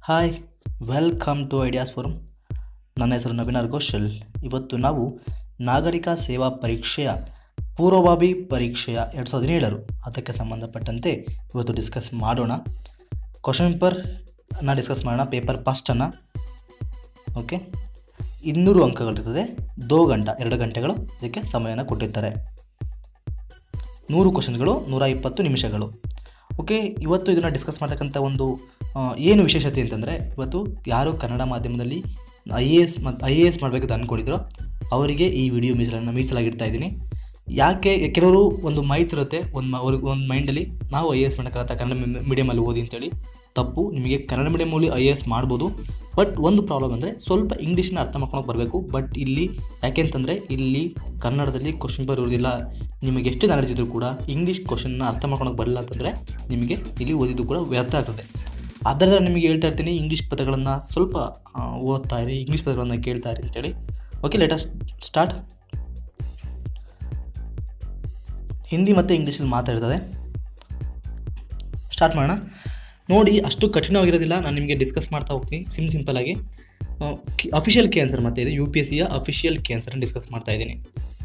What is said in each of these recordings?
Hi welcome to ideas forum ನನ್ನ ಹೆಸರು ನವೀನಾರ್ ಘೋಷಲ್ ಇವತ್ತು ನಾವು ನಾಗರಿಕ ಸೇವಾ ಪರೀಕ್ಷೆಯ ಪೂರ್ವಭಾವಿ ಪರೀಕ್ಷೆಯ ಎರಡು ಸಾವಿರದ ಹದಿನೇಳರು ಅದಕ್ಕೆ ಸಂಬಂಧಪಟ್ಟಂತೆ ಇವತ್ತು ಡಿಸ್ಕಸ್ ಮಾಡೋಣ ಕ್ವಶನ್ ಪೇಪರ್ನ ಡಿಸ್ಕಸ್ ಮಾಡೋಣ ಪೇಪರ್ ಫಸ್ಟನ್ನು ಓಕೆ ಇನ್ನೂರು ಅಂಕಗಳಿರ್ತದೆ ದೋ ಗಂಟ ಎರಡು ಗಂಟೆಗಳು ಇದಕ್ಕೆ ಸಮಯನ ಕೊಟ್ಟಿರ್ತಾರೆ ನೂರು ಕ್ವಶನ್ಗಳು ನೂರ ಇಪ್ಪತ್ತು ನಿಮಿಷಗಳು ಓಕೆ ಇವತ್ತು ಇದನ್ನು ಡಿಸ್ಕಸ್ ಮಾಡ್ತಕ್ಕಂಥ ಒಂದು ಆ, ಏನು ವಿಶೇಷತೆ ಅಂತಂದರೆ ಇವತ್ತು ಯಾರು ಕನ್ನಡ ಮಾಧ್ಯಮದಲ್ಲಿ ಐ ಎ ಎಸ್ ಮತ್ತು ಐ ಎ ಎಸ್ ಮಾಡಬೇಕಂತ ಅಂದ್ಕೊಂಡಿದ್ರು ಅವರಿಗೆ ಈ ವಿಡಿಯೋ ಮೀಸಲನ್ನು ಮೀಸಲಾಗಿಡ್ತಾ ಇದ್ದೀನಿ ಯಾಕೆ ಕೆಲವರು ಒಂದು ಮಾಹಿತಿ ಒಂದು ಮ ಅವ್ರಿಗೆ ಒಂದು ಮೈಂಡಲ್ಲಿ ನಾವು ಐ ಎ ಎಸ್ ಮಾಡೋಕ್ಕಾಗತ್ತಾ ಕನ್ನಡ ಮೀಡಿಯಮಲ್ಲಿ ಓದಿ ಅಂತೇಳಿ ತಪ್ಪು ನಿಮಗೆ ಕನ್ನಡ ಮೀಡಿಯಮಲ್ಲಿ ಐ ಎ ಎಸ್ ಮಾಡ್ಬೋದು ಬಟ್ ಒಂದು ಪ್ರಾಬ್ಲಮ್ ಅಂದರೆ ಸ್ವಲ್ಪ ಇಂಗ್ಲೀಷನ್ನ ಅರ್ಥ ಮಾಡ್ಕೊಂಡು ಬರಬೇಕು ಬಟ್ ಇಲ್ಲಿ ಯಾಕೆಂತಂದರೆ ಇಲ್ಲಿ ಕನ್ನಡದಲ್ಲಿ ಕ್ವಶನ್ ಪೇಪರ್ ಇರೋದಿಲ್ಲ ನಿಮಗೆ ಎಷ್ಟು ನಾಲೆಜ್ ಇದ್ರೂ ಕೂಡ ಇಂಗ್ಲೀಷ್ ಕ್ವಶನ್ನ ಅರ್ಥ ಮಾಡ್ಕೊಳಕ್ಕೆ ಬರಲ್ಲ ಅಂತಂದರೆ ನಿಮಗೆ ಇಲ್ಲಿ ಓದಿದ್ದು ಕೂಡ ವ್ಯರ್ಥ ಆಗ್ತದೆ ಅದರಿಂದ ನಿಮಗೆ ಹೇಳ್ತಾ ಇರ್ತೀನಿ ಇಂಗ್ಲೀಷ್ ಪದಗಳನ್ನು ಸ್ವಲ್ಪ ಆ, ಓದ್ತಾ ಇರಿ ಇಂಗ್ಲೀಷ್ ಪದಗಳನ್ನು ಕೇಳ್ತಾ ಇರಿ ಅಂತೇಳಿ ಓಕೆ ಲೇಟೆಸ್ಟ್ ಸ್ಟಾರ್ಟ್ ಹಿಂದಿ ಮತ್ತು ಇಂಗ್ಲೀಷಲ್ಲಿ ಮಾತಾಡ್ತದೆ ಸ್ಟಾರ್ಟ್ ಮಾಡೋಣ ನೋಡಿ ಅಷ್ಟು ಕಠಿಣವಾಗಿರೋದಿಲ್ಲ ನಾನು ನಿಮಗೆ ಡಿಸ್ಕಸ್ ಮಾಡ್ತಾ ಹೋಗ್ತೀನಿ ಸಿಮ್ ಸಿಂಪಲಾಗಿ ಅಫಿಷಿಯಲ್ ಕೆ ಆನ್ಸರ್ ಮತ್ತೆ ಇದು ಯು ಪಿ ಎಸ್ ಸಿಯ ಅಫಿಷಿಯಲ್ ಕೆ ಆನ್ಸರ್ನ ಡಿಸ್ಕಸ್ ಮಾಡ್ತಾ ಇದ್ದೀನಿ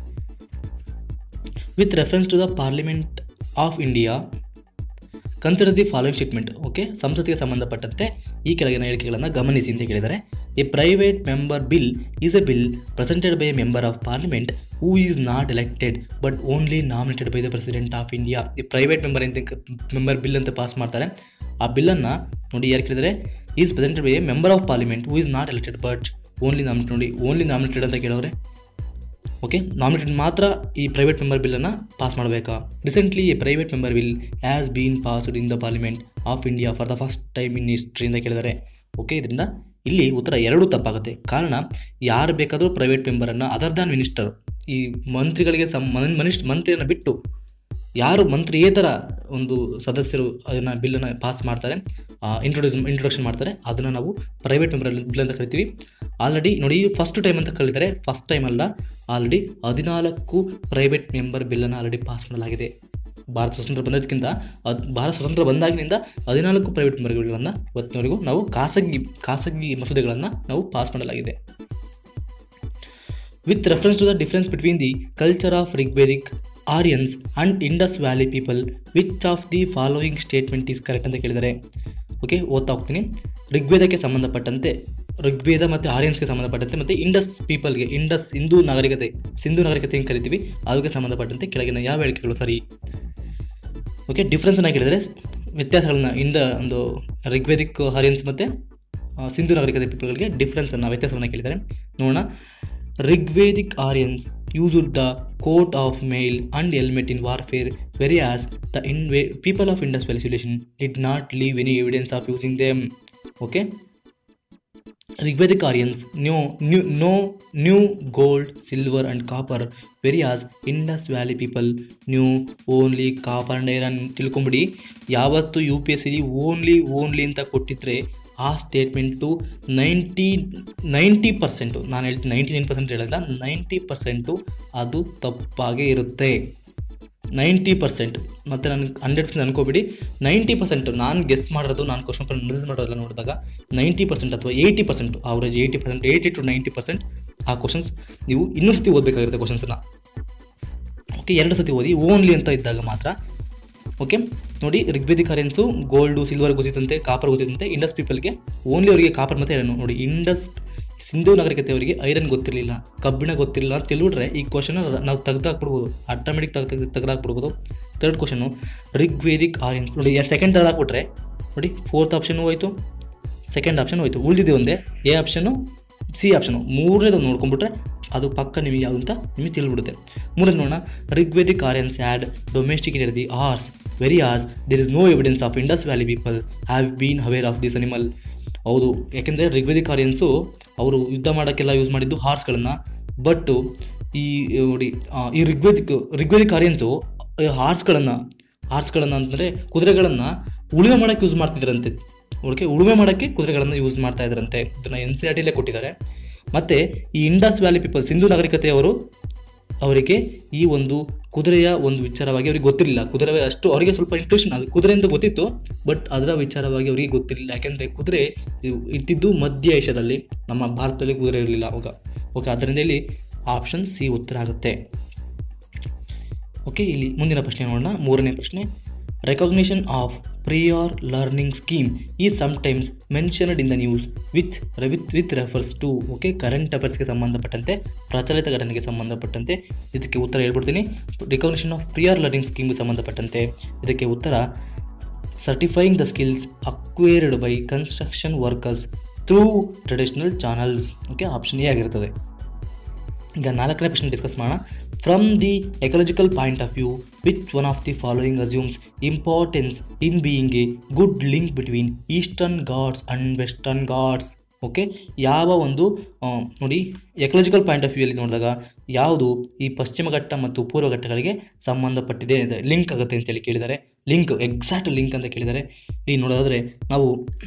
with reference to the parliament of India consider the following statement okay ಸಂಸತ್ತಿಗೆ ಸಂಬಂಧಪಟ್ಟಂತೆ ಈ ಕೆಳಗಿನ ಹೇಳಿಕೆಗಳನ್ನು ಗಮನಿಸಿ ಅಂತ ಹೇಳಿದ್ದಾರೆ a private member bill is a bill presented by a member of parliament who is not elected but only nominated by the president of India ಈ private member ಅಂತ ಮೆಂಬರ್ ಬಿಲ್ ಅಂತ ಪಾಸ್ ಮಾಡ್ತಾರೆ ಆ ಬಿಲ್ಲನ್ನು ನೋಡಿ ಯಾರು ಕೇಳಿದರೆ is presented by a member of parliament who is not elected but only nominated ನೋಡಿ ಓನ್ಲಿ ನಾಮಿನೇಟೆಡ್ ಅಂತ ಕೇಳೋರೆ ಓಕೆ ನಾಮಿನೇಟೆಡ್ ಮಾತ್ರ ಈ ಪ್ರೈವೇಟ್ ಮೆಂಬರ್ ಬಿಲ್ಲನ್ನು ಪಾಸ್ ಮಾಡಬೇಕಾ recently a private member bill has been passed in the parliament of India for the first time in history ಅಂತ ಕೇಳಿದ್ದಾರೆ okay ಇದರಿಂದ ಇಲ್ಲಿ ಉತ್ತರ ಎರಡೂ ತಪ್ಪಾಗುತ್ತೆ ಕಾರಣ ಯಾರು ಬೇಕಾದರೂ ಪ್ರೈವೇಟ್ ಮೆಂಬರನ್ನು ಅದರ್ ದಾನ್ ಮಿನಿಸ್ಟರ್ ಈ ಮಂತ್ರಿಗಳಿಗೆ ಸಂ ಮನ್- ಮನಿಷ್ಠ ಮಂತ್ರಿಯನ್ನು ಬಿಟ್ಟು ಯಾರು ಮಂತ್ರಿಯೇತರ ಒಂದು ಸದಸ್ಯರು ಅದನ್ನು ಬಿಲ್ಲನ್ನು ಪಾಸ್ ಮಾಡ್ತಾರೆ ಇಂಟ್ರೊಡ್ಯೂಸ್ ಇಂಟ್ರೊಡಕ್ಷನ್ ಮಾಡ್ತಾರೆ ಅದನ್ನು ನಾವು ಪ್ರೈವೇಟ್ ಮೆಂಬರ್ ಬಿಲ್ ಅಂತ ಕರಿತೀವಿ ಆಲ್ರೆಡಿ ನೋಡಿ ಫಸ್ಟ್ ಟೈಮ್ ಅಂತ ಕರೀತಾರೆ ಫಸ್ಟ್ ಟೈಮ್ ಅಲ್ಲ ಆಲ್ರೆಡಿ ಹದಿನಾಲ್ಕು ಪ್ರೈವೇಟ್ ಮೆಂಬರ್ ಬಿಲ್ಲನ್ನು ಆಲ್ರೆಡಿ ಪಾಸ್ ಮಾಡಲಾಗಿದೆ ಭಾರತ ಸ್ವತಂತ್ರ ಬಂದದಕ್ಕಿಂತ ಅದ್ ಭಾರತ ಸ್ವತಂತ್ರ ಬಂದಾಗಿನಿಂದ ಹದಿನಾಲ್ಕು ಪ್ರೈವೇಟ್ ಮೆಂಬರ್ಗಳನ್ನು ಇವತ್ತಿನವರೆಗೂ ನಾವು ಖಾಸಗಿ ಖಾಸಗಿ ಮಸೂದೆಗಳನ್ನು ನಾವು ಪಾಸ್ ಮಾಡಲಾಗಿದೆ with reference to the difference between the culture of Rigvedic Aryans and Indus Valley people, which of the following statement is correct ಅಂತ ಕೇಳಿದ್ದಾರೆ ಓಕೆ ಓದ್ತಾ ಹೋಗ್ತೀನಿ ಋಗ್ವೇದಕ್ಕೆ ಸಂಬಂಧಪಟ್ಟಂತೆ ಋಗ್ವೇದ ಮತ್ತು ಆರ್ಯನ್ಸ್ಗೆ ಸಂಬಂಧಪಟ್ಟಂತೆ ಮತ್ತು ಇಂಡಸ್ ಪೀಪಲ್ಗೆ ಇಂಡಸ್ ಹಿಂದೂ ನಾಗರಿಕತೆ ಸಿಂಧು ನಾಗರಿಕತೆ ಏನು ಕರಿತೀವಿ ಅದಕ್ಕೆ ಸಂಬಂಧಪಟ್ಟಂತೆ ಕೆಳಗಿನ ಯಾವ ಹೇಳಿಕೆಗಳು ಸರಿ ಓಕೆ ಡಿಫ್ರೆನ್ಸನ್ನು ಕೇಳಿದರೆ ವ್ಯತ್ಯಾಸಗಳನ್ನ ಇಂದ ಒಂದು ಋಗ್ವೇದಿಕ್ ಹರಿಯನ್ಸ್ ಮತ್ತು ಆ, ಸಿಂಧು ನಾಗರಿಕತೆ ಪೀಪಲ್ಗಳಿಗೆ ಡಿಫ್ರೆನ್ಸನ್ನು ವ್ಯತ್ಯಾಸವನ್ನು ಕೇಳಿದ್ದಾರೆ ನೋಡೋಣ Rigvedic Aryans used the coat of mail and helmet in warfare whereas the in way people of Indus valley did not leave any evidence of using them okay Rigvedic Aryans knew, knew, no, knew gold, silver, and copper, whereas Indus Valley people knew only copper and iron. ತಿಳ್ಕೊಂಬಿಡಿ ಯಾವತ್ತು U P S C only only ಅಂತ ಕೊಟ್ಟಿದ್ರೆ ಆ statement ninety ninety percent ನಾನು ಹೇಳ್ತೀನಿ ninety nine percent ಹೇಳಿಲ್ಲ ninety percent ಅದು ತಪ್ಪಾಗೇ ಇರುತ್ತೆ ನೈಂಟಿ ಪರ್ಸೆಂಟ್ ಮತ್ತು ನನಗೆ ಹಂಡ್ರೆಡ್ ಪರ್ಸೆಂಟ್ ಅನ್ಕೋಬಿಡಿ ನೈಂಟಿ ಪರ್ಸೆಂಟು ನಾನು ಗೆಸ್ ಮಾಡಿರೋದು ನಾನು ಕ್ವಶನ್ ಪೇಪರ್ ರಿಲೀಸ್ ಮಾಡೋದೆಲ್ಲ ನೋಡಿದಾಗ ನೈಂಟಿ ಪರ್ಸೆಂಟ್ ಅಥವಾ eighty percent average eighty percent eighty to ninety percent ಆ ಕ್ವಶನ್ಸ್ ನೀವು ಇನ್ನೂ ಸತಿ ಓದಬೇಕಾಗಿರುತ್ತೆ ಕ್ವಶನ್ಸನ್ನ ಓಕೆ ಎರಡು ಸತಿ ಓದಿ ಓನ್ಲಿ ಅಂತ ಇದ್ದಾಗ ಮಾತ್ರ ಓಕೆ ನೋಡಿ ಋಗ್ವೇದಿಕ್ ಆರ್ಯನ್ಸು ಗೋಲ್ಡು ಸಿಲ್ವರ್ ಗೊತ್ತಿತ್ತಂತೆ ಕಾಪರ್ ಗೊತ್ತಿತ್ತಂತೆ ಇಂಡಸ್ ಪೀಪಲ್ಗೆ ಓನ್ಲಿ ಅವರಿಗೆ ಕಾಪರ್ ಮತ್ತು ಐರನ್ ನೋಡಿ ಇಂಡಸ್ ಸಿಂಧು ನಾಗರಿಕತೆ ಅವರಿಗೆ ಐರನ್ ಗೊತ್ತಿರಲಿಲ್ಲ ಕಬ್ಬಿಣ ಗೊತ್ತಿರಲಿಲ್ಲ ಅಂತ ತಿಳಿಬಿಟ್ರೆ ಈ ಕ್ವಶನ್ ನಾವು ತೆಗ್ದಾಕ್ಬಿಡ್ಬೋದು ಆಟೋಮೆಟಿಕ್ ತೆಗ್ದು ತೆಗ್ದು ತೆಗ್ದಾಕ್ಬಿಡ್ಬೋದು ತರ್ಡ್ ಕ್ವಶನು ಋಗ್ವೇದಿಕ್ ಆರ್ಯನ್ಸ್ ನೋಡಿ ಎರಡು ಸೆಕೆಂಡ್ ತೆಗ್ದಾಕ್ಬಿಟ್ರೆ ನೋಡಿ ಫೋರ್ತ್ ಆಪ್ಷನ್ ಹೋಯ್ತು ಸೆಕೆಂಡ್ ಆಪ್ಷನ್ ಹೋಯ್ತು ಉಳಿದಿದೆ ಒಂದೇ ಎ ಆಪ್ಷನು ಸಿ ಆಪ್ಷನು ಮೂರನೇದು ನೋಡ್ಕೊಂಡ್ಬಿಟ್ರೆ ಅದು ಪಕ್ಕ ನಿಮಗೆ ಯಾವುದು ಅಂತ ನಿಮಗೆ ತಿಳಿಬಿಡುತ್ತೆ ಮೂರನೇ ನೋಡೋಣ Rigvedic Aryans had domesticated the horse whereas there is no evidence of Indus valley people have been aware of this animal ಹೌದು ಯಾಕೆಂದರೆ ಋಗ್ವೇದಿಕ್ ಆರ್ಯನ್ಸು ಅವರು ಯುದ್ಧ ಮಾಡೋಕ್ಕೆಲ್ಲ ಯೂಸ್ ಮಾಡಿದ್ದು ಹಾರ್ಸ್ಗಳನ್ನು ಬಟ್ಟು ಈ ನೋಡಿ ಆ, ಈ ಋಗ್ವೇದಿಕ್ ಋಗ್ವೇದಿಕ್ ಆರ್ಯನ್ಸು ಹಾರ್ಸ್ಗಳನ್ನು ಹಾರ್ಸ್ಗಳನ್ನು ಅಂತಂದರೆ ಕುದುರೆಗಳನ್ನು ಉಳುಮೆ ಮಾಡೋಕ್ಕೆ ಯೂಸ್ ಮಾಡ್ತಿದ್ರಂತೆ ಓಕೆ ಉಳುಮೆ ಮಾಡೋಕ್ಕೆ ಕುದುರೆಗಳನ್ನು ಯೂಸ್ ಮಾಡ್ತಾ ಇದ್ರಂತೆ ಇದನ್ನು ಎನ್ ಸಿ ಆರ್ ಟಿಲೇ ಕೊಟ್ಟಿದ್ದಾರೆ ಮತ್ತು ಈ ಇಂಡಸ್ ವ್ಯಾಲಿ ಪೀಪಲ್ ಸಿಂಧು ನಾಗರಿಕತೆಯವರು ಅವರಿಗೆ ಈ ಒಂದು ಕುದುರೆಯ ಒಂದು ವಿಚಾರವಾಗಿ ಅವರಿಗೆ ಗೊತ್ತಿರಲಿಲ್ಲ ಕುದುರೆ ಅಷ್ಟು ಅವರಿಗೆ ಸ್ವಲ್ಪ ಇಂಟ್ರೆಸ್ಟ್ ಅದು ಕುದುರೆ ಅಂತ ಗೊತ್ತಿತ್ತು ಬಟ್ ಅದರ ವಿಚಾರವಾಗಿ ಅವರಿಗೆ ಗೊತ್ತಿರಲಿಲ್ಲ ಯಾಕೆಂದರೆ ಕುದುರೆ ಇವು ಇಟ್ಟಿದ್ದು ಮಧ್ಯ ಏಷ್ಯಾದಲ್ಲಿ ನಮ್ಮ ಭಾರತದಲ್ಲಿ ಕುದುರೆ ಇರಲಿಲ್ಲ ಅವಾಗ ಓಕೆ ಅದರಿಂದ ಇಲ್ಲಿ ಆಪ್ಷನ್ ಸಿ ಉತ್ತರ ಆಗುತ್ತೆ ಓಕೆ ಇಲ್ಲಿ ಮುಂದಿನ ಪ್ರಶ್ನೆ ನೋಡೋಣ ಮೂರನೇ ಪ್ರಶ್ನೆ recognition of prior learning scheme ಈ sometimes mentioned in the news with with with refers to okay current ಅಫೇರ್ಸ್ಗೆ ಸಂಬಂಧಪಟ್ಟಂತೆ ಪ್ರಚಲಿತ ಘಟನೆಗೆ ಸಂಬಂಧಪಟ್ಟಂತೆ ಇದಕ್ಕೆ ಉತ್ತರ ಹೇಳ್ಬಿಡ್ತೀನಿ ರಿಕಾಗ್ನಿಷನ್ ಆಫ್ ಪ್ರಿಯರ್ ಲರ್ನಿಂಗ್ ಸ್ಕೀಮ್ಗೆ ಸಂಬಂಧಪಟ್ಟಂತೆ ಇದಕ್ಕೆ ಉತ್ತರ certifying the skills acquired by construction workers through traditional channels okay option A ಆಗಿರ್ತದೆ ಈಗ ನಾಲ್ಕನೇ ಪ್ರಶ್ನೆ ಡಿಸ್ಕಸ್ ಮಾಡೋಣ from the ecological point of view which one of the following assumes importance in being a good link between Eastern Ghats and Western Ghats okay ಯಾವ ಒಂದು ಆ, ನೋಡಿ ecological point of ವ್ಯೂಯಲ್ಲಿ ನೋಡಿದಾಗ ಯಾವುದು ಈ ಪಶ್ಚಿಮ ಘಟ್ಟ ಮತ್ತು ಪೂರ್ವ ಘಟ್ಟಗಳಿಗೆ ಸಂಬಂಧಪಟ್ಟಿದೆ ಲಿಂಕ್ ಆಗುತ್ತೆ ಅಂತೇಳಿ ಕೇಳಿದ್ದಾರೆ ಲಿಂಕ್ ಎಕ್ಸಾಕ್ಟ್ ಲಿಂಕ್ ಅಂತ ಕೇಳಿದ್ದಾರೆ ಇಲ್ಲಿ ನೋಡೋದಾದರೆ ನಾವು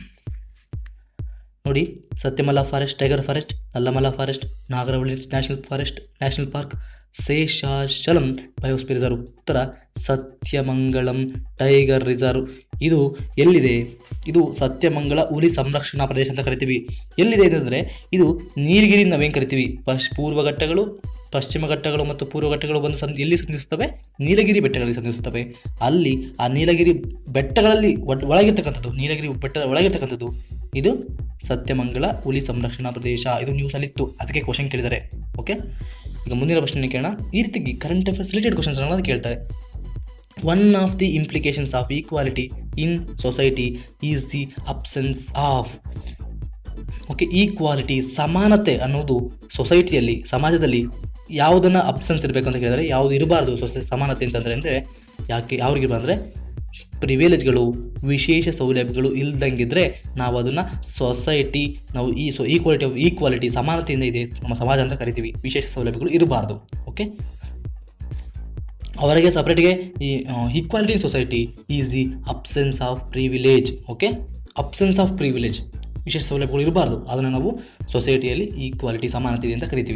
ನೋಡಿ Sathyamala forest tiger forest Nallamala forest Nagarhole national forest national park Seshachalam biosphere reserve ಉತ್ತರ ಸತ್ಯಮಂಗಳಂ ಟೈಗರ್ ರಿಸರ್ವ್ ಇದು ಎಲ್ಲಿದೆ ಇದು ಸತ್ಯಮಂಗಳ ಹುಲಿ ಸಂರಕ್ಷಣಾ ಪ್ರದೇಶ ಅಂತ ಕರಿತೀವಿ ಎಲ್ಲಿದೆ ಅಂತಂದರೆ ಇದು ನೀಲಗಿರಿ ನಾವೇನು ಕರಿತೀವಿ ಪಶ್ ಪೂರ್ವ ಘಟ್ಟಗಳು ಪಶ್ಚಿಮ ಘಟ್ಟಗಳು ಮತ್ತು ಪೂರ್ವ ಘಟ್ಟಗಳು ಬಂದು ಸಂದ್ ಎಲ್ಲಿ ಸಂಧಿಸುತ್ತವೆ ನೀಲಗಿರಿ ಬೆಟ್ಟಗಳಲ್ಲಿ ಸಂಧಿಸುತ್ತವೆ ಅಲ್ಲಿ ಆ ನೀಲಗಿರಿ ಬೆಟ್ಟಗಳಲ್ಲಿ ಒಟ್- ಒಳಗಿರ್ತಕ್ಕಂಥದ್ದು ನೀಲಗಿರಿ ಬೆಟ್ಟದ ಒಳಗಿರ್ತಕ್ಕಂಥದ್ದು ಇದು ಸತ್ಯಮಂಗಲ ಹುಲಿ ಸಂರಕ್ಷಣಾ ಪ್ರದೇಶ ಇದು ನ್ಯೂಸಲ್ಲಿತ್ತು ಅದಕ್ಕೆ ಕ್ವಶನ್ ಕೇಳಿದ್ದಾರೆ ಓಕೆ ಈಗ ಮುಂದಿನ ಪ್ರಶ್ನೆ ಕೇಳೋಣ ಈ ರೀತಿ ಕರೆಂಟ್ ಅಫೇರ್ಸ್ ರಿಲೇಟೆಡ್ ಕ್ವಶನ್ಸ್ ಅನ್ನೋದು ಕೇಳ್ತಾರೆ one of the implications of equality in society is the absence of okay equality ಸಮಾನತೆ ಅನ್ನೋದು ಸೊಸೈಟಿಯಲ್ಲಿ ಸಮಾಜದಲ್ಲಿ ಯಾವುದನ್ನು ಅಬ್ಸೆನ್ಸ್ ಇರಬೇಕು ಅಂತ ಕೇಳಿದರೆ ಯಾವುದು ಇರಬಾರ್ದು ಸೊಸೈ ಸಮಾನತೆ ಅಂತಂದರೆ ಅಂದರೆ ಯಾಕೆ ಯಾವ್ರಿಗಿರ್ಬಾರ್ದು ಅಂದರೆ ಪ್ರಿವೇಲೇಜ್ಗಳು ವಿಶೇಷ ಸೌಲಭ್ಯಗಳು ಇಲ್ದಂಗಿದ್ರೆ ನಾವು ಅದನ್ನು ಸೊಸೈಟಿ ನಾವು ಈ ಸೊ ಈಕ್ವಾಲಿಟಿ ಆಫ್ ಈಕ್ವಾಲಿಟಿ ಸಮಾನತೆಯಿಂದ ಇದೆ ನಮ್ಮ ಸಮಾಜ ಅಂತ ಕರಿತೀವಿ ವಿಶೇಷ ಸೌಲಭ್ಯಗಳು ಇರಬಾರ್ದು ಓಕೆ ಅವರಿಗೆ ಸಪ್ರೇಟ್ಗೆ ಈ equality society is the absence of privilege okay absence of privilege ವಿಶೇಷ ಸೌಲಭ್ಯಗಳು ಇರಬಾರ್ದು ಅದನ್ನು ನಾವು ಸೊಸೈಟಿಯಲ್ಲಿ ಈಕ್ವಾಲಿಟಿ ಸಮಾನತೆ ಇದೆ ಅಂತ ಕರಿತೀವಿ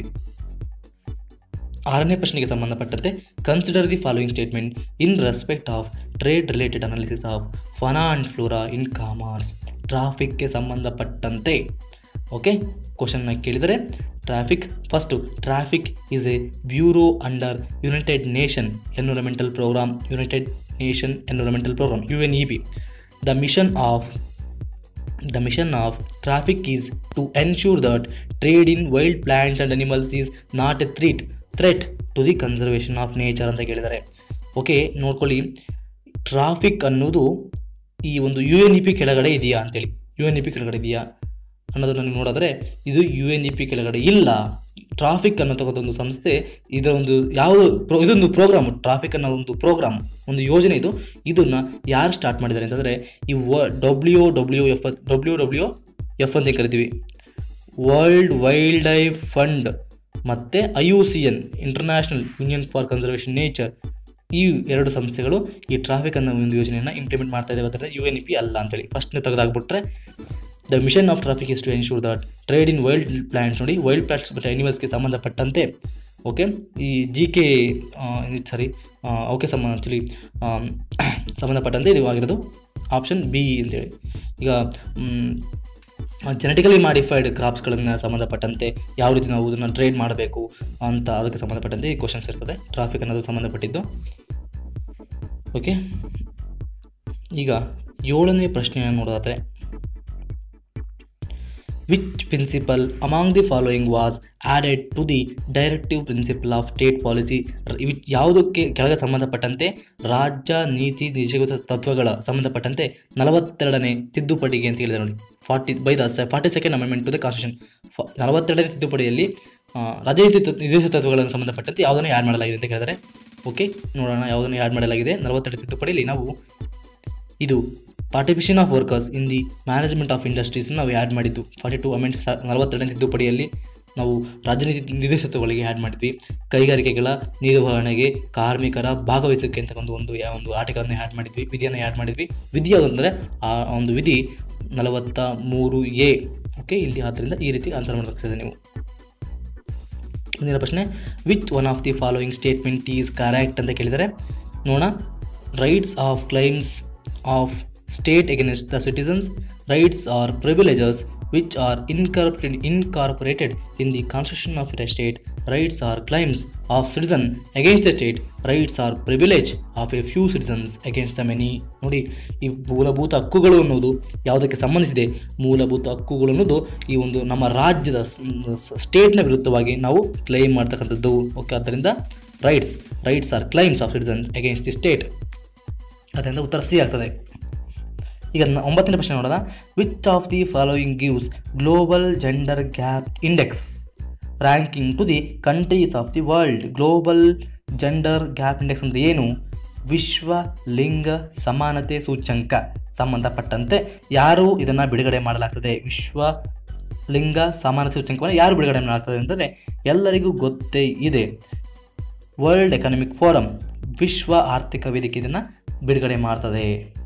ಆರನೇ ಪ್ರಶ್ನೆಗೆ ಸಂಬಂಧಪಟ್ಟಂತೆ consider the following statement in respect of trade related analysis of fauna and flora in commerce ಟ್ರಾಫಿಕ್ಗೆ ಸಂಬಂಧಪಟ್ಟಂತೆ ಓಕೆ ಕ್ವಶನ್ನ ಕೇಳಿದರೆ TRAFFIC first TRAFFIC is a bureau under United Nation Environmental Programme United Nation Environmental Programme U N E B the mission of The mission of traffic is to ensure that trade in wild plants and animals is not a threat threat to the conservation of nature ಅಂತ ಕೇಳಿದ್ದಾರೆ okay ನೋಡ್ಕೊಳ್ಳಿ traffic ಅನ್ನೋದು ಈ ಒಂದು you N E P ಕೆಳಗಡೆ ಇದೆಯಾ ಅಂತೇಳಿ you N E P ಕೆಳಗಡೆ ಇದೆಯಾ ಅನ್ನೋದನ್ನು ನೀವು ನೋಡಿದ್ರೆ ಇದು ಯು ಎನ್ ಇ ಪಿ ಕೆಳಗಡೆ ಇಲ್ಲ ಟ್ರಾಫಿಕ್ ಅನ್ನತಕ್ಕಂಥ ಒಂದು ಸಂಸ್ಥೆ ಇದರ ಒಂದು ಯಾವುದು ಪ್ರೋ ಇದೊಂದು ಪ್ರೋಗ್ರಾಮ್ ಟ್ರಾಫಿಕ್ ಅನ್ನೋ ಒಂದು ಪ್ರೋಗ್ರಾಮ್ ಒಂದು ಯೋಜನೆ ಇದು ಇದನ್ನು ಯಾರು ಸ್ಟಾರ್ಟ್ ಮಾಡಿದ್ದಾರೆ ಅಂತಂದರೆ ಈ ವ W W F W W F ಅಂತ ಕರಿತೀವಿ ವರ್ಲ್ಡ್ ವೈಲ್ಡ್ ಲೈಫ್ ಫಂಡ್ ಮತ್ತು I U C N international union for conservation nature ಈ ಎರಡು ಸಂಸ್ಥೆಗಳು ಈ ಟ್ರಾಫಿಕ್ ಅನ್ನೋ ಒಂದು ಯೋಜನೆಯನ್ನು ಇಂಪ್ಲಿಮೆಂಟ್ ಮಾಡ್ತಾ ಇದ್ದಾವೆ ಅದರಿಂದ ಯು ಎನ್ ಇ ಪಿ ಅಲ್ಲ ಅಂತೇಳಿ ಫಸ್ಟ್ನೇ ತೆಗೆದಾಕ್ಬಿಟ್ರೆ the mission of TRAFFIC is to ensure that trade in wild plants ನೋಡಿ ವೈಲ್ಡ್ ಪ್ಲಾಂಟ್ಸ್ ಮತ್ತು ಅನಿಮಲ್ಸ್ಗೆ ಸಂಬಂಧಪಟ್ಟಂತೆ ಓಕೆ ಈ ಜಿ ಕೆ ಸಾರಿ ಅವಕ್ಕೆ ಸಂಬಂಧ ಆ್ಯಕ್ಚುಲಿ ಸಂಬಂಧಪಟ್ಟಂತೆ ಇದು ಆಗಿರೋದು ಆಪ್ಷನ್ ಬಿ ಅಂತೇಳಿ ಈಗ ಜೆನೆಟಿಕಲಿ ಮಾಡಿಫೈಡ್ ಕ್ರಾಪ್ಸ್ಗಳನ್ನು ಸಂಬಂಧಪಟ್ಟಂತೆ ಯಾವ ರೀತಿ ನಾವು ಇದನ್ನು ಟ್ರೇಡ್ ಮಾಡಬೇಕು ಅಂತ ಅದಕ್ಕೆ ಸಂಬಂಧಪಟ್ಟಂತೆ ಈ ಕ್ವಶನ್ಸ್ ಇರ್ತದೆ ಟ್ರಾಫಿಕ್ ಅನ್ನೋದು ಸಂಬಂಧಪಟ್ಟಿದ್ದು ಓಕೆ ಈಗ ಏಳನೇ ಪ್ರಶ್ನೆಯನ್ನು ನೋಡೋದಾದರೆ which principle among the following was added to the directive principle of state policy which ಯಾವುದಕ್ಕೆ ಕೆಳಗೆ ಸಂಬಂಧಪಟ್ಟಂತೆ ರಾಜ್ಯ ನೀತಿ ನಿಜಗತ ತತ್ವಗಳ ಸಂಬಂಧಪಟ್ಟಂತೆ ನಲವತ್ತೆರಡನೇ ತಿದ್ದುಪಡಿಗೆ ಅಂತ ಹೇಳಿದೆ ನೋಡಿ forty by the forty second amendment to the constitution ನಲವತ್ತೆರಡನೇ ತಿದ್ದುಪಡಿಯಲ್ಲಿ ಆ, ರಾಜ್ಯ ನೀತಿ ತತ್- ನಿರ್ದೇಶಕ ತತ್ವಗಳನ್ನು ಸಂಬಂಧಪಟ್ಟಂತೆ ಯಾವುದನ್ನು ಆ್ಯಡ್ ಮಾಡಲಾಗಿದೆ ಅಂತ ಕೇಳಿದರೆ ಓಕೆ ನೋಡೋಣ ಯಾವುದನ್ನು ಆ್ಯಡ್ ಮಾಡಲಾಗಿದೆ ನಲವತ್ತೆರಡು ತಿದ್ದುಪಡಿಯಲ್ಲಿ ನಾವು ಇದು participation of workers in the management of industries ನಾವು ಆ್ಯಡ್ ಮಾಡಿದ್ದು ಫಾರ್ಟಿ ಟು ಅಮೆಂಟ್ ನಲವತ್ತೆರಡನೇ ತಿದ್ದುಪಡಿಯಲ್ಲಿ ನಾವು ರಾಜನೀತಿ ನಿರ್ದೇಶಕಗಳಿಗೆ ಆ್ಯಡ್ ಮಾಡಿದ್ವಿ ಕೈಗಾರಿಕೆಗಳ ನಿರ್ವಹಣೆಗೆ ಕಾರ್ಮಿಕರ ಭಾಗವಹಿಸುವಿಕೆ ಅಂತ ಒಂದು ಒಂದು ಯಾ- ಒಂದು ಆರ್ಟಿಕಲನ್ನು ಆ್ಯಡ್ ಮಾಡಿದ್ವಿ ವಿಧಿಯನ್ನು ಆ್ಯಡ್ ಮಾಡಿದ್ವಿ ವಿಧಿ ಯಾವುದಂದರೆ ಆ ಒಂದು ವಿಧಿ ನಲವತ್ತ ಮೂರು ಎ ಓಕೆ ಇಲ್ಲಿ ಆದ್ದರಿಂದ ಈ ರೀತಿ ಆನ್ಸರ್ ಮಾಡಬೇಕಾಗ್ತದೆ ನೀವು ಮುಂದಿನ ಪ್ರಶ್ನೆ which one of the following statement is correct ಅಂತ ಕೇಳಿದರೆ ನೋಡೋಣ rights of claims of state against the citizens rights are privileges which are incorporated incorporated in the constitution of a state rights are claims of citizen against the state rights are privilege of a few citizens against the many ನೋಡಿ ಈ ಮೂಲಭೂತ ಹಕ್ಕುಗಳು ಅನ್ನೋದು ಯಾವುದಕ್ಕೆ ಸಂಬಂಧಿಸಿದೆ ಮೂಲಭೂತ ಹಕ್ಕುಗಳು ಅನ್ನೋದು ಈ ಒಂದು ನಮ್ಮ ರಾಜ್ಯದ ಸ್ಟೇಟ್ನ ವಿರುದ್ಧವಾಗಿ ನಾವು ಕ್ಲೈಮ್ ಮಾಡ್ತಕ್ಕಂಥದ್ದು ಓಕೆ ಆದ್ದರಿಂದ rights rights are claims of citizens against the state ಅದರಿಂದ ಉತ್ತರ ಸಿ ಆಗ್ತದೆ ಈಗ ನ- ಒಂಬತ್ತನೇ ಪ್ರಶ್ನೆ ನೋಡೋಣ which of the following gives global gender gap index ranking to the countries of the world global gender gap index ಅಂದರೆ ಏನು ವಿಶ್ವ ಲಿಂಗ ಸಮಾನತೆ ಸೂಚ್ಯಂಕ ಸಂಬಂಧಪಟ್ಟಂತೆ ಯಾರು ಇದನ್ನು ಬಿಡುಗಡೆ ಮಾಡಲಾಗ್ತದೆ ವಿಶ್ವ ಲಿಂಗ ಸಮಾನತೆ ಸೂಚ್ಯಂಕವನ್ನು ಯಾರು ಬಿಡುಗಡೆ ಮಾಡಲಾಗ್ತದೆ ಅಂದರೆ ಎಲ್ಲರಿಗೂ ಗೊತ್ತೇ ಇದೆ ವರ್ಲ್ಡ್ ಎಕನಾಮಿಕ್ ಫೋರಮ್ ವಿಶ್ವ ಆರ್ಥಿಕ ವೇದಿಕೆ ಇದನ್ನು ಬಿಡುಗಡೆ ಮಾಡ್ತದೆ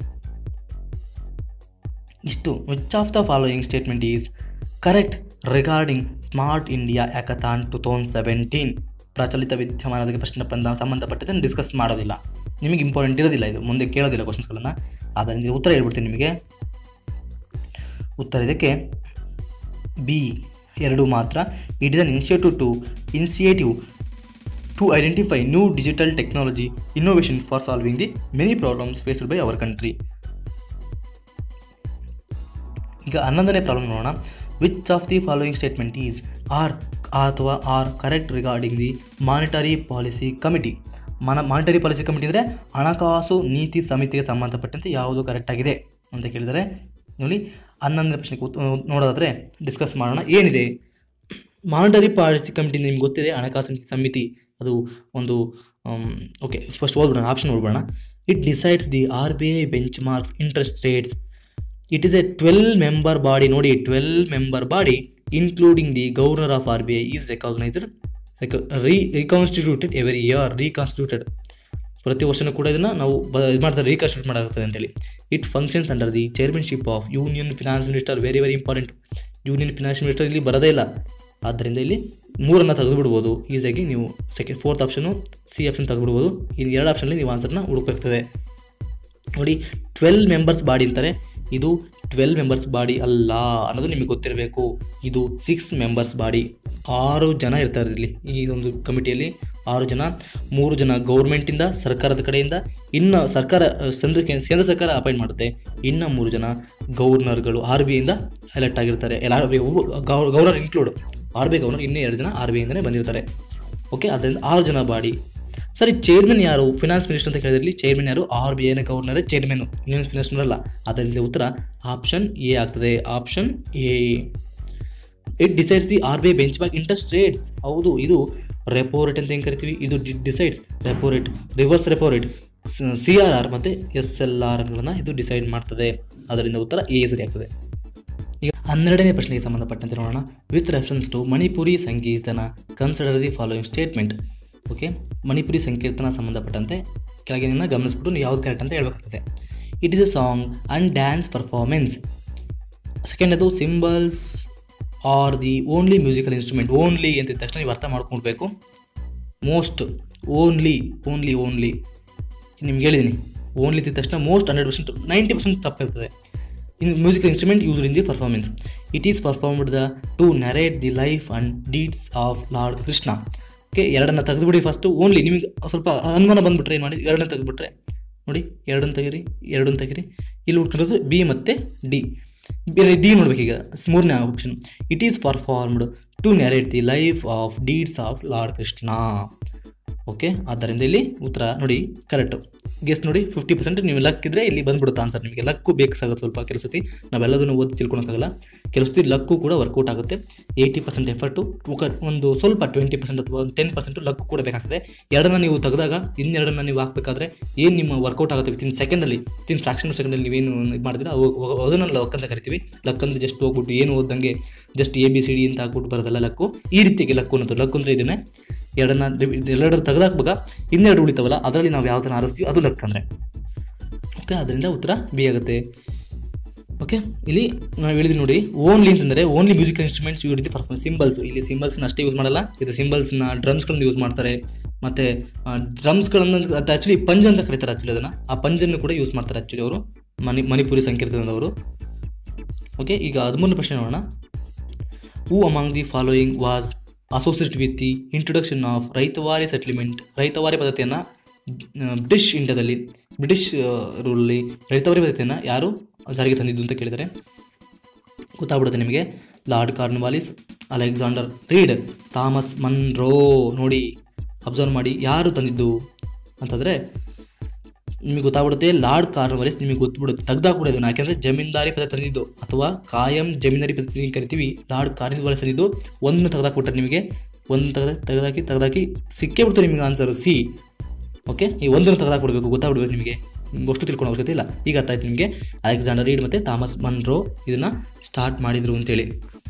ಇಷ್ಟು which of the following statement is correct regarding smart India hackathon two thousand seventeen ಪ್ರಚಲಿತ ವಿದ್ಯಮಾನದ ಪ್ರಶ್ನೆ ಬಂದ ಸಂಬಂಧಪಟ್ಟದನ್ನು ಡಿಸ್ಕಸ್ ಮಾಡೋದಿಲ್ಲ ನಿಮಗೆ ಇಂಪಾರ್ಟೆಂಟ್ ಇರೋದಿಲ್ಲ ಇದು ಮುಂದೆ ಕೇಳೋದಿಲ್ಲ ಕ್ವಶನ್ಸ್ಗಳನ್ನು ಆದ್ದರಿಂದ ಇದು ಉತ್ತರ ಹೇಳ್ಬಿಡ್ತೀನಿ ನಿಮಗೆ ಉತ್ತರ ಇದಕ್ಕೆ ಬಿ ಎರಡು ಮಾತ್ರ it is an initiative to initiative to identify new digital technology innovation for solving the many problems faced by our country ಈಗ ಹನ್ನೊಂದನೇ ಪ್ರಾಬ್ಲಮ್ ನೋಡೋಣ which of the following statement is are ಅಥವಾ are correct regarding the monetary policy committee ಮನ monetary policy committee ಅಂದರೆ ಹಣಕಾಸು ನೀತಿ ಸಮಿತಿಗೆ ಸಂಬಂಧಪಟ್ಟಂತೆ ಯಾವುದು ಕರೆಕ್ಟ್ ಆಗಿದೆ ಅಂತ ಕೇಳಿದರೆ ನೋಡಿ ಹನ್ನೊಂದನೇ ಪ್ರಶ್ನೆಗೆ ಉತ್- ನೋಡೋದಾದರೆ ಡಿಸ್ಕಸ್ ಮಾಡೋಣ ಏನಿದೆ ಮಾನಿಟರಿ ಪಾಲಿಸಿ ಕಮಿಟಿ ನಿಮ್ಗೆ ಗೊತ್ತಿದೆ ಹಣಕಾಸು ನೀತಿ ಸಮಿತಿ ಅದು ಒಂದು ಓಕೆ ಫಸ್ಟ್ ಓದ್ಬಿಡೋಣ ಆಪ್ಷನ್ ಓದ್ಬಿಡೋಣ it decides the R B I benchmarks interest rates it is a twelve member body ನೋಡಿ twelve member body including the governor of R B I is recognised re reconstituted every year ರೀಕಾನ್ಸ್ಟಿಟ್ಯೂಟೆಡ್ ಪ್ರತಿ ವರ್ಷನೂ ಕೂಡ ಇದನ್ನು ನಾವು ಬ ಇದು ಮಾಡ್ತಾರೆ reconstitute ಮಾಡಾಗ್ತದೆ ಅಂತೇಳಿ it functions under the chairmanship of union finance minister very very important union finance minister ಇಲ್ಲಿ ಬರೋದೇ ಇಲ್ಲ ಆದ್ದರಿಂದ ಇಲ್ಲಿ ಮೂರನ್ನು ತೆಗೆದು ಬಿಡ್ಬೋದು ಈಸಿಯಾಗಿ ನೀವು second fourth option C option ತೆಗೆದುಬಿಡ್ಬೋದು ಇನ್ನು ಎರಡು ಆಪ್ಷನಲ್ಲಿ ನೀವು ಆನ್ಸರ್ನ ಹುಡುಕಾಗ್ತದೆ ನೋಡಿ ಟ್ವೆಲ್ ಮೆಂಬರ್ಸ್ ಬಾಡಿ ಅಂತಾರೆ ಇದು ಟ್ವೆಲ್ ಮೆಂಬರ್ಸ್ ಬಾಡಿ ಅಲ್ಲ ಅನ್ನೋದು ನಿಮಗೆ ಗೊತ್ತಿರಬೇಕು ಇದು ಸಿಕ್ಸ್ ಮೆಂಬರ್ಸ್ ಬಾಡಿ ಆರು ಜನ ಇರ್ತಾರೆ ಇಲ್ಲಿ ಈ ಒಂದು ಕಮಿಟಿಯಲ್ಲಿ ಆರು ಜನ ಮೂರು ಜನ ಗೌರ್ಮೆಂಟಿಂದ ಸರ್ಕಾರದ ಕಡೆಯಿಂದ ಇನ್ನು ಸರ್ಕಾರ ಕೇಂದ್ರ ಕೇಂದ್ರ ಸರ್ಕಾರ ಅಪಾಯಿಂಟ್ ಮಾಡುತ್ತೆ ಇನ್ನು ಮೂರು ಜನ ಗವರ್ನರ್ಗಳು ಆರ್ ಬಿ ಐಯಿಂದ ಎಲೆಕ್ಟ್ ಆಗಿರ್ತಾರೆ ಎಲ್ಲ R B governor include R B governor ಇನ್ನೂ ಎರಡು ಜನ ಆರ್ ಬಿ ಐಯಿಂದಲೇ ಬಂದಿರ್ತಾರೆ ಓಕೆ ಅದರಿಂದ ಆರು ಜನ ಬಾಡಿ ಸರಿ ಚೇರ್ಮನ್ ಯಾರು ಫಿನಾನ್ಸ್ ಮಿನಿಸ್ಟರ್ ಅಂತ ಕೇಳಿದ್ರಲ್ಲಿ ಚೇರ್ಮನ್ ಯಾರು ಆರ್ ಬಿ ಐನ ಗವರ್ನರ್ ಚೇರ್ಮನ್ ಯೂನಿಯನ್ ಫಿನಾನ್ಸ್ ಅಲ್ಲ ಅದರಿಂದ ಉತ್ತರ ಆಪ್ಷನ್ ಎ ಆಗ್ತದೆ option A it decides the R B I benchmark interest rates ಹೌದು ಇದು ರೆಪೋ ರೇಟ್ ಅಂತ ಹೆಂಗೆ ಕರಿತೀವಿ ಇದು decides repo rate reverse repo rate C R R ಮತ್ತು ಎಸ್ ಎಲ್ ಆರ್ಗಳನ್ನು ಇದು ಡಿಸೈಡ್ ಮಾಡ್ತದೆ ಅದರಿಂದ ಉತ್ತರ ಎ ಸರಿ ಆಗ್ತದೆ ಈಗ ಹನ್ನೆರಡನೇ ಪ್ರಶ್ನೆಗೆ ಸಂಬಂಧಪಟ್ಟಂತೆ ನೋಡೋಣ with reference to Manipuri Sankirtana consider the following statement okay Manipuri Sankirtana ಸಂಬಂಧಪಟ್ಟಂತೆ ಕೆಳಗಿನ ಗಮನಿಸ್ಬಿಟ್ಟು ನೀವು ಯಾವ್ದು ಕರೆಕ್ಟ್ ಅಂತ ಹೇಳ್ಬೇಕಾಗ್ತದೆ it is a song and dance performance second ಅದು cymbals are the only musical instrument only ಅಂತಿದ ತಕ್ಷಣ ನೀವು ಅರ್ಥ ಮಾಡ್ಕೊಳ್ಬೇಕು ಮೋಸ್ಟ್ ಓನ್ಲಿ ಓನ್ಲಿ ಓನ್ಲಿ ನಿಮ್ಗೆ ಹೇಳಿದ್ದೀನಿ ಓನ್ಲಿ ಅಂತಿದ ತಕ್ಷಣ most hundred percent ninety percent ತಪ್ಪಿರ್ತದೆ in musical instrument used in the performance it is performed the to narrate the life and deeds of lord Krishna okay ಎರಡನ್ನ ತೆಗೆದುಬಿಡಿ ಫಸ್ಟು ಓನ್ಲಿ ನಿಮಗೆ ಸ್ವಲ್ಪ ಅನುಮಾನ ಬಂದುಬಿಟ್ರೆ ಏನು ಮಾಡಿ ಎರಡನ್ನ ತೆಗೆದುಬಿಟ್ರೆ ನೋಡಿ ಎರಡನ್ನ ತೆಗೀರಿ ಎರಡನ್ನ ತೆಗೀರಿ ಇಲ್ಲಿ ಉಟ್ಕೊಂಡಿರೋದು ಬಿ ಮತ್ತು ಡಿ ಬೇರೆ ಡಿ ನೋಡ್ಬೇಕೀಗ ಮೂರನೇ option it is performed to narrate the life of deeds of lord Krishna okay ಆದ್ದರಿಂದ ಇಲ್ಲಿ ಉತ್ತರ ನೋಡಿ ಕರೆಕ್ಟು ಗೆಸ್ ನೋಡಿ ಫಿಫ್ಟಿ ಪರ್ಸೆಂಟ್ ನೀವು ಲಕ್ ಇದ್ದರೆ ಇಲ್ಲಿ ಬಂದ್ಬಿಡುತ್ತೆ ಆನ್ಸರ್ ನಿಮಗೆ ಲಕ್ಕು ಬೇಕಾಗುತ್ತೆ ಸ್ವಲ್ಪ ಕೆಲವು ಸತಿ ನಾವೆಲ್ಲದನ್ನು ಓದಿ ತಿಳ್ಕೊಳಕ್ಕಾಗಲ್ಲ ಕೆಲವು ಸತಿ ಲಕ್ಕು ಕೂಡ ವರ್ಕೌಟ್ ಆಗುತ್ತೆ ಏಯ್ಟಿ ಪರ್ಸೆಂಟ್ ಎಫರ್ಟು ಒಂದು ಸ್ವಲ್ಪ ಟ್ವೆಂಟಿ ಪರ್ಸೆಂಟ್ ಅಥವಾ ಒಂದು ಟೆನ್ ಪರ್ಸೆಂಟು ಲಕ್ಕು ಕೂಡ ಬೇಕಾಗ್ತದೆ ಎರಡನ್ನ ನೀವು ತೆಗೆದಾಗ ಇನ್ನೆರಡನ್ನ ನೀವು ಹಾಕಬೇಕಾದ್ರೆ ಏನು ನಿಮ್ಮ ವರ್ಕೌಟ್ ಆಗುತ್ತೆ ವಿತಿನ್ ಸೆಕೆಂಡಲ್ಲಿ ವಿತಿನ್ ಫ್ರಾಕ್ಷನ್ ಸೆಕೆಂಡಲ್ಲಿ ನೀವೇನು ಇದು ಮಾಡಿದ್ರೆ ಅವು ಅವು- ಅದನ್ನು ಲಕ್ ಅಂತ ಕರಿತೀವಿ ಲಕ್ ಅಂದರೆ ಜಸ್ಟ್ ಹೋಗ್ಬಿಟ್ಟು ಏನು ಓದಂಗೆ just A B C D ಅಂತ ಹಾಕ್ಬಿಟ್ಟು ಬರೋದಲ್ಲ ಲಕ್ಕು ಈ ರೀತಿಗೆ ಲಕ್ಕು ಅನ್ನೋದು ಲಕ್ಕು ಅಂದರೆ ಇದನ್ನೇ ಎರಡನ್ನ ಎರಡರ ತೆಗೆದಾಕ್ಬೇಕಾ ಇನ್ನೆರಡು ಉಳಿತಾವಲ್ಲ ಅದರಲ್ಲಿ ನಾವು ಯಾವುದನ್ನು ಆರಿಸ್ತೀವಿ ಅದು ಲಕ್ ಅಂದರೆ ಓಕೆ ಅದರಿಂದ ಉತ್ತರ ಬಿ ಆಗುತ್ತೆ ಓಕೆ ಇಲ್ಲಿ ನಾವು ಹೇಳಿದ್ವಿ ನೋಡಿ ಓನ್ಲಿ ಅಂತಂದರೆ ಓನ್ಲಿ ಮ್ಯೂಸಿಕಲ್ ಇನ್ಸ್ಟ್ರೂಮೆಂಟ್ಸ್ ಯೂ ರೀತಿ ಪರ್ಫಾರ್ಮ್ ಸಿಂಬಲ್ಸ್ ಇಲ್ಲಿ ಸಿಂಬಲ್ಸ್ನ ಅಷ್ಟೇ ಯೂಸ್ ಮಾಡಲ್ಲ ಇದು ಸಿಂಬಲ್ಸ್ನ ಡ್ರಮ್ಸ್ಗಳನ್ನ ಯೂಸ್ ಮಾಡ್ತಾರೆ ಮತ್ತು ಡ್ರಮ್ಸ್ಗಳನ್ನು ಅದು ಆ್ಯಕ್ಚುಲಿ ಪಂಜ್ ಅಂತ ಕರೀತಾರೆ ಆ್ಯಕ್ಚುಲಿ ಅದನ್ನು ಆ ಪಂಜನ್ನು ಕೂಡ ಯೂಸ್ ಮಾಡ್ತಾರೆ ಆ್ಯಕ್ಚುಲಿ ಅವರು ಮಣಿ ಮಣಿಪುರಿ ಸಂಕೀರ್ತನದವರು ಓಕೆ ಈಗ ಹದಿಮೂರನೇ ಪ್ರಶ್ನೆ ನೋಡೋಣ who among the following was associate with the introduction of Ryotwari settlement Ryotwari ಪದ್ಧತಿಯನ್ನು ಬ್ರಿಟಿಷ್ ಇಂಡಿಯಾದಲ್ಲಿ ಬ್ರಿಟಿಷ್ ರೂಲಲ್ಲಿ ರೈತವಾರಿ ಪದ್ಧತಿಯನ್ನು ಯಾರು ಜಾರಿಗೆ ತಂದಿದ್ದು ಅಂತ ಕೇಳಿದರೆ ಗೊತ್ತಾಗ್ಬಿಡುತ್ತೆ ನಿಮಗೆ lord Cornwallis Alexander Read Thomas Munro ನೋಡಿ ಅಬ್ಸರ್ವ್ ಮಾಡಿ ಯಾರು ತಂದಿದ್ದು ಅಂತಂದರೆ ನಿಮಗೆ ಗೊತ್ತಾಗ್ಬಿಡುತ್ತೆ ಲಾರ್ಡ್ ಕಾರ್ನ್ವಾಲಿಸ್ ನಿಮಗೆ ಗೊತ್ತುಬಿಡುತ್ತೆ ತೆಗ್ದಾಕ್ಬಿಡು ಇದನ್ನು ಯಾಕೆಂದರೆ ಜಮೀನ್ದಾರಿ ಪದ್ಧತಿ ತಂದಿದ್ದು ಅಥವಾ ಕಾಯಂ ಜಮೀನ್ದಾರಿ ಪದ್ಧತಿ ಕರಿತೀವಿ ಲಾರ್ಡ್ ಕಾರ್ನ್ವಾಲಿಸ್ ತಂದಿದ್ದು ಒಂದು ತೆಗೆದಾಕ್ಬಿಟ್ರೆ ನಿಮಗೆ ಒಂದು ತೆಗೆದ ತೆಗೆದಾಕಿ ತೆಗೆದಾಕಿ ಸಿಕ್ಕೇ ಬಿಡ್ತು ನಿಮಗೆ ಆನ್ಸರ್ ಸಿ ಓಕೆ ಈ ಒಂದನ್ನು ತೆಗೆದಾಕ್ಬಿಡ್ಬೇಕು ಗೊತ್ತಾಗ್ಬಿಡ್ಬೇಕು ನಿಮಗೆ ನಿಮ್ಗೆ ಅಷ್ಟು ತಿಳ್ಕೊಳ್ಳೋ ಅವಶ್ಯಕತೆ ಇಲ್ಲ ಈಗ ಅರ್ಥ ಆಯ್ತು ನಿಮಗೆ ಅಲೆಕ್ಸಾಂಡರ್ ರೀಡ್ ಮತ್ತು ಥಾಮಸ್ ಮನ್ರೋ ಇದನ್ನು ಸ್ಟಾರ್ಟ್ ಮಾಡಿದರು ಅಂತೇಳಿ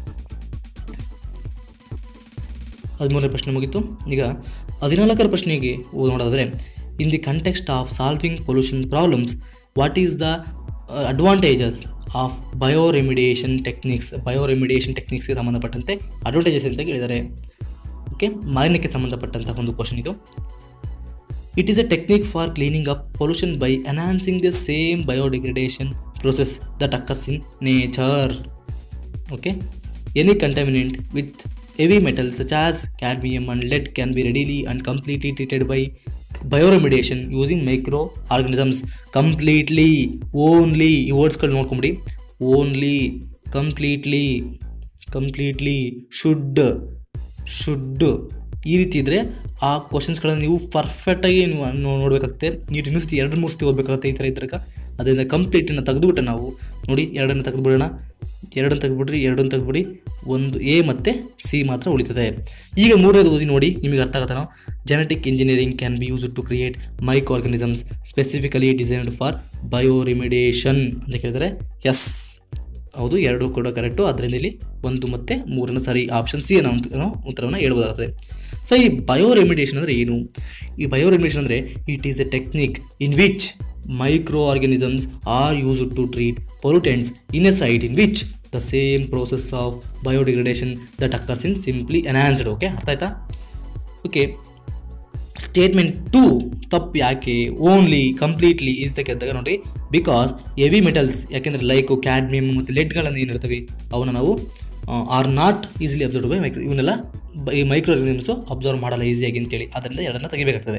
ಹದಿಮೂರನೇ ಪ್ರಶ್ನೆ ಮುಗೀತು ಈಗ ಹದಿನಾಲ್ಕರ ಪ್ರಶ್ನೆಗೆ ನೋಡೋದಾದರೆ in the context of solving pollution problems what is the advantages of bioremediation techniques bioremediation ಟೆಕ್ನಿಕ್ಸ್ಗೆ ಸಂಬಂಧಪಟ್ಟಂತೆ ಅಡ್ವಾಂಟೇಜಸ್ ಅಂತ ಕೇಳಿದ್ದಾರೆ ಓಕೆ ಮಾಲಿನ್ಯಕ್ಕೆ ಸಂಬಂಧಪಟ್ಟಂಥ ಒಂದು ಕ್ವಶನ್ ಇದು it is a technique for cleaning up pollution by enhancing the same biodegradation process that occurs in nature okay any contaminant with heavy metal such as cadmium and lead can be readily and completely treated by bioremediation using microorganisms completely only ಈ ವರ್ಡ್ಸ್ಗಳು ನೋಡ್ಕೊಂಬಿಡಿ only completely completely should should ಈ ರೀತಿ ಇದ್ದರೆ ಆ ಕ್ವಶನ್ಸ್ಗಳನ್ನು ನೀವು ಪರ್ಫೆಕ್ಟಾಗಿ ನೀವು ನೋ- ನೋಡಬೇಕಾಗುತ್ತೆ ನೀವು ಇನ್ನೂ ಸತಿ ಎರಡು ಮೂರು ಸತಿ ಓದಬೇಕಾಗುತ್ತೆ ಈ ಥರ ಇದ್ರಾಗ ಅದರಿಂದ ಕಂಪ್ಲೀಟನ್ನು ತೆಗೆದುಬಿಟ್ಟೆ ನಾವು ನೋಡಿ ಎರಡನ್ನು ತೆಗೆದುಬಿಡೋಣ ಎರಡನ್ನು ತೆಗೆದುಬಿಡ್ರಿ ಎರಡನ್ನು ತೆಗೆದುಬಿಡಿ ಒಂದು ಎ ಮತ್ತು ಸಿ ಮಾತ್ರ ಉಳಿತದೆ ಈಗ ಮೂರನೇದು ಓದಿ ನೋಡಿ ನಿಮಗೆ ಅರ್ಥ ಆಗುತ್ತೆ ನಾವು genetic engineering can be use to create microorganisms specifically designed for bioremediation ಅಂತ ಕೇಳಿದರೆ ಎಸ್ ಹೌದು ಎರಡು ಕೂಡ ಕರೆಕ್ಟು ಅದರಿಂದ ಇಲ್ಲಿ ಒಂದು ಮತ್ತು ಮೂರನ್ನು ಸರಿ ಆಪ್ಷನ್ ಸಿ ಅನ್ನೋ ಒಂದು- ಅನ್ನೋ ಉತ್ತರವನ್ನು ಹೇಳ್ಬೋದಾಗ್ತದೆ ಸೊ ಈ ಬಯೋ ರೆಮಿಡೇಷನ್ ಅಂದರೆ ಏನು ಈ ಬಯೋ ರೆಮಿಡೇಷನ್ ಅಂದರೆ it is a technique in which microorganisms are use to treat pollutants in a site in which the same process of biodegradation that occurs in simply enhanced okay ಅರ್ಥ ಆಯ್ತಾ okay statement two ತಪ್ಪು ಯಾಕೆ only completely ಇರ್ತಕ್ಕಂಥಾಗ ನೋಡಿ because heavy metals ಯಾಕೆಂದರೆ like cadmium ಮತ್ತು ಲೆಡ್ಗಳನ್ನು ಏನಿರ್ತವೆ ಅವನ್ನ ನಾವು are not easily observe by micro ಇವನ್ನೆಲ್ಲ ಬ- ಈ ಮೈಕ್ರೋ ಆರ್ಗನಿಸಮ್ಸು ಅಬ್ಸರ್ವ್ ಮಾಡಲ್ಲ ಈಸಿಯಾಗಿ ಅಂತೇಳಿ ಅದರಿಂದ ಎರಡನ್ನ ತೆಗಿಬೇಕಾಗ್ತದೆ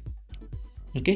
ಓಕೆ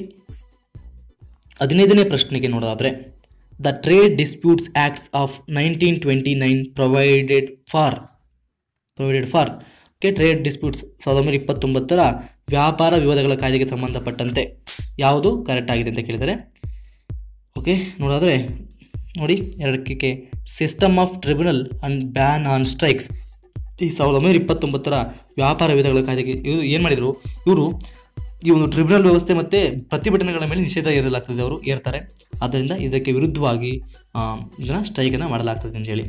ಹದಿನೈದನೇ ಪ್ರಶ್ನೆಗೆ ನೋಡೋದಾದರೆ the trade disputes acts of nineteen twenty nine provided for provided for okay trade disputes ಸಾವಿರದ ಒಂಬೈನೂರ ಇಪ್ಪತ್ತೊಂಬತ್ತರ ವ್ಯಾಪಾರ ವಿವಾದಗಳ ಕಾಯ್ದೆಗೆ ಸಂಬಂಧಪಟ್ಟಂತೆ ಯಾವುದು ಕರೆಕ್ಟ್ ಆಗಿದೆ ಅಂತ ಕೇಳಿದರೆ ಓಕೆ ನೋಡೋದಾದರೆ ನೋಡಿ ಎರಡಕ್ಕೆ system of tribunal and ban on strikes ಈ ಸಾವಿರದ ಒಂಬೈನೂರ ಇಪ್ಪತ್ತೊಂಬತ್ತರ ವ್ಯಾಪಾರ ವಿವಾದಗಳ ಕಾಯ್ದೆಗೆ ಇವರು ಏನು ಮಾಡಿದರು ಇವರು ಈ ಒಂದು ಟ್ರಿಬ್ಯುನಲ್ ವ್ಯವಸ್ಥೆ ಮತ್ತು ಪ್ರತಿಭಟನೆಗಳ ಮೇಲೆ ನಿಷೇಧ ಏರಲಾಗ್ತದೆ ಅವರು ಏರ್ತಾರೆ ಆದ್ದರಿಂದ ಇದಕ್ಕೆ ವಿರುದ್ಧವಾಗಿ ಇದನ್ನು ಸ್ಟ್ರೈಕನ್ನು ಮಾಡಲಾಗ್ತದೆ ಅಂತೇಳಿ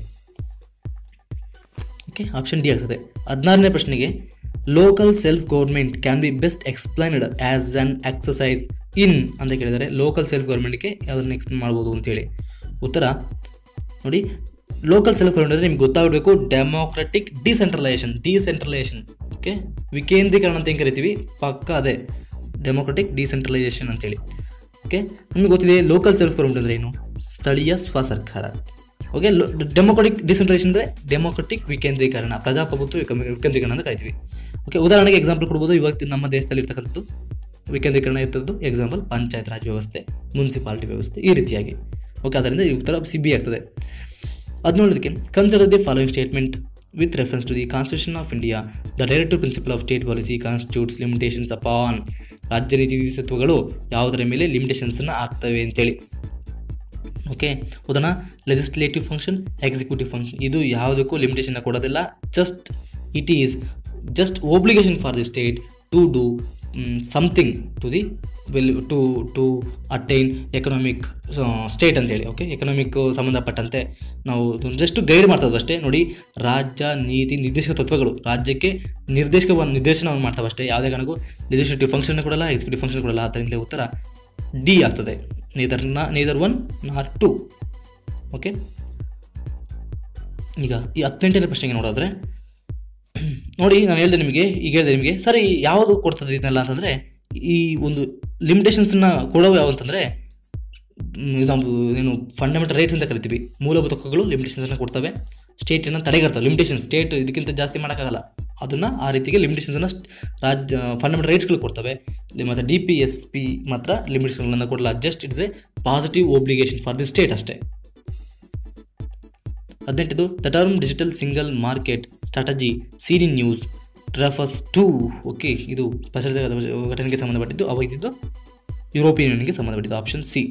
ಓಕೆ ಆಪ್ಷನ್ ಡಿ ಆಗ್ತದೆ ಹದಿನಾರನೇ ಪ್ರಶ್ನೆಗೆ local self government can be best explained as an exercise in ಅಂತ ಕೇಳಿದರೆ ಲೋಕಲ್ ಸೆಲ್ಫ್ ಗೌರ್ಮೆಂಟ್ಗೆ ಯಾವುದನ್ನು ಎಕ್ಸ್ಪ್ಲೇನ್ ಮಾಡ್ಬೋದು ಅಂತೇಳಿ ಉತ್ತರ ನೋಡಿ ಲೋಕಲ್ ಸೆಲ್ಫ್ ಗೌರ್ಮೆಂಟ್ ಅಂದರೆ ನಿಮ್ಗೆ ಗೊತ್ತಾಗಬೇಕು ಡೆಮೋಕ್ರೆಟಿಕ್ ಡಿಸೆಂಟ್ರಲೈಸೇಷನ್ ಡಿಸೆಂಟ್ರಲೈಸೇಷನ್ ಓಕೆ ವಿಕೇಂದ್ರೀಕರಣ ಅಂತ ಹೆಂಗೆ ಕರಿತೀವಿ ಪಕ್ಕ ಅದೇ ಡೆಮೋಕ್ರೆಟಿಕ್ ಡಿಸೆಂಟ್ರಲೈಸೇಷನ್ ಅಂತೇಳಿ ಓಕೆ ನಿಮಗೆ ಗೊತ್ತಿದೆ ಲೋಕಲ್ ಸೆಲ್ಫ್ ಗೌರ್ಮೆಂಟ್ ಅಂದರೆ ಏನು ಸ್ಥಳೀಯ ಸ್ವಸರ್ಕಾರ ಓಕೆ ಡೆಮೋಕ್ರೆಟಿಕ್ ಡಿಸೆಂಟ್ರಲೈಸೇಷನ್ ಅಂದರೆ ಡೆಮೋಕ್ರೆಟಿಕ್ ವಿಕೇಂದ್ರೀಕರಣ ಪ್ರಜಾಪ್ರಭುತ್ವ ವಿಕ- ವಿಕೇಂದ್ರೀಕರಣ ಅಂತ ಕರಿತೀವಿ ಓಕೆ ಉದಾಹರಣೆಗೆ ಎಕ್ಸಾಂಪಲ್ ಕೊಡ್ಬೋದು ಇವತ್ತು ನಮ್ಮ ದೇಶದಲ್ಲಿ ಇರ್ತಕ್ಕಂಥದ್ದು ವಿಕೇಂದ್ರೀಕರಣ ಇರ್ತದ್ದು ಎಕ್ಸಾಂಪಲ್ ಪಂಚಾಯತ್ ರಾಜ್ ವ್ಯವಸ್ಥೆ ಮುನ್ಸಿಪಾಲಿಟಿ ವ್ಯವಸ್ಥೆ ಈ ರೀತಿಯಾಗಿ ಓಕೆ ಅದರಿಂದ ಈ ಉತ್ತರ ಸಿ ಬಿ ಆಗ್ತದೆ ಹದಿನೇಳದಕ್ಕೆ consider the following statement with reference to the constitution of India the directive principle of state policy constitutes limitations upon ರಾಜ್ಯ ನೀತಿ ತತ್ವಗಳು ಯಾವುದರ ಮೇಲೆ ಲಿಮಿಟೇಷನ್ಸನ್ನು ಆಗ್ತವೆ ಅಂತೇಳಿ ಓಕೆ ಉದಾಹರಣ ಲೆಜಿಸ್ಲೇಟಿವ್ ಫಂಕ್ಷನ್ ಎಕ್ಸಿಕ್ಯೂಟಿವ್ ಫಂಕ್ಷನ್ ಇದು ಯಾವುದಕ್ಕೂ ಲಿಮಿಟೇಷನ್ ಕೊಡೋದಿಲ್ಲ just it is just obligation for the state to do something to the well to to attain economic state ಅಂತೇಳಿ ಓಕೆ ಎಕನಾಮಿಕ್ ಸಂಬಂಧಪಟ್ಟಂತೆ ನಾವು ಜಸ್ಟ್ ಗೈಡ್ ಮಾಡ್ತದೆ ಅಷ್ಟೇ ನೋಡಿ ರಾಜ್ಯ ನೀತಿ ನಿರ್ದೇಶಕ ತತ್ವಗಳು ರಾಜ್ಯಕ್ಕೆ ನಿರ್ದೇಶಕವನ್ನು ನಿರ್ದೇಶನವನ್ನು ಮಾಡ್ತಾವೆ ಅಷ್ಟೇ ಯಾವುದೇ ಕಾರಣಕ್ಕೂ ಲೆಜಿಸ್ಲೇಟಿವ್ ಫಂಕ್ಷನ್ ಕೊಡಲ್ಲ ಎಕ್ಸಿಕ್ಯೂಟಿವ್ ಫಂಕ್ಷನ್ ಕೊಡಲ್ಲ ಆದ್ದರಿಂದ ಉತ್ತರ ಡಿ ಆಗ್ತದೆ neither nor neither one not two okay ಈಗ ಈ ಹದಿನೆಂಟನೇ ಪ್ರಶ್ನೆಗೆ ನೋಡಿದ್ರೆ ನೋಡಿ ನಾನು ಹೇಳಿದೆ ನಿಮಗೆ ಈಗ ಹೇಳಿದೆ ನಿಮಗೆ ಸರಿ ಯಾವುದು ಕೊಡ್ತದೆ ಇದನ್ನೆಲ್ಲ ಅಂತಂದರೆ ಈ ಒಂದು ಲಿಮಿಟೇಷನ್ಸನ್ನ ಕೊಡೋವು ಯಾವ ಅಂತಂದರೆ ನಾವು ಏನು ಫಂಡಮೆಂಟಲ್ ರೈಟ್ಸ್ ಅಂತ ಕರಿತೀವಿ ಮೂಲಭೂತ ಹಕ್ಕುಗಳು ಲಿಮಿಟೇಷನ್ಸನ್ನು ಕೊಡ್ತವೆ ಸ್ಟೇಟನ್ನು ತಡೆಗರ್ತವೆ ಲಿಮಿಟೇಷನ್ ಸ್ಟೇಟ್ ಇದಕ್ಕಿಂತ ಜಾಸ್ತಿ ಮಾಡೋಕ್ಕಾಗಲ್ಲ ಅದನ್ನು ಆ ರೀತಿಗೆ ಲಿಮಿಟೇಷನ್ಸನ್ನು ರಾಜ್ಯ ಫಂಡಮೆಂಟಲ್ ರೈಟ್ಸ್ಗಳು ಕೊಡ್ತವೆ ಮತ್ತು ಡಿ ಪಿ ಎಸ್ ಪಿ ಮಾತ್ರ ಲಿಮಿಟೇಷನ್ಗಳನ್ನು ಕೊಡಲ್ಲ just it's a positive obligation for the state ಅಷ್ಟೇ ಹದಿನೆಂಟದು the term digital single market strategy seen in news refers to okay ಇದು ಪ್ರಚಲಿತ ಘಟನೆಗೆ ಸಂಬಂಧಪಟ್ಟಿದ್ದು ಅವಾಗಿದ್ದು ಯುರೋಪಿಯನ್ ಯೂನಿಯನ್ಗೆ ಸಂಬಂಧಪಟ್ಟಿದ್ದು ಆಪ್ಷನ್ ಸಿ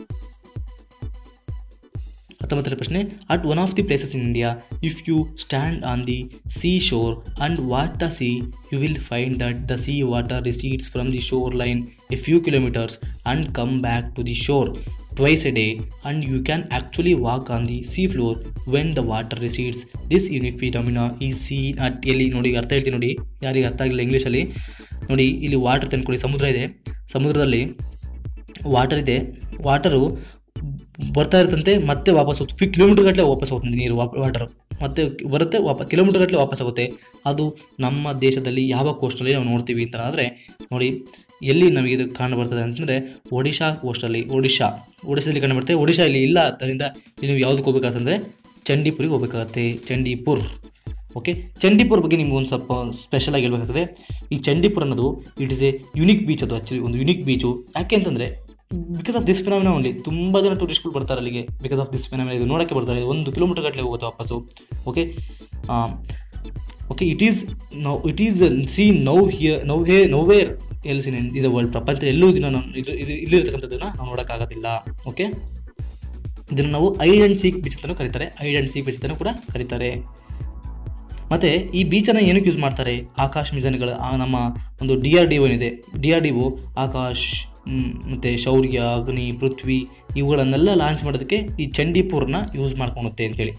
ಹತ್ತೊಂಬತ್ತನೇ ಪ್ರಶ್ನೆ at one of the places in India if you stand on the sea shore and watch the sea you will find that the sea water recedes from the shoreline a few kilometres and come back to the shore twice a day and you can actually walk on the sea floor when the water recedes this unique phenomena ಈ seen at ಎಲ್ಲಿ ನೋಡಿ ಅರ್ಥ ಹೇಳ್ತೀನಿ ನೋಡಿ ಯಾರಿಗೆ ಅರ್ಥ ಆಗಿಲ್ಲ ಇಂಗ್ಲೀಷಲ್ಲಿ ನೋಡಿ ಇಲ್ಲಿ ವಾಟರ್ ತಂದ್ಕೊಳ್ಳಿ ಸಮುದ್ರ ಇದೆ ಸಮುದ್ರದಲ್ಲಿ ವಾಟರ್ ಇದೆ ವಾಟರು ಬರ್ತಾ ಇರ್ತಂತೆ ಮತ್ತೆ ವಾಪಸ್ ಹೋಗ್ತು ಫಿ ಕಿಲೋಮೀಟರ್ ಗಟ್ಟಲೆ ವಾಪಸ್ ಹೋಗ್ತದೆ ನೀರು ವಾಟರು ಮತ್ತೆ ಬರುತ್ತೆ ವಾಪ ಕಿಲೋಮೀಟರ್ ಗಟ್ಟಲೆ ವಾಪಸ್ ಆಗುತ್ತೆ ಅದು ನಮ್ಮ ದೇಶದಲ್ಲಿ ಯಾವ ಕೋಸ್ಟಲ್ಲಿ ನಾವು ನೋಡ್ತೀವಿ ಅಂತ ಆದರೆ ನೋಡಿ ಎಲ್ಲಿ ನಮಗೆ ಇದು ಕಾಣ ಬರ್ತದೆ ಅಂತಂದರೆ ಒಡಿಶಾ ಕೋಸ್ಟಲ್ಲಿ ಒಡಿಶಾ ಒಡಿಶಾದಲ್ಲಿ ಕಂಡು ಬರ್ತದೆ ಒಡಿಶಾ ಇಲ್ಲಿ ಇಲ್ಲ ಅದರಿಂದ ಇಲ್ಲಿ ನೀವು ಯಾವುದಕ್ಕೆ ಹೋಗ್ಬೇಕಾಗತ್ತಂದರೆ ಚಂಡೀಪುರಿಗೆ ಹೋಗ್ಬೇಕಾಗತ್ತೆ ಚಂಡೀಪುರ್ ಓಕೆ ಚಂಡೀಪುರ್ ಬಗ್ಗೆ ನಿಮ್ಗೆ ಒಂದು ಸ್ವಲ್ಪ ಸ್ಪೆಷಲ್ ಆಗಿ ಹೇಳ್ಬೇಕಾಗ್ತದೆ ಈ ಚಂಡೀಪುರ್ ಅನ್ನೋದು it is a unique beach ಅದು ಆ್ಯಕ್ಚುಲಿ ಒಂದು ಯುನಿಕ್ ಬೀಚು ಯಾಕೆ ಅಂತಂದರೆ because of this phenomena only ತುಂಬ ಜನ ಟೂರಿಸ್ಟ್ಗಳು ಬರ್ತಾರೆ ಅಲ್ಲಿಗೆ ಬಿಕಾಸ್ ಆಫ್ ದಿಸ್ ಫಿನಾಮಿನ ಇದು ನೋಡೋಕ್ಕೆ ಬರ್ತಾರೆ ಒಂದು ಕಿಲೋಮೀಟರ್ ಗಟ್ಟಲೆ ಹೋಗುತ್ತೆ ವಾಪಸ್ಸು okay okay it is now it is sea now here now hey nowhere else in ಇದು ವರ್ಲ್ಡ್ ಪ್ರಪಂಚ ಎಲ್ಲೂ ಇದನ್ನು ನಾವು ಇದು ಇದು ಇಲ್ಲಿರ್ತಕ್ಕಂಥದ್ದನ್ನು ನಾವು ನೋಡೋಕ್ಕಾಗೋದಿಲ್ಲ ಓಕೆ ಇದನ್ನು ನಾವು ಐಡ್ ಆ್ಯಂಡ್ ಸೀಕ್ ಬೀಚ್ ಅಂತಲೂ ಕರೀತಾರೆ ಐಡ್ ಆ್ಯಂಡ್ ಸೀಕ್ ಬೀಚ್ ಅಂತಲೂ ಕೂಡ ಕರೀತಾರೆ ಮತ್ತು ಈ ಬೀಚನ್ನು ಏನಕ್ಕೆ ಯೂಸ್ ಮಾಡ್ತಾರೆ ಆಕಾಶ್ ಮಿಷನ್ಗಳ ಆ ನಮ್ಮ ಒಂದು ಡಿ ಆರ್ ಡಿ ಒ ಏನಿದೆ D R D O Akash ಮತ್ತು ಶೌರ್ಯ ಅಗ್ನಿ ಪೃಥ್ವಿ ಇವುಗಳನ್ನೆಲ್ಲ ಲಾಂಚ್ ಮಾಡೋದಕ್ಕೆ ಈ ಚಂಡೀಪುರ್ನ ಯೂಸ್ ಮಾಡ್ಕೊಳುತ್ತೆ ಅಂತೇಳಿ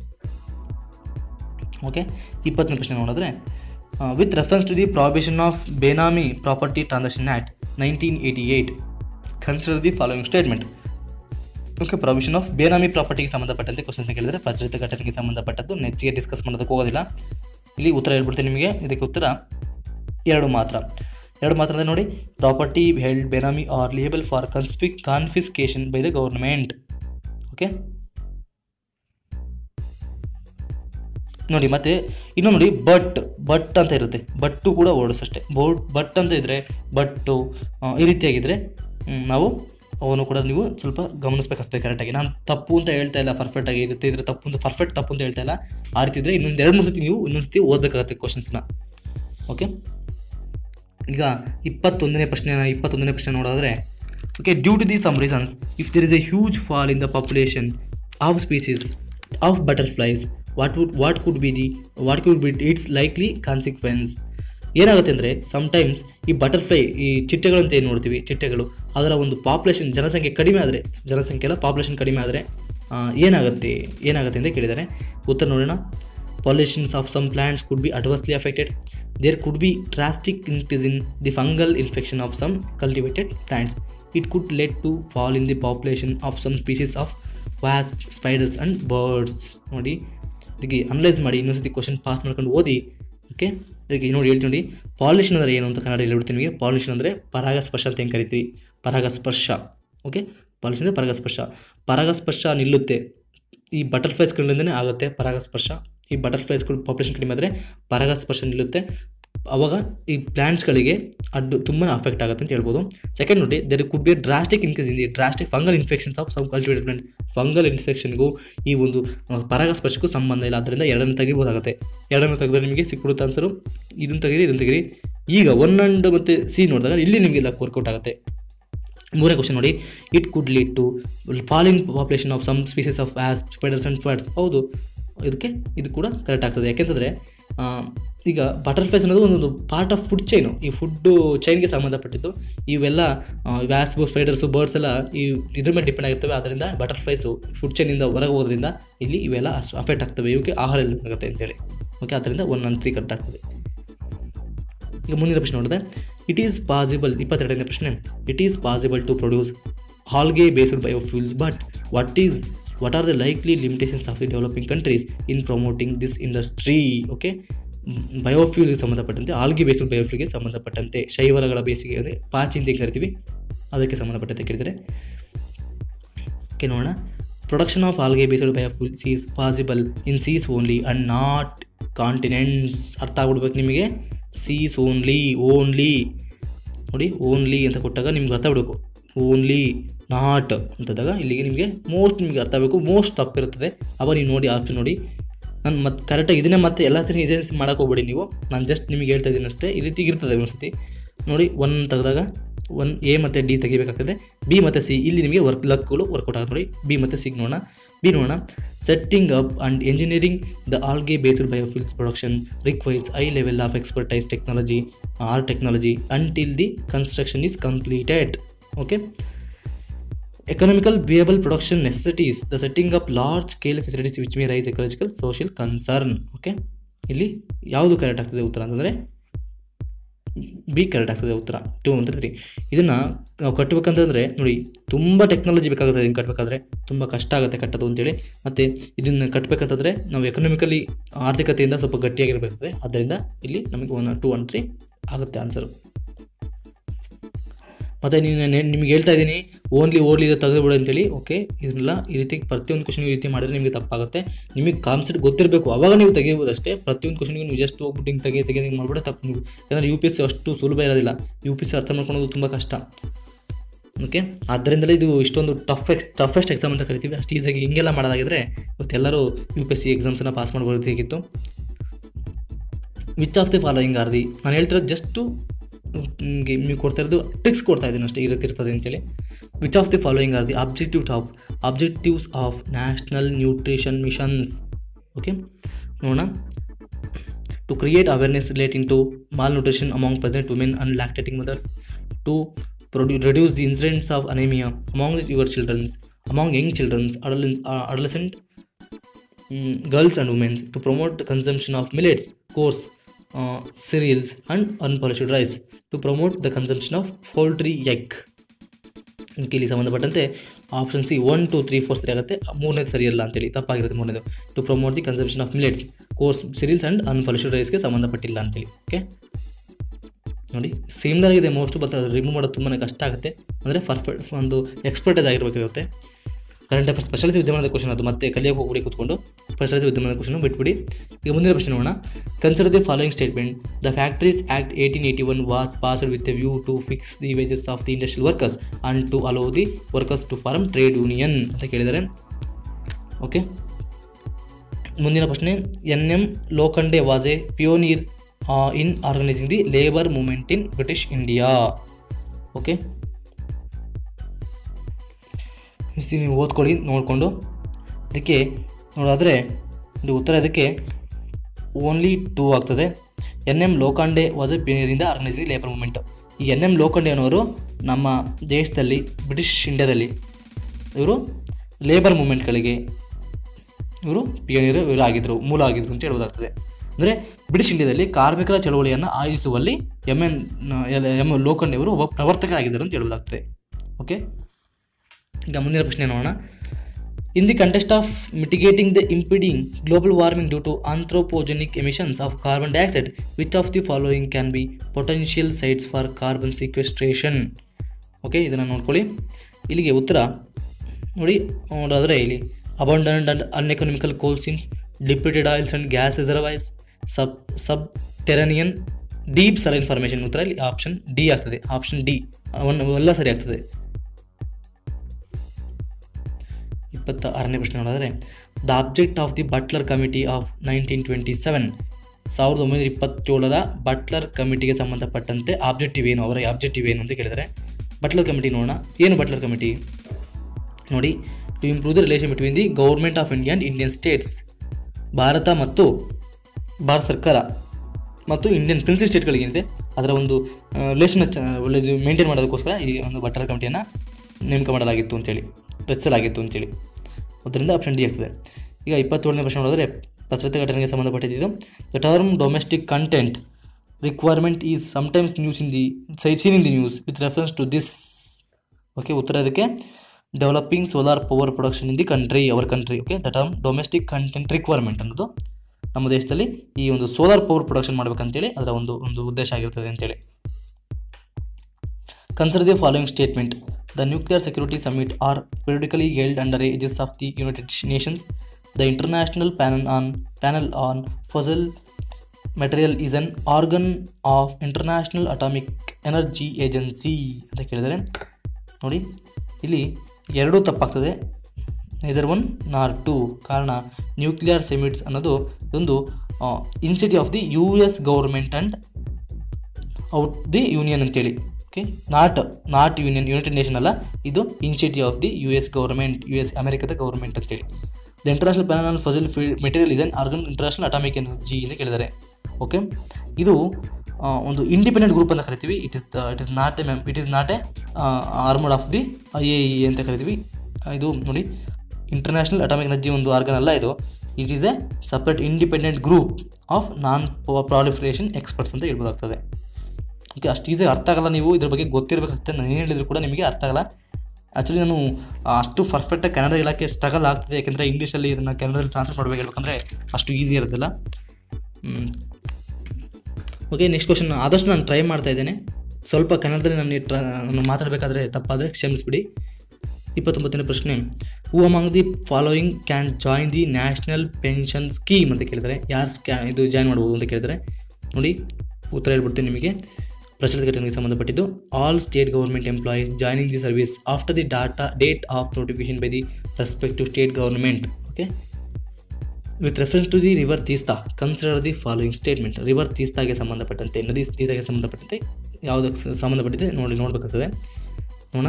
ಓಕೆ ಇಪ್ಪತ್ತನೇ ಪ್ರಶ್ನೆ ನೋಡಿದ್ರೆ with reference to the prohibition of benami property transaction act nineteen eighty eight consider the following statement okay provision of benami ಪ್ರಾಪರ್ಟಿಗೆ ಸಂಬಂಧಪಟ್ಟಂತೆ ಕ್ವಶನ್ಸ್ ಕೇಳಿದರೆ ಪ್ರಚಲಿತ ಘಟನೆಗೆ ಸಂಬಂಧಪಟ್ಟದ್ದು ನೆಚ್ಚಿಗೆ ಡಿಸ್ಕಸ್ ಮಾಡೋದಕ್ಕೆ ಹೋಗೋದಿಲ್ಲ ಇಲ್ಲಿ ಉತ್ತರ ಹೇಳ್ಬಿಡ್ತೀನಿ ನಿಮಗೆ ಇದಕ್ಕೆ ಉತ್ತರ ಎರಡು ಮಾತ್ರ ಎರಡು ಮಾತ್ರ ಅಂದರೆ ನೋಡಿ property held benami are liable for conspic confiscation by the government okay ನೋಡಿ ಮತ್ತೆ ಇನ್ನು ನೋಡಿ ಬಟ್ ಬಟ್ ಅಂತ ಇರುತ್ತೆ ಬಟ್ಟು ಕೂಡ ವರ್ಡ್ಸ್ ಅಷ್ಟೇ ಬೋಟ್ ಬಟ್ ಅಂತ ಇದ್ದರೆ ಬಟ್ಟು ಆ, ಈ ರೀತಿಯಾಗಿದ್ದರೆ ಮ್, ನಾವು ಅವನು ಕೂಡ ನೀವು ಸ್ವಲ್ಪ ಗಮನಿಸಬೇಕಾಗ್ತದೆ ಕರೆಕ್ಟಾಗಿ ನಾನು ತಪ್ಪು ಅಂತ ಹೇಳ್ತಾ ಇಲ್ಲ ಪರ್ಫೆಕ್ಟಾಗಿ ಇರುತ್ತೆ ಇದ್ರೆ ತಪ್ಪು ಅಂತ ಪರ್ಫೆಕ್ಟ್ ತಪ್ಪು ಅಂತ ಹೇಳ್ತಾ ಇಲ್ಲ ಆ ರೀತಿ ಇದ್ದರೆ ಇನ್ನೊಂದು ಎರಡು ಮೂರು ಸತಿ ನೀವು ಇನ್ನೊಂದು ಸತಿ ಓದಬೇಕಾಗತ್ತೆ ಕ್ವಶನ್ಸ್ನ ಓಕೆ ಈಗ ಇಪ್ಪತ್ತೊಂದನೇ ಪ್ರಶ್ನೆ ಇಪ್ಪತ್ತೊಂದನೇ ಪ್ರಶ್ನೆ ನೋಡೋದ್ರೆ okay due to the some reasons if there is a huge fall in the population of species of butterflies what would what could be the what could be its likely consequence ಏನಾಗುತ್ತೆ ಅಂದರೆ sometimes ಈ butterfly ಈ ಚಿಟ್ಟೆಗಳಂತ ಏನು ನೋಡ್ತೀವಿ ಚಿಟ್ಟೆಗಳು ಅದರ ಒಂದು population ಜನಸಂಖ್ಯೆ ಕಡಿಮೆ ಆದರೆ ಜನಸಂಖ್ಯೆ ಎಲ್ಲ ಪಾಪ್ಯುಲೇಷನ್ ಕಡಿಮೆ ಆದರೆ ಏನಾಗುತ್ತೆ ಏನಾಗುತ್ತೆ ಅಂತ ಕೇಳಿದ್ದಾರೆ ಉತ್ತರ ನೋಡೋಣ Pollutions of some plants could be adversely affected. There could be drastic increase in the fungal infection of some cultivated plants. It could lead to fall in the population of some species of wasps, spiders and birds. ನೋಡಿ ಇದಕ್ಕೆ analyse ಮಾಡಿ ಇನ್ನೊಂದ್ಸತಿ question pass ಮಾಡ್ಕೊಂಡು ಓದಿ okay ಇದಕ್ಕೆ ನೋಡಿ ಹೇಳ್ತೀನಿ ನೋಡಿ ಪಾಲಿಷನ್ ಅಂದರೆ ಏನು ಅಂತ ಕನ್ನಡ ಹೇಳ್ಬಿಡ್ತೀನಿ ನಿಮಗೆ ಪಾಲಿಷನ್ ಅಂದರೆ ಪರಾಗಸ್ಪರ್ಶ ಅಂತ ಹೆಂಗೆ ಕರಿತೀವಿ ಪರಾಗಸ್ಪರ್ಶ ಓಕೆ ಪಾಲಿಷನ್ ಅಂದರೆ ಪರಾಗಸ್ಪರ್ಶ ಪರಾಗಸ್ಪರ್ಶ ನಿಲ್ಲುತ್ತೆ ಈ ಬಟರ್ಫ್ಲೈಸ್ಗಳಿಂದನೇ ಆಗುತ್ತೆ ಪರಾಗಸ್ಪರ್ಶ ಈ ಬಟರ್ಫ್ಲೈಸ್ಗಳು ಪಾಪ್ಯುಲೇಷನ್ ಕಡಿಮೆ ಆದರೆ ಪರಾಗಸ್ಪರ್ಶ ನಿಲ್ಲುತ್ತೆ ಅವಾಗ ಈ ಪ್ಲ್ಯಾಂಟ್ಸ್ಗಳಿಗೆ ಅಡ್ಡು ತುಂಬಾ ಅಫೆಕ್ಟ್ ಆಗುತ್ತೆ ಅಂತ ಹೇಳ್ಬೋದು ಸೆಕೆಂಡ್ ನೋಡಿ there could be drastic increase in the drastic fungal infections of some cultivated plant fungal ಇನ್ಫೆಕ್ಷನ್ಗೂ ಈ ಒಂದು ಆ, ಪರಾಗಸ್ಪರ್ಶಕ್ಕೂ ಸಂಬಂಧ ಇಲ್ಲ ಅದರಿಂದ ಎರಡನ್ನು ತೆಗಿಬೋದಾಗುತ್ತೆ ಎರಡನ್ನು ತೆಗೆದ್ರೆ ನಿಮಗೆ ಸಿಕ್ಬಿಡುತ್ತೆ ಆನ್ಸರು ಇದನ್ನು ತೆಗೀರಿ ಇದನ್ನು ತೆಗೀರಿ ಈಗ ಒನ್ ಅಂಡ್ ಮತ್ತು ಸಿ ನೋಡಿದಾಗ ಇಲ್ಲಿ ನಿಮಗೆ ಲಕ್ ವರ್ಕೌಟ್ ಆಗುತ್ತೆ ಮೂರನೇ ಕ್ವಶನ್ ನೋಡಿ it could lead to falling population of some species of as spiders and fats ಹೌದು ಇದಕ್ಕೆ ಇದು ಕೂಡ ಕರೆಕ್ಟ್ ಆಗ್ತದೆ ಯಾಕೆಂತಂದರೆ ಆ, ಈಗ ಬಟರ್ಫ್ಲೈಸ್ ಅನ್ನೋದು ಒಂದೊಂದು ಪಾರ್ಟ್ ಆಫ್ ಫುಡ್ ಚೈನು ಈ ಫುಡ್ಡು ಚೈನ್ಗೆ ಸಂಬಂಧಪಟ್ಟಿದ್ದು ಇವೆಲ್ಲ ವ್ಯಾಸ್ಬು ಸ್ಪೈಡರ್ಸು ಬರ್ಡ್ಸ್ ಎಲ್ಲ ಈ ಇದ್ರ ಮೇಲೆ ಡಿಪೆಂಡ್ ಆಗಿರ್ತವೆ ಅದರಿಂದ ಬಟರ್ಫ್ಲೈಸು ಫುಡ್ ಚೈನಿಂದ ಹೊರಗೆ ಹೋಗೋದ್ರಿಂದ ಇಲ್ಲಿ ಇವೆಲ್ಲ ಅಫೆಕ್ಟ್ ಆಗ್ತವೆ ಇವಕ್ಕೆ ಆಹಾರ ಇಲ್ಲದಂಗಾಗುತ್ತೆ ಅಂತೇಳಿ ಓಕೆ ಅದರಿಂದ ಒಂದು ನಂತರ ಕರೆಕ್ಟ್ ಆಗ್ತದೆ ಈಗ ಮುಂದಿನ ಪ್ರಶ್ನೆ ನೋಡಿದೆ ಇಟ್ ಈಸ್ ಪಾಸಿಬಲ್ ಇಪ್ಪತ್ತೆರಡನೇ ಪ್ರಶ್ನೆ it is possible to produce algae based biofuels but what is what are the likely limitations of the developing countries in promoting this industry okay ಬಯೋಫ್ಯೂಲ್ಗೆ ಸಂಬಂಧಪಟ್ಟಂತೆ ಆಲ್ಗಿ ಬೇಸ್ಡ್ ಬಯೋಫ್ಯೂಲ್ಗೆ ಸಂಬಂಧಪಟ್ಟಂತೆ ಶೈವಲಗಳ ಬೇಸಿಗೆ ಅಂದರೆ ಪಾಚಿ ಅಂತ ಕರಿತೀವಿ ಅದಕ್ಕೆ ಸಂಬಂಧಪಟ್ಟಂತೆ ಕೇಳಿದರೆ ಓಕೆ ನೋಡೋಣ production of algae based biofuel seas possible in seas only and not continents ಅರ್ಥ ಆಗ್ಬಿಡ್ಬೇಕು ನಿಮಗೆ ಸೀಸ್ ಓನ್ಲಿ ಓನ್ಲಿ ನೋಡಿ ಓನ್ಲಿ ಅಂತ ಕೊಟ್ಟಾಗ ನಿಮ್ಗೆ ಅರ್ಥ ಬಿಡಬೇಕು ಓನ್ಲಿ ನಾಟ್ ಅಂತದಾಗ ಇಲ್ಲಿಗೆ ನಿಮಗೆ ಮೋಸ್ಟ್ ನಿಮಗೆ ಅರ್ಥ ಆಗಬೇಕು ಮೋಸ್ಟ್ ತಪ್ಪಿರುತ್ತದೆ ಅವಾಗ ನೀವು ನೋಡಿ ಆಪ್ಷನ್ ನೋಡಿ ನಾನು ಮತ್ತೆ ಕರೆಕ್ಟಾಗಿ ಇದನ್ನೇ ಮತ್ತೆ ಎಲ್ಲ ಥರ ಇದೇ ಮಾಡೋಕೆ ಹೋಗ್ಬೇಡಿ ನೀವು ನಾನು ಜಸ್ಟ್ ನಿಮಗೆ ಹೇಳ್ತಾ ಇದ್ದೀನಿ ಅಷ್ಟೇ ಈ ರೀತಿ ಇರ್ತದೆ ಒಂದ್ಸತಿ ನೋಡಿ ಒನ್ ತೆಗೆದಾಗ ಒನ್ ಎ ಮತ್ತು ಡಿ ತೆಗಿಬೇಕಾಗ್ತದೆ ಬಿ ಮತ್ತು ಸಿ ಇಲ್ಲಿ ನಿಮಗೆ ವರ್ಕ್ ಲಕ್ಗಳು ವರ್ಕೌಟ್ ಆಗುತ್ತೆ ನೋಡಿ ಬಿ ಮತ್ತು ಸಿಗ್ ನೋಡೋಣ ಬಿ ನೋಡೋಣ setting up and engineering the algae based biofuels production requires high level of expertise technology or technology until the construction is completed okay economical viable production necessities the setting up large scale facilities which may raise ecological social concern okay ಇಲ್ಲಿ ಯಾವುದು correct ಆಗ್ತದೆ ಉತ್ತರ ಅಂತಂದರೆ B correct ಆಗ್ತದೆ ಉತ್ತರ to ಅಂತ three ಇದನ್ನು ನಾವು ಕಟ್ಟಬೇಕಂತಂದರೆ ನೋಡಿ ತುಂಬ ಟೆಕ್ನಾಲಜಿ ಬೇಕಾಗುತ್ತೆ ಇದನ್ನು ಕಟ್ಟಬೇಕಾದ್ರೆ ತುಂಬ ಕಷ್ಟ ಆಗುತ್ತೆ ಕಟ್ಟೋದು ಅಂತೇಳಿ ಮತ್ತು ಇದನ್ನು ಕಟ್ಟಬೇಕಂತಂದರೆ ನಾವು ಎಕನಾಮಿಕಲಿ ಆರ್ಥಿಕತೆಯಿಂದ ಸ್ವಲ್ಪ ಗಟ್ಟಿಯಾಗಿರಬೇಕಾಗುತ್ತೆ ಆದ್ದರಿಂದ ಇಲ್ಲಿ ನಮಗೆ ಒನ್ ಟು ಒನ್ ತ್ರೀ ಆಗುತ್ತೆ ಆನ್ಸರು ಮತ್ತು ನೀನು ನೆ- ನಿಮ್ಗೆ ಹೇಳ್ತಾ ಇದ್ದೀನಿ ಓನ್ಲಿ ಓನ್ಲಿ ಇದು ತೆಗೆದುಬಿಡು ಅಂತೇಳಿ ಓಕೆ ಇದನ್ನೆಲ್ಲ ಈ ರೀತಿ ಪ್ರತಿಯೊಂದು ಕ್ವಶನ್ಗೆ ಈ ರೀತಿ ಮಾಡಿದ್ರೆ ನಿಮಗೆ ತಪ್ಪಾಗುತ್ತೆ ನಿಮಗೆ ಕಾನ್ಸೆಪ್ಟ್ ಗೊತ್ತಿರಬೇಕು ಅವಾಗ ನೀವು ತೆಗಿಬೋದು ಅಷ್ಟೇ ಪ್ರತಿಯೊಂದು ಕ್ವಶನ್ಗೆ ನೀವು ಜಸ್ಟ್ ಹೋಗ್ಬಿಟ್ಟು ಹಿಂಗೆ ತೆಗಿ ತೆಗಿ ಹಿಂಗೆ ಮಾಡ್ಬಿಟ್ಟು ತಪ್ಪು ನೀವು ಯಾಕಂದರೆ ಯು ಪಿ ಎಸ್ ಸಿ ಅಷ್ಟು ಸುಲಭ ಇರೋದಿಲ್ಲ ಯು ಪಿ ಎಸ್ ಸಿ ಅರ್ಥ ಮಾಡ್ಕೊಳ್ಳೋದು ತುಂಬ ಕಷ್ಟ ಓಕೆ ಆದ್ದರಿಂದಲೇ ಇದು ಇಷ್ಟೊಂದು ಟಫ್ ಎಕ್ಸ್ ಟಫೆಸ್ಟ್ ಎಕ್ಸಾಮ್ ಅಂತ ಕರಿತೀವಿ ಅಷ್ಟು ಈಸಿಯಾಗಿ ಹಿಂಗೆಲ್ಲ ಮಾಡೋದಾಗಿದ್ರೆ ಇವತ್ತೆಲ್ಲರೂ ಯು ಪಿ ಎಸ್ ಸಿ ಎಕ್ಸಾಮ್ಸನ್ನು ಪಾಸ್ ಮಾಡ್ಬೋದಾಗಿತ್ತು which of the following are the ನಾನು ಹೇಳ್ತಿರೋದು ಜಸ್ಟು ನಿಮಗೆ ನೀವು ಕೊಡ್ತಾ ಇರೋದು ಟ್ರಿಕ್ಸ್ ಕೊಡ್ತಾ ಇದ್ದೀನಿ ಅಷ್ಟೇ ಈ ರೀತಿ ಇರ್ತದೆ ಅಂತೇಳಿ which of the following are the objectives of objectives of national nutrition missions okay ನೋಡೋಣ to create awareness relating to malnutrition among pregnant women and lactating mothers, to produ- reduce the incidence of anemia among your children, among young children, adolescent, uh, adolescent mm, girls and women, to promote the consumption of millets, coarse uh, cereals, and unpolished rice, to promote the consumption of poultry egg. ಇದಕ್ಕೆ ಇಲ್ಲಿ ಸಂಬಂಧಪಟ್ಟಂತೆ option C one two three four ಸರಿ ಆಗುತ್ತೆ ಮೂರನೇದು ಸರಿಯಲ್ಲ ಅಂತೇಳಿ ತಪ್ಪಾಗಿರುತ್ತೆ ಮೂರನೇದು to promote the consumption of millets coarse cereals and unpolished ರೈಸ್ಗೆ ಸಂಬಂಧಪಟ್ಟಿಲ್ಲ ಅಂತೇಳಿ ಓಕೆ ನೋಡಿ ಸಿಮಿಲರ್ ಆಗಿದೆ ಮೋಸ್ಟ್ ಬಟ್ ಅದು ರಿಮೂವ್ ಮಾಡೋದು ತುಂಬಾ ಕಷ್ಟ ಆಗುತ್ತೆ ಅಂದರೆ ಪರ್ಫೆಕ್ಟ್ ಒಂದು ಎಕ್ಸ್ಪರ್ಟೈಸ್ ಆಗಿರಬೇಕಾಗುತ್ತೆ ಕರೆಂಟ್ ಅಫೇರ್ಸ್ ಸ್ಪೆಷಾಲಿಟಿ ವಿದ್ಯಮಾನದ ಕ್ವಶನ್ ಅದು ಮತ್ತೆ ಕಲಿಯೋಕೆ ಹೋಗ್ಬಿಡಿ ಕೂತ್ಕೊಂಡು ಸ್ಪೆಷಾಲಿಟಿ ವಿದ್ಯಮಾನದ ಕ್ವಶನ್ ಬಿಟ್ಬಿಡಿ ಈಗ ಮುಂದಿನ ಪ್ರಶ್ನೆ ನೋಡೋಣ consider the following statement the factories act eighteen eighty one was passed with a view to fix the wages of the industrial workers and to allow the workers to form trade union ಅಂತ ಕೇಳಿದ್ದಾರೆ okay ಮುಂದಿನ ಪ್ರಶ್ನೆ N M Lokhande was a pioneer in organising the labour movement in British India okay ಇಷ್ಟು ನೀವು ಓದ್ಕೊಳ್ಳಿ ನೋಡಿಕೊಂಡು ಇದಕ್ಕೆ ನೋಡೋದಾದರೆ ಇದು ಉತ್ತರ ಇದಕ್ಕೆ ಓನ್ಲಿ ಟೂ ಆಗ್ತದೆ ಎನ್ ಎಮ್ ಲೋಖಂಡೆ ವಾಸ್ ಎ ಪಿಯೋನಿಯರಿಂದ ಆರ್ಗನೈಸಿಂಗ್ ಲೇಬರ್ ಮೂಮೆಂಟ್ ಈ ಎನ್ ಎಮ್ ಲೋಖಂಡೆ ಅನ್ನೋರು ನಮ್ಮ ದೇಶದಲ್ಲಿ ಬ್ರಿಟಿಷ್ ಇಂಡಿಯಾದಲ್ಲಿ ಇವರು ಲೇಬರ್ ಮೂಮೆಂಟ್ಗಳಿಗೆ ಇವರು ಪಿಯೋನಿಯರ್ ಇವರು ಆಗಿದ್ದರು ಮೂಲ ಆಗಿದ್ರು ಅಂತ ಹೇಳ್ಬೋದಾಗ್ತದೆ ಅಂದರೆ ಬ್ರಿಟಿಷ್ ಇಂಡಿಯಾದಲ್ಲಿ ಕಾರ್ಮಿಕರ ಚಳವಳಿಯನ್ನು ಆಯೋಜಿಸುವಲ್ಲಿ ಎಮ್ ಎನ್ ಎಮ್ ಲೋಖಂಡೆ ಅವರು ಒಬ್ಬ ಪ್ರವರ್ತಕರಾಗಿದ್ದರು ಅಂತ ಹೇಳ್ಬೋದಾಗ್ತದೆ ಓಕೆ ಈಗ ಮುಂದಿನ ಪ್ರಶ್ನೆ ನೋಡೋಣ in the context of mitigating the impending global warming due to anthropogenic emissions of carbon dioxide which of the following can be potential sites for carbon sequestration okay ಇದನ್ನು ನೋಡ್ಕೊಳ್ಳಿ ಇಲ್ಲಿಗೆ ಉತ್ತರ ನೋಡಿ ನೋಡೋದಾದರೆ ಇಲ್ಲಿ abundant and uneconomical coal seams depleted oils and gas reserves sub subterranean deep saline information ಉತ್ತರ ಇಲ್ಲಿ option D ಆಗ್ತದೆ ಆಪ್ಷನ್ ಡಿ ಅವನ್ನ ಎಲ್ಲ ಸರಿ ಆಗ್ತದೆ ಇಪ್ಪತ್ತ ಆರನೇ ಪ್ರಶ್ನೆ ನೋಡಿದ್ರೆ the object of the Butler committee of nineteen twenty seven ಸಾವಿರದ ಒಂಬೈನೂರ ಇಪ್ಪತ್ತೇಳರ ಬಟ್ಲರ್ ಕಮಿಟಿಗೆ ಸಂಬಂಧಪಟ್ಟಂತೆ ಆಬ್ಜೆಕ್ಟಿವ್ ಏನು ಅವರ ಆಬ್ಜೆಕ್ಟಿವ್ ಏನು ಅಂತ ಕೇಳಿದರೆ ಬಟ್ಲರ್ ಕಮಿಟಿ ನೋಡೋಣ ಏನು ಬಟ್ಲರ್ ಕಮಿಟಿ ನೋಡಿ to improve the relation between the government of India and Indian states Bharat ಮತ್ತು ಭಾರತ ಸರ್ಕಾರ ಮತ್ತು ಇಂಡಿಯನ್ ಪ್ರಿನ್ಸಿ ಸ್ಟೇಟ್ಗಳಿಗೇನಿದೆ ಅದರ ಒಂದು ರಿಲೇಷನ್ ಒಳ್ಳೆಯದು ಮೇಂಟೈನ್ ಮಾಡೋದಕ್ಕೋಸ್ಕರ ಈ ಒಂದು ಬಟ್ಲರ್ ಕಮಿಟಿಯನ್ನು ನೇಮಕ ಮಾಡಲಾಗಿತ್ತು ಅಂತೇಳಿ ರಚಿಸಲಾಗಿತ್ತು ಅಂತೇಳಿ ಅದರಿಂದ ಆಪ್ಷನ್ ಡಿ ಆಗ್ತದೆ ಈಗ ಇಪ್ಪತ್ತೇಳನೇ ಪ್ರಶ್ನೆ ನೋಡಿದ್ರೆ ಪತ್ರಿಕೆ ಘಟನೆಗೆ ಸಂಬಂಧಪಟ್ಟಿದ್ದು the term domestic content requirement is sometimes news in the sight seen in the news with reference to this okay ಉತ್ತರ ಅದಕ್ಕೆ developing solar power production in the country our country okay the term domestic content requirement ಅನ್ನೋದು ನಮ್ಮ ದೇಶದಲ್ಲಿ ಈ ಒಂದು solar power production ಮಾಡಬೇಕಂತೇಳಿ ಅದರ ಒಂದು ಒಂದು ಉದ್ದೇಶ ಆಗಿರ್ತದೆ ಅಂತೇಳಿ Consider the following statement. The Nuclear Security Summit are periodically held under the aegis of the United Nations. The International Panel on, Panel on Fossil Material is an organ of International Atomic Energy Agency ಅಂತ ಕೇಳಿದರೆ ನೋಡಿ ಇಲ್ಲಿ ಎರಡೂ ತಪ್ಪಾಗ್ತದೆ ಇದರ್ one ನಾರ್ to ಕಾರಣ nuclear summits ಅನ್ನೋದು ಒಂದು ಇನ್ಸಿಟಿ of the U S government and out the union ಅಂತೇಳಿ okay not not union United Nation ಅಲ್ಲ ಇದು initiative of the U S government U S ಅಮೆರಿಕದ ಗೌರ್ಮೆಂಟ್ ಅಂತೇಳಿ the international panel on fissile field material is an organ international atomic energy ಅಂತ ಕೇಳಿದ್ದಾರೆ okay ಇದು ಆ, ಒಂದು ಇಂಡಿಪೆಂಡೆಂಟ್ ಗ್ರೂಪ್ ಅಂತ ಕರಿತೀವಿ it is the it is not a ಮೆಮ್ it is not a armed of the I A E ಅಂತ ಕರಿತೀವಿ ಆ, ಇದು ನೋಡಿ ಇಂಟರ್ನ್ಯಾಷನಲ್ ಅಟಾಮಿಕ್ ಎನರ್ಜಿ ಒಂದು ಆರ್ಗನ್ ಅಲ್ಲ ಇದು it is a separate independent group of non proliferation experts ಅಂತ ಹೇಳ್ಬೋದಾಗ್ತದೆ ಓಕೆ ಅಷ್ಟು ಈಸಿಯಾಗಿ ಅರ್ಥ ಆಗಲ್ಲ ನೀವು ಇದ್ರ ಬಗ್ಗೆ ಗೊತ್ತಿರಬೇಕಾಗ್ತದೆ ನಾನು ಏನು ಹೇಳಿದ್ರು ಕೂಡ ನಿಮಗೆ ಅರ್ಥ ಆಗಲ್ಲ ಆ್ಯಕ್ಚುಲಿ ನಾನು ಆ, ಅಷ್ಟು ಪರ್ಫೆಕ್ಟಾಗಿ ಕನ್ನಡ ಹೇಳೋಕ್ಕೆ ಸ್ಟ್ರಗಲ್ ಆಗ್ತದೆ ಯಾಕೆಂದರೆ ಇಂಗ್ಲೀಷಲ್ಲಿ ಇದನ್ನು ಕನ್ನಡದಲ್ಲಿ ಟ್ರಾನ್ಸ್ಲೇಟ್ ಮಾಡಬೇಕು ಹೇಳ್ಬೇಕಂದ್ರೆ ಅಷ್ಟು ಈಸಿ ಇರೋದಿಲ್ಲ ಓಕೆ ನೆಕ್ಸ್ಟ್ ಕ್ವಶನ್ ಆದಷ್ಟು ನಾನು ಟ್ರೈ ಮಾಡ್ತಾ ಇದ್ದೇನೆ ಸ್ವಲ್ಪ ಕನ್ನಡದಲ್ಲಿ ನಾನು ಟ್ರ ನಾನು ಮಾತಾಡಬೇಕಾದ್ರೆ ತಪ್ಪಾದರೆ ಕ್ಷಮಿಸ್ಬಿಡಿ ಇಪ್ಪತ್ತೊಂಬತ್ತನೇ ಪ್ರಶ್ನೆ who among the following can join the national pension scheme ಅಂತ ಕೇಳಿದರೆ ಯಾರು ಸ್ಕ್ಯಾ ಇದು ಜಾಯ್ನ್ ಮಾಡ್ಬೋದು ಅಂತ ಕೇಳಿದರೆ ನೋಡಿ ಉತ್ತರ ಹೇಳ್ಬಿಡ್ತೀನಿ ನಿಮಗೆ ಪ್ರಚಲಿತ ಘಟನೆಗೆ ಸಂಬಂಧಪಟ್ಟಿದ್ದು all state government employees joining the service after the data date of notification by the respective state government okay with reference to the river Teesta consider the following statement river ತೀಸ್ತಾಗೆ ಸಂಬಂಧಪಟ್ಟಂತೆ ನದಿ ತೀರ್ಥಕ್ಕೆ ಸಂಬಂಧಪಟ್ಟಂತೆ ಯಾವುದಕ್ಕೆ ಸ- ಸಂಬಂಧಪಟ್ಟಿದೆ ನೋಡಿ ನೋಡಬೇಕಾಗ್ತದೆ ನೋಡೋಣ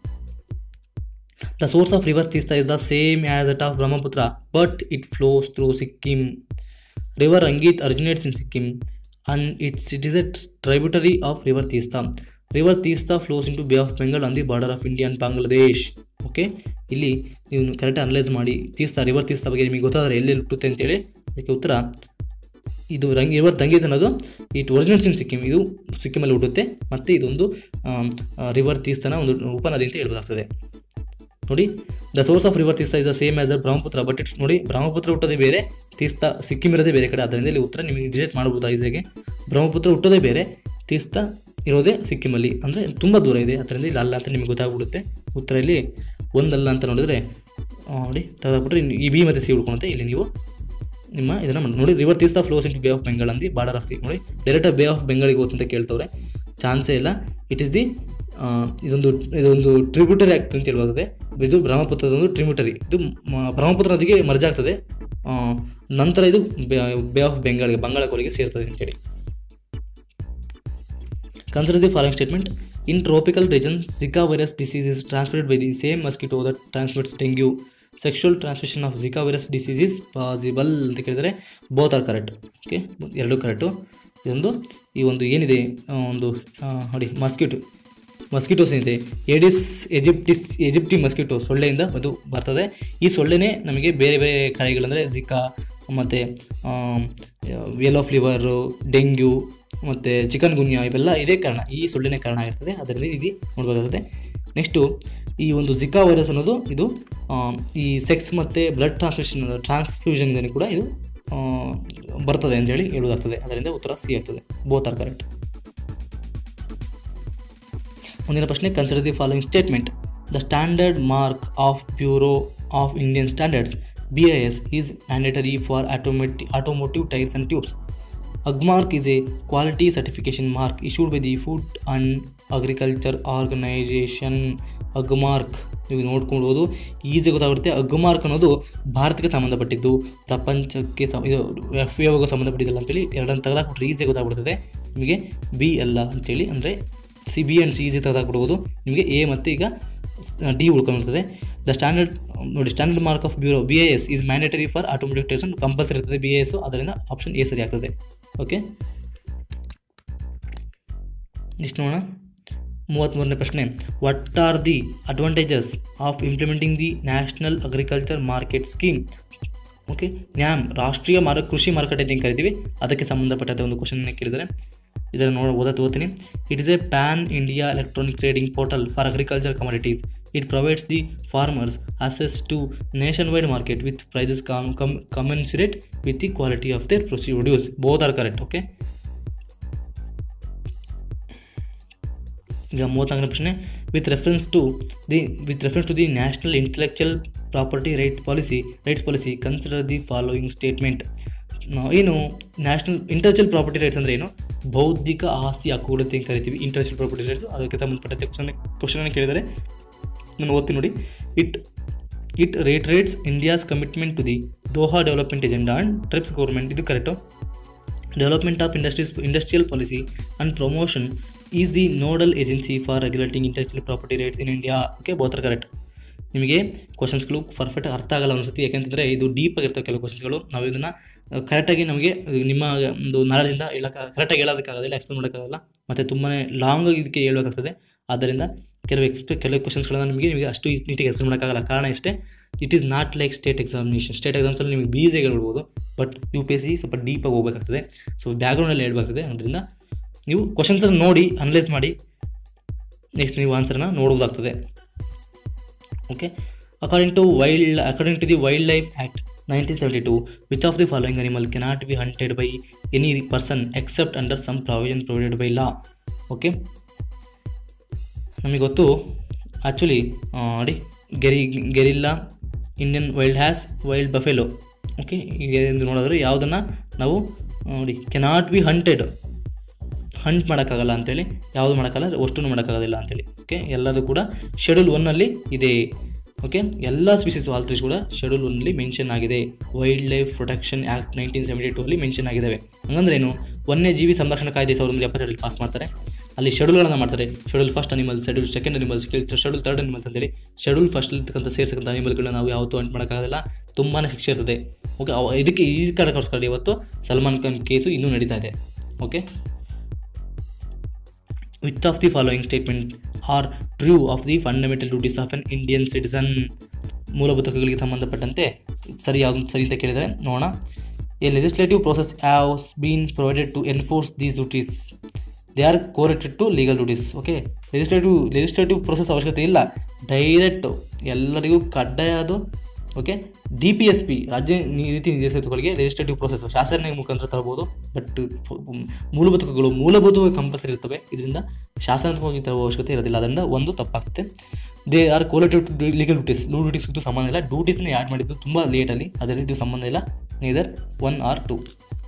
the source of river Teesta is the same as that of Brahmaputra but it flows through Sikkim river Rangit originates in Sikkim and it's it is a tributary of river Teesta river Teesta flows in to bay of Bengal on the border of India and Bangladesh okay ಇಲ್ಲಿ ನೀವು correct analyse ಮಾಡಿ Teesta river Teesta ಬಗ್ಗೆ ನಿಮಗೆ ಗೊತ್ತಾದರೆ ಎಲ್ಲೆಲ್ಲಿ ಹುಟ್ಟುತ್ತೆ ಅಂತೇಳಿ ಅದಕ್ಕೆ ಉತ್ತರ ಇದು ರಂಗ್ ರಿವರ್ ತಂಗೀತ್ ಅನ್ನೋದು ಇಟ್ ಒರಿಜಿನಲ್ಸ್ ಇನ್ ಸಿಕ್ಕಿಂ ಇದು ಸಿಕ್ಕಿಮಲ್ಲಿ ಹುಟ್ಟುತ್ತೆ ಮತ್ತು ಇದೊಂದು ರಿವರ್ ತೀಸ್ತನ ಒಂದು ಉಪನದಿ ಅಂತ ಹೇಳ್ಬೋದಾಗ್ತದೆ ನೋಡಿ the source of river Teesta is the same as the Brahmaputra but it's ನೋಡಿ ಬ್ರಹ್ಮಪುತ್ರ ಹುಟ್ಟೋದೇ ಬೇರೆ ತೀಸ್ತಾ ಸಿಕ್ಕಿಂ ಇರೋದೇ ಬೇರೆ ಕಡೆ ಅದರಿಂದ ಇಲ್ಲಿ ಉತ್ತರ ನಿಮಗೆ ಡಿಸೈಡ್ ಮಾಡ್ಬೋದು ಈಸಿಯಾಗಿ ಬ್ರಹ್ಮಪುತ್ರ ಹುಟ್ಟೋದೇ ಬೇರೆ ತೀಸ್ತಾ ಇರೋದೇ ಸಿಕ್ಕಿಮಲ್ಲಿ ಅಂದರೆ ತುಂಬ ದೂರ ಇದೆ ಅದರಿಂದ ಇಲ್ಲಿ ಅಲ್ಲ ಅಂತ ನಿಮಗೆ ಗೊತ್ತಾಗ್ಬಿಡುತ್ತೆ ಉತ್ತರ ಇಲ್ಲಿ ಒಂದಲ್ಲ ಅಂತ ನೋಡಿದ್ರೆ ಆ, ನೋಡಿ ತೆಗೆದುಬಿಟ್ರೆ ಈ ಬಿ ಮತ್ತು ಸಿ ಉಳ್ಕೊಳುತ್ತೆ ಇಲ್ಲಿ ನೀವು ನಿಮ್ಮ ಇದನ್ನು ಮಾಡಿ ನೋಡಿ river Teesta flows into bay of Bengal and border of the ನೋಡಿ ಡೈರೆಕ್ಟಾಗಿ ಬೇ ಆಫ್ ಬೆಂಗಾಲಿಗೆ ಹೋಗುತ್ತೆ ಅಂತ ಕೇಳ್ತವ್ರೆ ಚಾನ್ಸೇ ಇಲ್ಲ ಇಟ್ ಇಸ್ ದಿ ಇದೊಂದು ಇದೊಂದು ಟ್ರಿಬ್ಯೂಟರಿ ಆಗ್ತದೆ ಅಂತ ಹೇಳ್ಬೋದಿದೆ ಇದು ಬ್ರಹ್ಮಪುತ್ರದ ಒಂದು ಟ್ರಿಬ್ಯೂಟರಿ ಇದು ಮ- ಬ್ರಹ್ಮಪುತ್ರ ನದಿಗೆ ಮರ್ಜ್ ಆಗ್ತದೆ ಆ, ನಂತರ ಇದು ಬೇ ಆಫ್ ಬೆಂಗಾಲ್ಗೆ ಬಂಗಾಳ ಕೊಲ್ಲಿಗೆ ಸೇರ್ತದೆ ಅಂತೇಳಿ Consider the following statement. In tropical regions, Zika virus disease is transmitted by the same mosquito that transmits dengue. Sexual transmission of Zika virus disease is possible ಅಂತ ಕೇಳಿದರೆ ಬೋತ್ ಆರ್ ಕರೆಕ್ಟ್ ಓಕೆ ಎರಡೂ correct ಇದೊಂದು ಈ ಒಂದು ಏನಿದೆ ಆ, ಒಂದು ಆ, ನೋಡಿ ಮಸ್ಕಿಟೋ ಮಸ್ಕಿಟೋಸ್ ಏನಿದೆ ಎಡಿಸ್ ಎಜಿಪ್ಟಿಸ್ ಎಜಿಪ್ಟಿ ಮಸ್ಕಿಟೋ ಸೊಳ್ಳೆಯಿಂದ ಅದು ಬರ್ತದೆ ಈ ಸೊಳ್ಳೆನೇ ನಮಗೆ ಬೇರೆ ಬೇರೆ ಕಾಯಿಗಳಂದರೆ ಜಿಕಾ ಮತ್ತು ಯೆಲ್ಲೋ ಫ್ಲಿವರು ಡೆಂಗ್ಯೂ ಮತ್ತು ಚಿಕನ್ ಗುನ್ಯಾ ಇವೆಲ್ಲ ಇದೇ ಕಾರಣ ಈ ಸೊಳ್ಳೆನೇ ಕಾರಣ ಆಗಿರ್ತದೆ ಅದರಿಂದ ಇದು ನೋಡಬೇಕಾಗುತ್ತೆ ನೆಕ್ಸ್ಟು ಈ ಒಂದು ಜಿಕಾ ವೈರಸ್ ಅನ್ನೋದು ಇದು ಆ, ಈ ಸೆಕ್ಸ್ ಮತ್ತು ಬ್ಲಡ್ ಟ್ರಾನ್ಸ್ಮಿಷನ್ ಟ್ರಾನ್ಸ್ಫ್ಯೂಷನ್ ಕೂಡ ಇದು ಆ, ಬರ್ತದೆ ಅಂತೇಳಿ ಹೇಳೋದಾಗ್ತದೆ ಅದರಿಂದ ಉತ್ತರ ಸಿ ಆಗ್ತದೆ ಬೋತ್ ಆರ್ ಕರೆಕ್ಟ್ ಮುಂದಿನ ಪ್ರಶ್ನೆ consider the following statement the standard mark of bureau of Indian standards B I S is mandatory for automatic automotive tyres and tubes Agmark is a quality certification mark issued by the Food and Agriculture Organization Agmark ನೀವು ನೋಡ್ಕೊಳ್ಬೋದು easy ಗೊತ್ತಾಗುತ್ತೆ ಅಗ್ಮಾರ್ಕ್ ಅನ್ನೋದು ಭಾರತಕ್ಕೆ ಸಂಬಂಧಪಟ್ಟಿದ್ದು ಪ್ರಪಂಚಕ್ಕೆ ಸಮ ಇದು F ಎಗೆ ಸಂಬಂಧಪಟ್ಟಿದ್ದಲ್ಲ ಅಂತೇಳಿ ಎರಡನ್ನು ತೆಗೆದಾಕ್ಬಿಟ್ರೆ ಈಸಿ ಗೊತ್ತಾಗ್ಬಿಡ್ತದೆ ನಿಮಗೆ ಬಿ ಅಲ್ಲ ಅಂತೇಳಿ ಅಂದರೆ C B and C easy ತೆಗೆದಾಕ್ಬಿಡ್ಬೋದು ನಿಮಗೆ ಎ ಮತ್ತು ಈಗ ಡಿ ಉಳ್ಕೊಂಡಿರ್ತದೆ ದ ಸ್ಟ್ಯಾಂಡರ್ಡ್ ನೋಡಿ standard mark of bureau B I S is mandatory for automatic test compulsory ಇರ್ತದೆ ಬಿ ಐ ಎಸ್ ಅದರಿಂದ ಆಪ್ಷನ್ ಎ ಸರಿ ಆಗ್ತದೆ ಓಕೆ ನೆಕ್ಸ್ಟ್ ನೋಡೋಣ ಮೂವತ್ತ್ಮೂರನೇ ಪ್ರಶ್ನೆ what are the advantages of implementing the national agriculture market scheme okay NAM ರಾಷ್ಟ್ರೀಯ ಮಾರ ಕೃಷಿ ಮಾರುಕಟ್ಟೆ ಅಂತ ಕರಿತೀವಿ ಅದಕ್ಕೆ ಸಂಬಂಧಪಟ್ಟಂತೆ ಒಂದು ಕ್ವಶನ್ ಕೇಳಿದರೆ ಇದನ್ನು ನೋಡ ಓದಾ ಓದ್ತೀನಿ it is a pan India electronic trading portal for agriculture commodities it provides the farmers access to nationwide market with prices com com commensurate with the quality of their produce both are correct okay ಈಗ ಮೂವತ್ನಾಲ್ಕನೇ ಪ್ರಶ್ನೆ with reference to the with reference to the national intellectual property right policy rights policy consider the following statement ಏನು national intellectual property rights ಅಂದರೆ ಏನು ಬೌದ್ಧಿಕ ಆಸ್ತಿ ಹಕ್ಕುಗಳು ಅಂತ ಏನ್ ಕರಿತೀವಿ ಇಂಟೆಲೆಕ್ಚುಯಲ್ ಪ್ರಾಪರ್ಟಿ ರೈಟ್ಸ್ ಅದಕ್ಕೆ ಸಂಬಂಧಪಟ್ಟಂತೆ ಕ್ವಶನ್ ಕ್ವಶನನ್ನು ಕೇಳಿದರೆ ನಾನು ಓದ್ತೀನಿ ನೋಡಿ it it rate rates India's commitment to the Doha development agenda and TRIPS government ಇದು correct development of industries industrial policy and promotion is the nodal agency for regulating intellectual property rights in India okay both are correct ನಿಮಗೆ ಕ್ವಶನ್ಸ್ಗಳು perfect ಅರ್ಥ ಆಗಲ್ಲ ಅನಿಸುತ್ತೆ ಯಾಕೆಂತಂದರೆ ಇದು deep ಆಗಿರ್ತವೆ ಕೆಲವು ಕ್ವಶನ್ಸ್ಗಳು ನಾವು ಇದನ್ನು ಕರೆಕ್ಟಾಗಿ ನಮಗೆ ನಿಮ್ಮ ಒಂದು ನಾಲೆಜಿಂದ ಹೇಳೋಕ್ಕೆ ಕರೆಕ್ಟಾಗಿ ಹೇಳೋದಕ್ಕಾಗೋದಿಲ್ಲ ಎಕ್ಸ್ಪ್ಲೇನ್ ಮಾಡೋಕ್ಕಾಗಲ್ಲ ಮತ್ತು ತುಂಬಾ ಲಾಂಗ್ ಇದಕ್ಕೆ ಹೇಳಬೇಕಾಗ್ತದೆ ಆದ್ದರಿಂದ ಕೆಲವು ಎಕ್ಸ್ಪೆ ಕೆಲವು ಕ್ವಶನ್ಸ್ಗಳನ್ನ ನಿಮಗೆ ನಿಮಗೆ ಅಷ್ಟು ನೀಟಾಗಿ ಎಕ್ಸ್ಪ್ಲೇನ್ ಮಾಡೋಕ್ಕಾಗಲ್ಲ ಕಾರಣ ಇಷ್ಟೇ it is not like state examination state ಎಕ್ಸಾಮ್ಸಲ್ಲಿ ನಿಮಗೆ ಬೀಸಿಯಾಗಿ ಹೇಳ್ಬೋದು but U P S C ಸ್ವಲ್ಪ ಡೀಪಾಗಿ ಹೋಗಬೇಕಾಗ್ತದೆ ಸೊ ಬ್ಯಾಕ್ಗ್ರೌಂಡಲ್ಲಿ ಹೇಳ್ಬೇಕಾಗ್ತದೆ ಅದರಿಂದ ನೀವು ಕ್ವಶನ್ಸನ್ನು ನೋಡಿ ಅನಲೈಸ್ ಮಾಡಿ ನೆಕ್ಸ್ಟ್ ನೀವು ಆನ್ಸರ್ನ ನೋಡುವುದಾಗ್ತದೆ okay according to wild according to the wild life act nineteen seventy two which of the following animal cannot be hunted by any person except under some provision provided by law okay ನಮಗೆ ಗೊತ್ತು actually ನೋಡಿ ಗೆರಿ gorilla Indian wild has wild buffalo okay ಈಗ ಎಂದು ನೋಡಿದ್ರೆ ಯಾವುದನ್ನು ನಾವು ನೋಡಿ ಕೆನಾಟ್ ಬಿ ಹಂಟೆಡ್ ಹಂಟ್ ಮಾಡೋಕ್ಕಾಗಲ್ಲ ಅಂತೇಳಿ ಯಾವುದು ಮಾಡೋಕ್ಕಾಗಲ್ಲ ಅಷ್ಟೂ ಮಾಡೋಕ್ಕಾಗೋದಿಲ್ಲ ಅಂತೇಳಿ ಓಕೆ ಎಲ್ಲದೂ ಕೂಡ ಶೆಡ್ಯೂಲ್ ಒನ್ನಲ್ಲಿ ಇದೆ ಓಕೆ ಎಲ್ಲ ಸ್ಪೀಸೀಸ್ ಆಲ್ತ್ರೀಸ್ ಕೂಡ ಶೆಡ್ಯೂಲ್ ಒನ್ನಲ್ಲಿ ಮೆನ್ಷನ್ ಆಗಿದೆ wild life protection act nineteen seventy two ಅಲ್ಲಿ ಮೆನ್ಷನ್ ಆಗಿದ್ದಾವೆ ಹಂಗಂದ್ರೆ ಏನು ವನ್ಯಜೀವಿ ಸಂರಕ್ಷಣಾ ಕಾಯ್ದೆ ಸಾವಿರದ ಒಂಬೈನೂರ ಎಪ್ಪತ್ತೆರಡರಲ್ಲಿ ಪಾಸ್ ಮಾಡ್ತಾರೆ ಅಲ್ಲಿ ಶೆಡ್ಯೂಲ್ಗಳನ್ನು ಮಾಡ್ತಾರೆ schedule first animals schedule second animals schedule third animals ಅಂತೇಳಿ ಶೆಡ್ಯೂಲ್ ಫಸ್ಟ್ ಇರ್ತಕ್ಕಂಥ ಸೇರ್ತಕ್ಕಂಥ ಅನಿಮಲ್ಗಳನ್ನ ನಾವು ಯಾವತ್ತೂ ಅಂಟ್ ಮಾಡೋಕ್ಕಾಗಲ್ಲ ತುಂಬಾ ಶಿಕ್ಷೆ ಇರ್ತದೆ ಓಕೆ ಅವ ಇದಕ್ಕೆ ಈ ಕಾರಣಕ್ಕೋಸ್ಕರ ಇವತ್ತು ಸಲ್ಮಾನ್ ಖಾನ್ ಕೇಸು ಇನ್ನೂ ನಡೀತಾ ಇದೆ okay which of the following statement are true of the fundamental duties of an Indian citizen ಮೂಲಭೂತ ಹಕ್ಕುಗಳಿಗೆ ಸಂಬಂಧಪಟ್ಟಂತೆ ಸರಿ ಯಾವುದು ಸರಿ ಅಂತ ಕೇಳಿದರೆ ನೋಡೋಣ a legislative process haves been provided to enforce these duties they are correlated to legal duties okay legislative legislative process ಅವಶ್ಯಕತೆ ಇಲ್ಲ ಡೈರೆಕ್ಟ್ ಎಲ್ಲರಿಗೂ ಕಡ್ಡಾಯ ಅದು okay D P S P ರಾಜ್ಯ ನೀತಿ ನಿರ್ದೇಶಕರುಗಳಿಗೆ ಲೆಜಿಸ್ಲೇಟಿವ್ ಪ್ರೊಸೆಸ್ ಶಾಸನ ಮುಖಾಂತರ ತರಬಹುದು ಬಟ್ ಮೂಲಭೂತ ಹಕ್ಕುಗಳು ಮೂಲಭೂತವಾಗಿ ಕಂಪಲ್ಸರಿ ಇರ್ತವೆ ಇದರಿಂದ ಶಾಸನಾತ್ಮಕವಾಗಿ ತರುವ ಅವಶ್ಯಕತೆ ಇರೋದಿಲ್ಲ ಅದರಿಂದ ಒಂದು ತಪ್ಪಾಗುತ್ತೆ they are correlated to legal duties ಲೂ ಡ್ಯೂಟೀಸ್ ಇದು ಸಂಬಂಧ ಇಲ್ಲ ಡ್ಯೂಟೀಸ್ನ ಆ್ಯಡ್ ಮಾಡಿದ್ದು ತುಂಬ ಲೇಟಲ್ಲಿ ಅದರಿಂದ ಇದು ಸಂಬಂಧ ಇಲ್ಲ ನೀದರ್ ಒನ್ ಆರ್ ಟು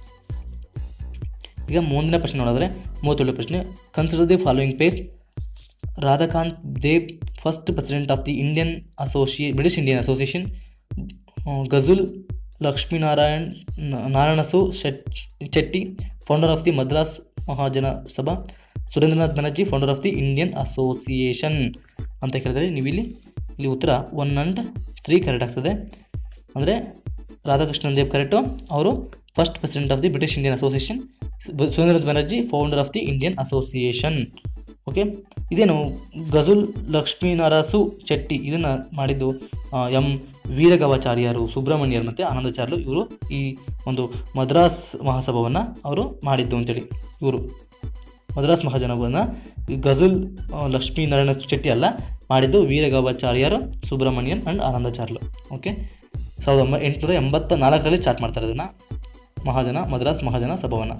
ಈಗ ಮುಂದಿನ ಪ್ರಶ್ನೆ ನೋಡಿದ್ರೆ ಮೂವತ್ತೇಳು ಪ್ರಶ್ನೆ consider the following pairs Radhakant Dev first president of the Indian ಅಸೋಸಿಯೇ British Indian association Gajul Lakshminarayan ನಾರಾಯಣಸು ಶೆಟ್ Chetty founder of the Madras Mahajana Sabha Surendranath Banerjee founder of the Indian association ಅಂತ ಕೇಳಿದರೆ ನೀವು ಇಲ್ಲಿ ಇಲ್ಲಿ ಉತ್ತರ ಒನ್ ಆ್ಯಂಡ್ ತ್ರೀ ಕರೆಕ್ಟ್ ಆಗ್ತದೆ ಅಂದರೆ ರಾಧಾಕೃಷ್ಣನ್ ದೇವ್ ಕರೆಕ್ಟು ಅವರು first president of the British Indian association Surendranath Banerjee founder of the Indian association okay ಇದೇನು ಗಜುಲ್ ಲಕ್ಷ್ಮೀನರಸು ಚೆಟ್ಟಿ ಇದನ್ನು ಮಾಡಿದ್ದು ಎಂ ವೀರಗವಾಚಾರ್ಯರು ಸುಬ್ರಹ್ಮಣ್ಯರ್ ಮತ್ತು ಆನಂದಾಚಾರ್ಯರು ಇವರು ಈ ಒಂದು ಮದ್ರಾಸ್ ಮಹಾಸಭಾವನ್ನು ಅವರು ಮಾಡಿದ್ದು ಅಂತೇಳಿ ಇವರು ಮದ್ರಾಸ್ ಮಹಾಜನವನ್ನು ಗಜುಲ್ ಲಕ್ಷ್ಮೀನಾರಾಯಣ ಚೆಟ್ಟಿ ಅಲ್ಲ ಮಾಡಿದ್ದು ವೀರಗವಾಚಾರ್ಯರು ಸುಬ್ರಹ್ಮಣ್ಯನ್ ಆ್ಯಂಡ್ ಆನಂದಾಚಾರ್ಯರು ಓಕೆ ಸಾವಿರದ ಒಂಬೈ ಎಂಟುನೂರ ಎಂಬತ್ತ ನಾಲ್ಕರಲ್ಲಿ ಸ್ಟಾರ್ಟ್ ಮಾಡ್ತಾರೆ ಅದನ್ನು ಮಹಾಜನ ಮದ್ರಾಸ್ ಮಹಾಜನ ಸಭಾವನ್ನು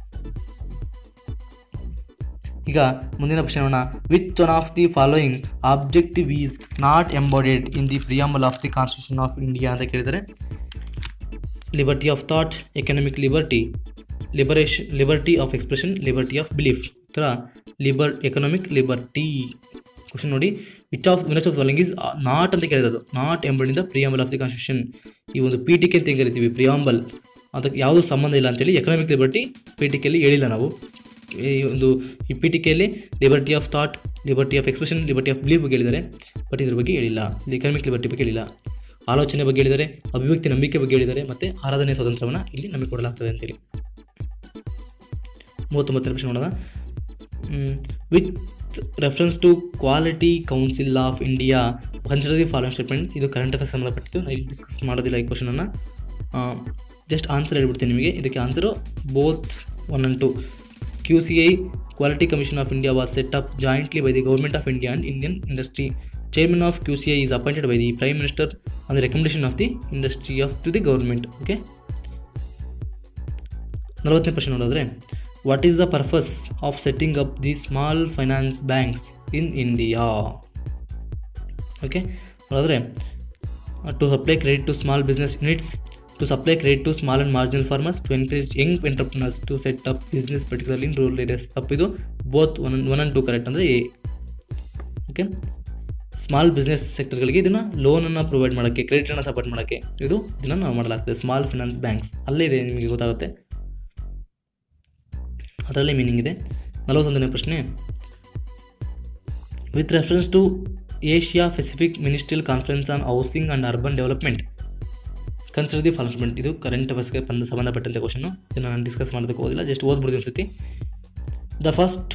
ಈಗ ಮುಂದಿನ ಪ್ರಶ್ನೆ ನೋಡೋಣ which one of the following objective is not embedded in the preamble of the constitution of India ಅಂತ ಕೇಳಿದರೆ liberty of thought economic liberty liberation liberty of expression liberty of belief ಥರ ಲಿಬರ್ ಎಕನಾಮಿಕ್ ಲಿಬರ್ಟಿ ಕ್ವಶನ್ ನೋಡಿ which of ವಿನಸ್ of following is not ಅಂತ ಕೇಳಿರೋದು not embedded in the preamble of the constitution ಈ ಒಂದು ಪಿ ಟಿ ಕೆ ಅಂತ ಕರಿತೀವಿ ಪ್ರಿಯಾಂಬಲ್ ಅದಕ್ಕೆ ಯಾವುದೂ ಸಂಬಂಧ ಇಲ್ಲ ಅಂತೇಳಿ ಎಕನಾಮಿಕ್ ಲಿಬರ್ಟಿ ಪಿ ಟಿ ಕೆಯಲ್ಲಿ ಹೇಳಿಲ್ಲ ನಾವು ಈ ಒಂದು ಈ ಪಿ ಟಿ ಕೆಯಲ್ಲಿ liberty of thought liberty of expression liberty of belief ಬಗ್ಗೆ ಹೇಳಿದ್ದಾರೆ ಬಟ್ ಇದ್ರ ಬಗ್ಗೆ ಹೇಳಿಲ್ಲ ಇದು ಎಕನಾಮಿಕ್ ಲಿಬರ್ಟಿ ಬಗ್ಗೆ ಹೇಳಿಲ್ಲ ಆಲೋಚನೆ ಬಗ್ಗೆ ಹೇಳಿದ್ದಾರೆ ಅಭಿವ್ಯಕ್ತಿ ನಂಬಿಕೆ ಬಗ್ಗೆ ಹೇಳಿದ್ದಾರೆ ಮತ್ತು ಆರಾಧನೆ ಸ್ವಾತಂತ್ರ್ಯವನ್ನು ಇಲ್ಲಿ ನಮಗೆ ಕೊಡಲಾಗ್ತದೆ ಅಂತೇಳಿ ಮೂವತ್ತೊಂಬತ್ತನೇ ಪ್ರಶ್ನೆ ನೋಡೋಣ with reference to quality council of India consider the following statement ಇದು ಕರೆಂಟ್ ಅಫೇರ್ಸ್ ಸಂಬಂಧಪಟ್ಟಿದ್ದು ನಾನು ಇಲ್ಲಿ ಡಿಸ್ಕಸ್ ಮಾಡೋದಿಲ್ಲ ಈ ಕ್ವಶನನ್ನು ಜಸ್ಟ್ ಆನ್ಸರ್ ಹೇಳ್ಬಿಡ್ತೀನಿ ನಿಮಗೆ ಇದಕ್ಕೆ answer both one and two Q C I quality commission of India was set up jointly by the government of India and Indian industry chairman of Q C I is appointed by the prime minister on the recommendation of the industry of to the government okay ನಲವತ್ತನೇ ಪ್ರಶ್ನೆ ನೋಡಿದ್ರೆ what is the purpose of setting up the small finance banks in India okay ನೋಡಿದ್ರೆ to supply credit to small business units to supply credit to small and marginal farmers to encourage young entrepreneurs to set up business particularly in rural areas ತಪ್ಪಿದು both one one and two correct ಅಂದರೆ A okay small business ಸೆಕ್ಟರ್ಗಳಿಗೆ ಇದನ್ನು ಲೋನನ್ನು provide ಮಾಡೋಕ್ಕೆ ಕ್ರೆಡಿಟನ್ನು support ಮಾಡೋಕ್ಕೆ ಇದು ಇದನ್ನು ನಾವು ಮಾಡಲಾಗ್ತದೆ ಸ್ಮಾಲ್ ಫಿನಾನ್ಸ್ ಬ್ಯಾಂಕ್ಸ್ ಅಲ್ಲೇ ಇದೆ ನಿಮಗೆ ಗೊತ್ತಾಗುತ್ತೆ ಅದರಲ್ಲೇ ಮೀನಿಂಗ್ ಇದೆ ನಲವತ್ತೊಂದನೇ ಪ್ರಶ್ನೆ with reference to Asia Pacific ministerial conference on housing and urban development consider the following ಇದು ಕರೆಂಟ್ ಅಫೇರ್ಸ್ಗೆ ಬಂದ ಸಂಬಂಧಪಟ್ಟಂತೆ ಕ್ವಶನು ಇದನ್ನು ನಾನು ಡಿಸ್ಕಸ್ ಮಾಡೋದಕ್ಕೆ ಹೋಗಿಲ್ಲ ಜಸ್ಟ್ ಓದ್ಬಿಡ್ತೀನಿ ಅನ್ಸುತ್ತೆ the first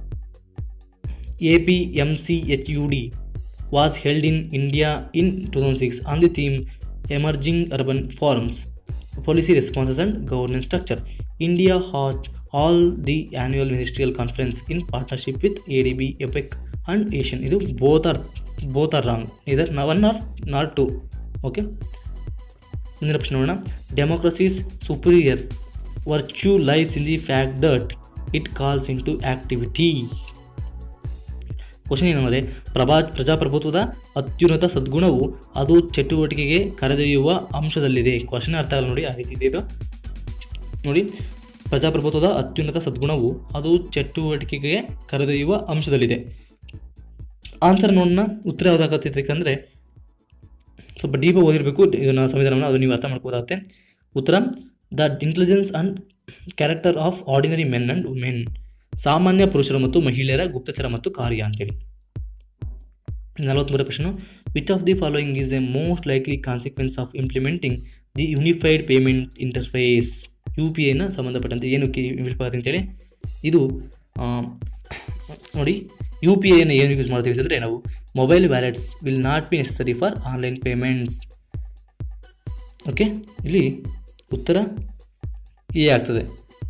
A P M C H U D was held in India in two thousand six on the theme emerging urban forms policy responses and governance structure. India has all the annual ministerial conference in partnership with ADB, EPEC and Asian. ಇದು both are both are wrong. Either one or not two. Okay. ಮುಂದಿನ ಪ್ರಶ್ನೆ ನೋಡೋಣ democracies superior virtue lies in the fact that it calls into activity question ಏನಂದರೆ ಪ್ರಭಾ ಪ್ರಜಾಪ್ರಭುತ್ವದ ಅತ್ಯುನ್ನತ ಸದ್ಗುಣವು ಅದು ಚಟುವಟಿಕೆಗೆ ಕರೆದೊಯ್ಯುವ ಅಂಶದಲ್ಲಿದೆ ಕ್ವಶನ್ ಅರ್ಥ ಆಗಲ್ಲ ನೋಡಿ ಆ ರೀತಿ ಇದೆ ಇದು ನೋಡಿ ಪ್ರಜಾಪ್ರಭುತ್ವದ ಅತ್ಯುನ್ನತ ಸದ್ಗುಣವು ಅದು ಚಟುವಟಿಕೆಗೆ ಕರೆದೊಯ್ಯುವ ಅಂಶದಲ್ಲಿದೆ ಆನ್ಸರ್ ನೋಡೋಣ ಉತ್ತರ ಯಾವುದಾಗತ್ತೈತಂದರೆ ಸ್ವಲ್ಪ ಡೀಪ್ ಓದಿರಬೇಕು ಇದನ್ನು ಸಂವಿಧಾನವನ್ನು ಅದು ನೀವು ಅರ್ಥ ಮಾಡ್ಕೋದಾಗುತ್ತೆ ಉತ್ತರ the intelligence and character of ordinary men and women ಸಾಮಾನ್ಯ ಪುರುಷರು ಮತ್ತು ಮಹಿಳೆಯರ ಗುಪ್ತಚರ ಮತ್ತು ಕಾರ್ಯ ಅಂತೇಳಿ ನಲವತ್ತ್ಮೂರ ಪ್ರಶ್ನೆ which of the following is a most likely consequence of implementing the unified payment interface U P ಐನ ಸಂಬಂಧಪಟ್ಟಂತೆ ಏನಕ್ಕೆ ವಿಲ್ಪಾಗುತ್ತೆ ಅಂತೇಳಿ ಇದು ಆ, ನೋಡಿ ಯು ಪಿ ಐನ ಏನು ಯೂಸ್ ಮಾಡ್ತೀವಿ ಅಂತಂದರೆ ನಾವು mobile wallets will not be necessary for online payments okay ಇಲ್ಲಿ ಉತ್ತರ ಎ ಆಗ್ತದೆ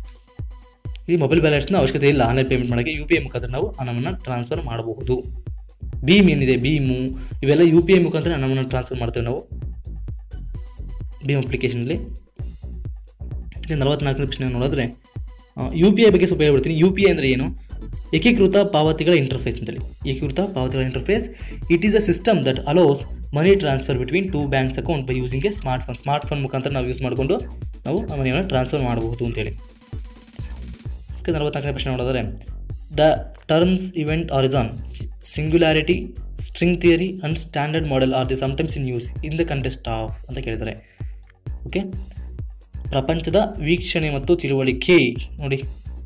ಈ ಮೊಬೈಲ್ ಬ್ಯಾಲೆನ್ಸ್ನ ಅವಶ್ಯಕತೆ ಇಲ್ಲ ಆನ್ಲೈನ್ ಪೇಮೆಂಟ್ ಮಾಡೋಕ್ಕೆ ಯು ಪಿ ಐ ಮುಖಾಂತರ ನಾವು ಹಣವನ್ನು ಟ್ರಾನ್ಸ್ಫರ್ ಮಾಡಬಹುದು ಭೀಮ್ ಏನಿದೆ ಭೀಮು ಇವೆಲ್ಲ ಯು ಪಿ ಐ ಮುಖಾಂತರ ಹಣವನ್ನು ಟ್ರಾನ್ಸ್ಫರ್ ಮಾಡ್ತೇವೆ ನಾವು ಭೀಮ್ ಅಪ್ಲಿಕೇಶನಲ್ಲಿ ನಲವತ್ನಾಲ್ಕನೇ ಪ್ರಶ್ನೆ ನೋಡಿದ್ರೆ ಯು ಪಿ ಐ ಬಗ್ಗೆ ಸ್ವಲ್ಪ ಹೇಳ್ಬಿಡ್ತೀನಿ ಯು ಪಿ ಐ ಅಂದರೆ ಏನು ಏಕೀಕೃತ ಪಾವತಿಗಳ ಇಂಟರ್ಫೇಸ್ ಅಂತೇಳಿ ಏಕೀಕೃತ ಪಾವತಿಗಳ interface it is a system that allows money transfer between two banks account by using a smartphone smartphone ಮುಖಾಂತರ ನಾವು ಯೂಸ್ ಮಾಡಿಕೊಂಡು ನಾವು ಆ ಮನಿಯನ್ನು ಟ್ರಾನ್ಸ್ಫರ್ ಮಾಡಬಹುದು ಅಂತೇಳಿ ಇದಕ್ಕೆ ನಲವತ್ನಾಲ್ಕನೇ ಪ್ರಶ್ನೆ ನೋಡಿದ್ರೆ the terms event horizon singularity string theory and standard model are the sometimes in use in the contest of ಅಂತ ಕೇಳಿದ್ದಾರೆ ಓಕೆ ಪ್ರಪಂಚದ ವೀಕ್ಷಣೆ ಮತ್ತು ತಿಳುವಳಿಕೆ ನೋಡಿ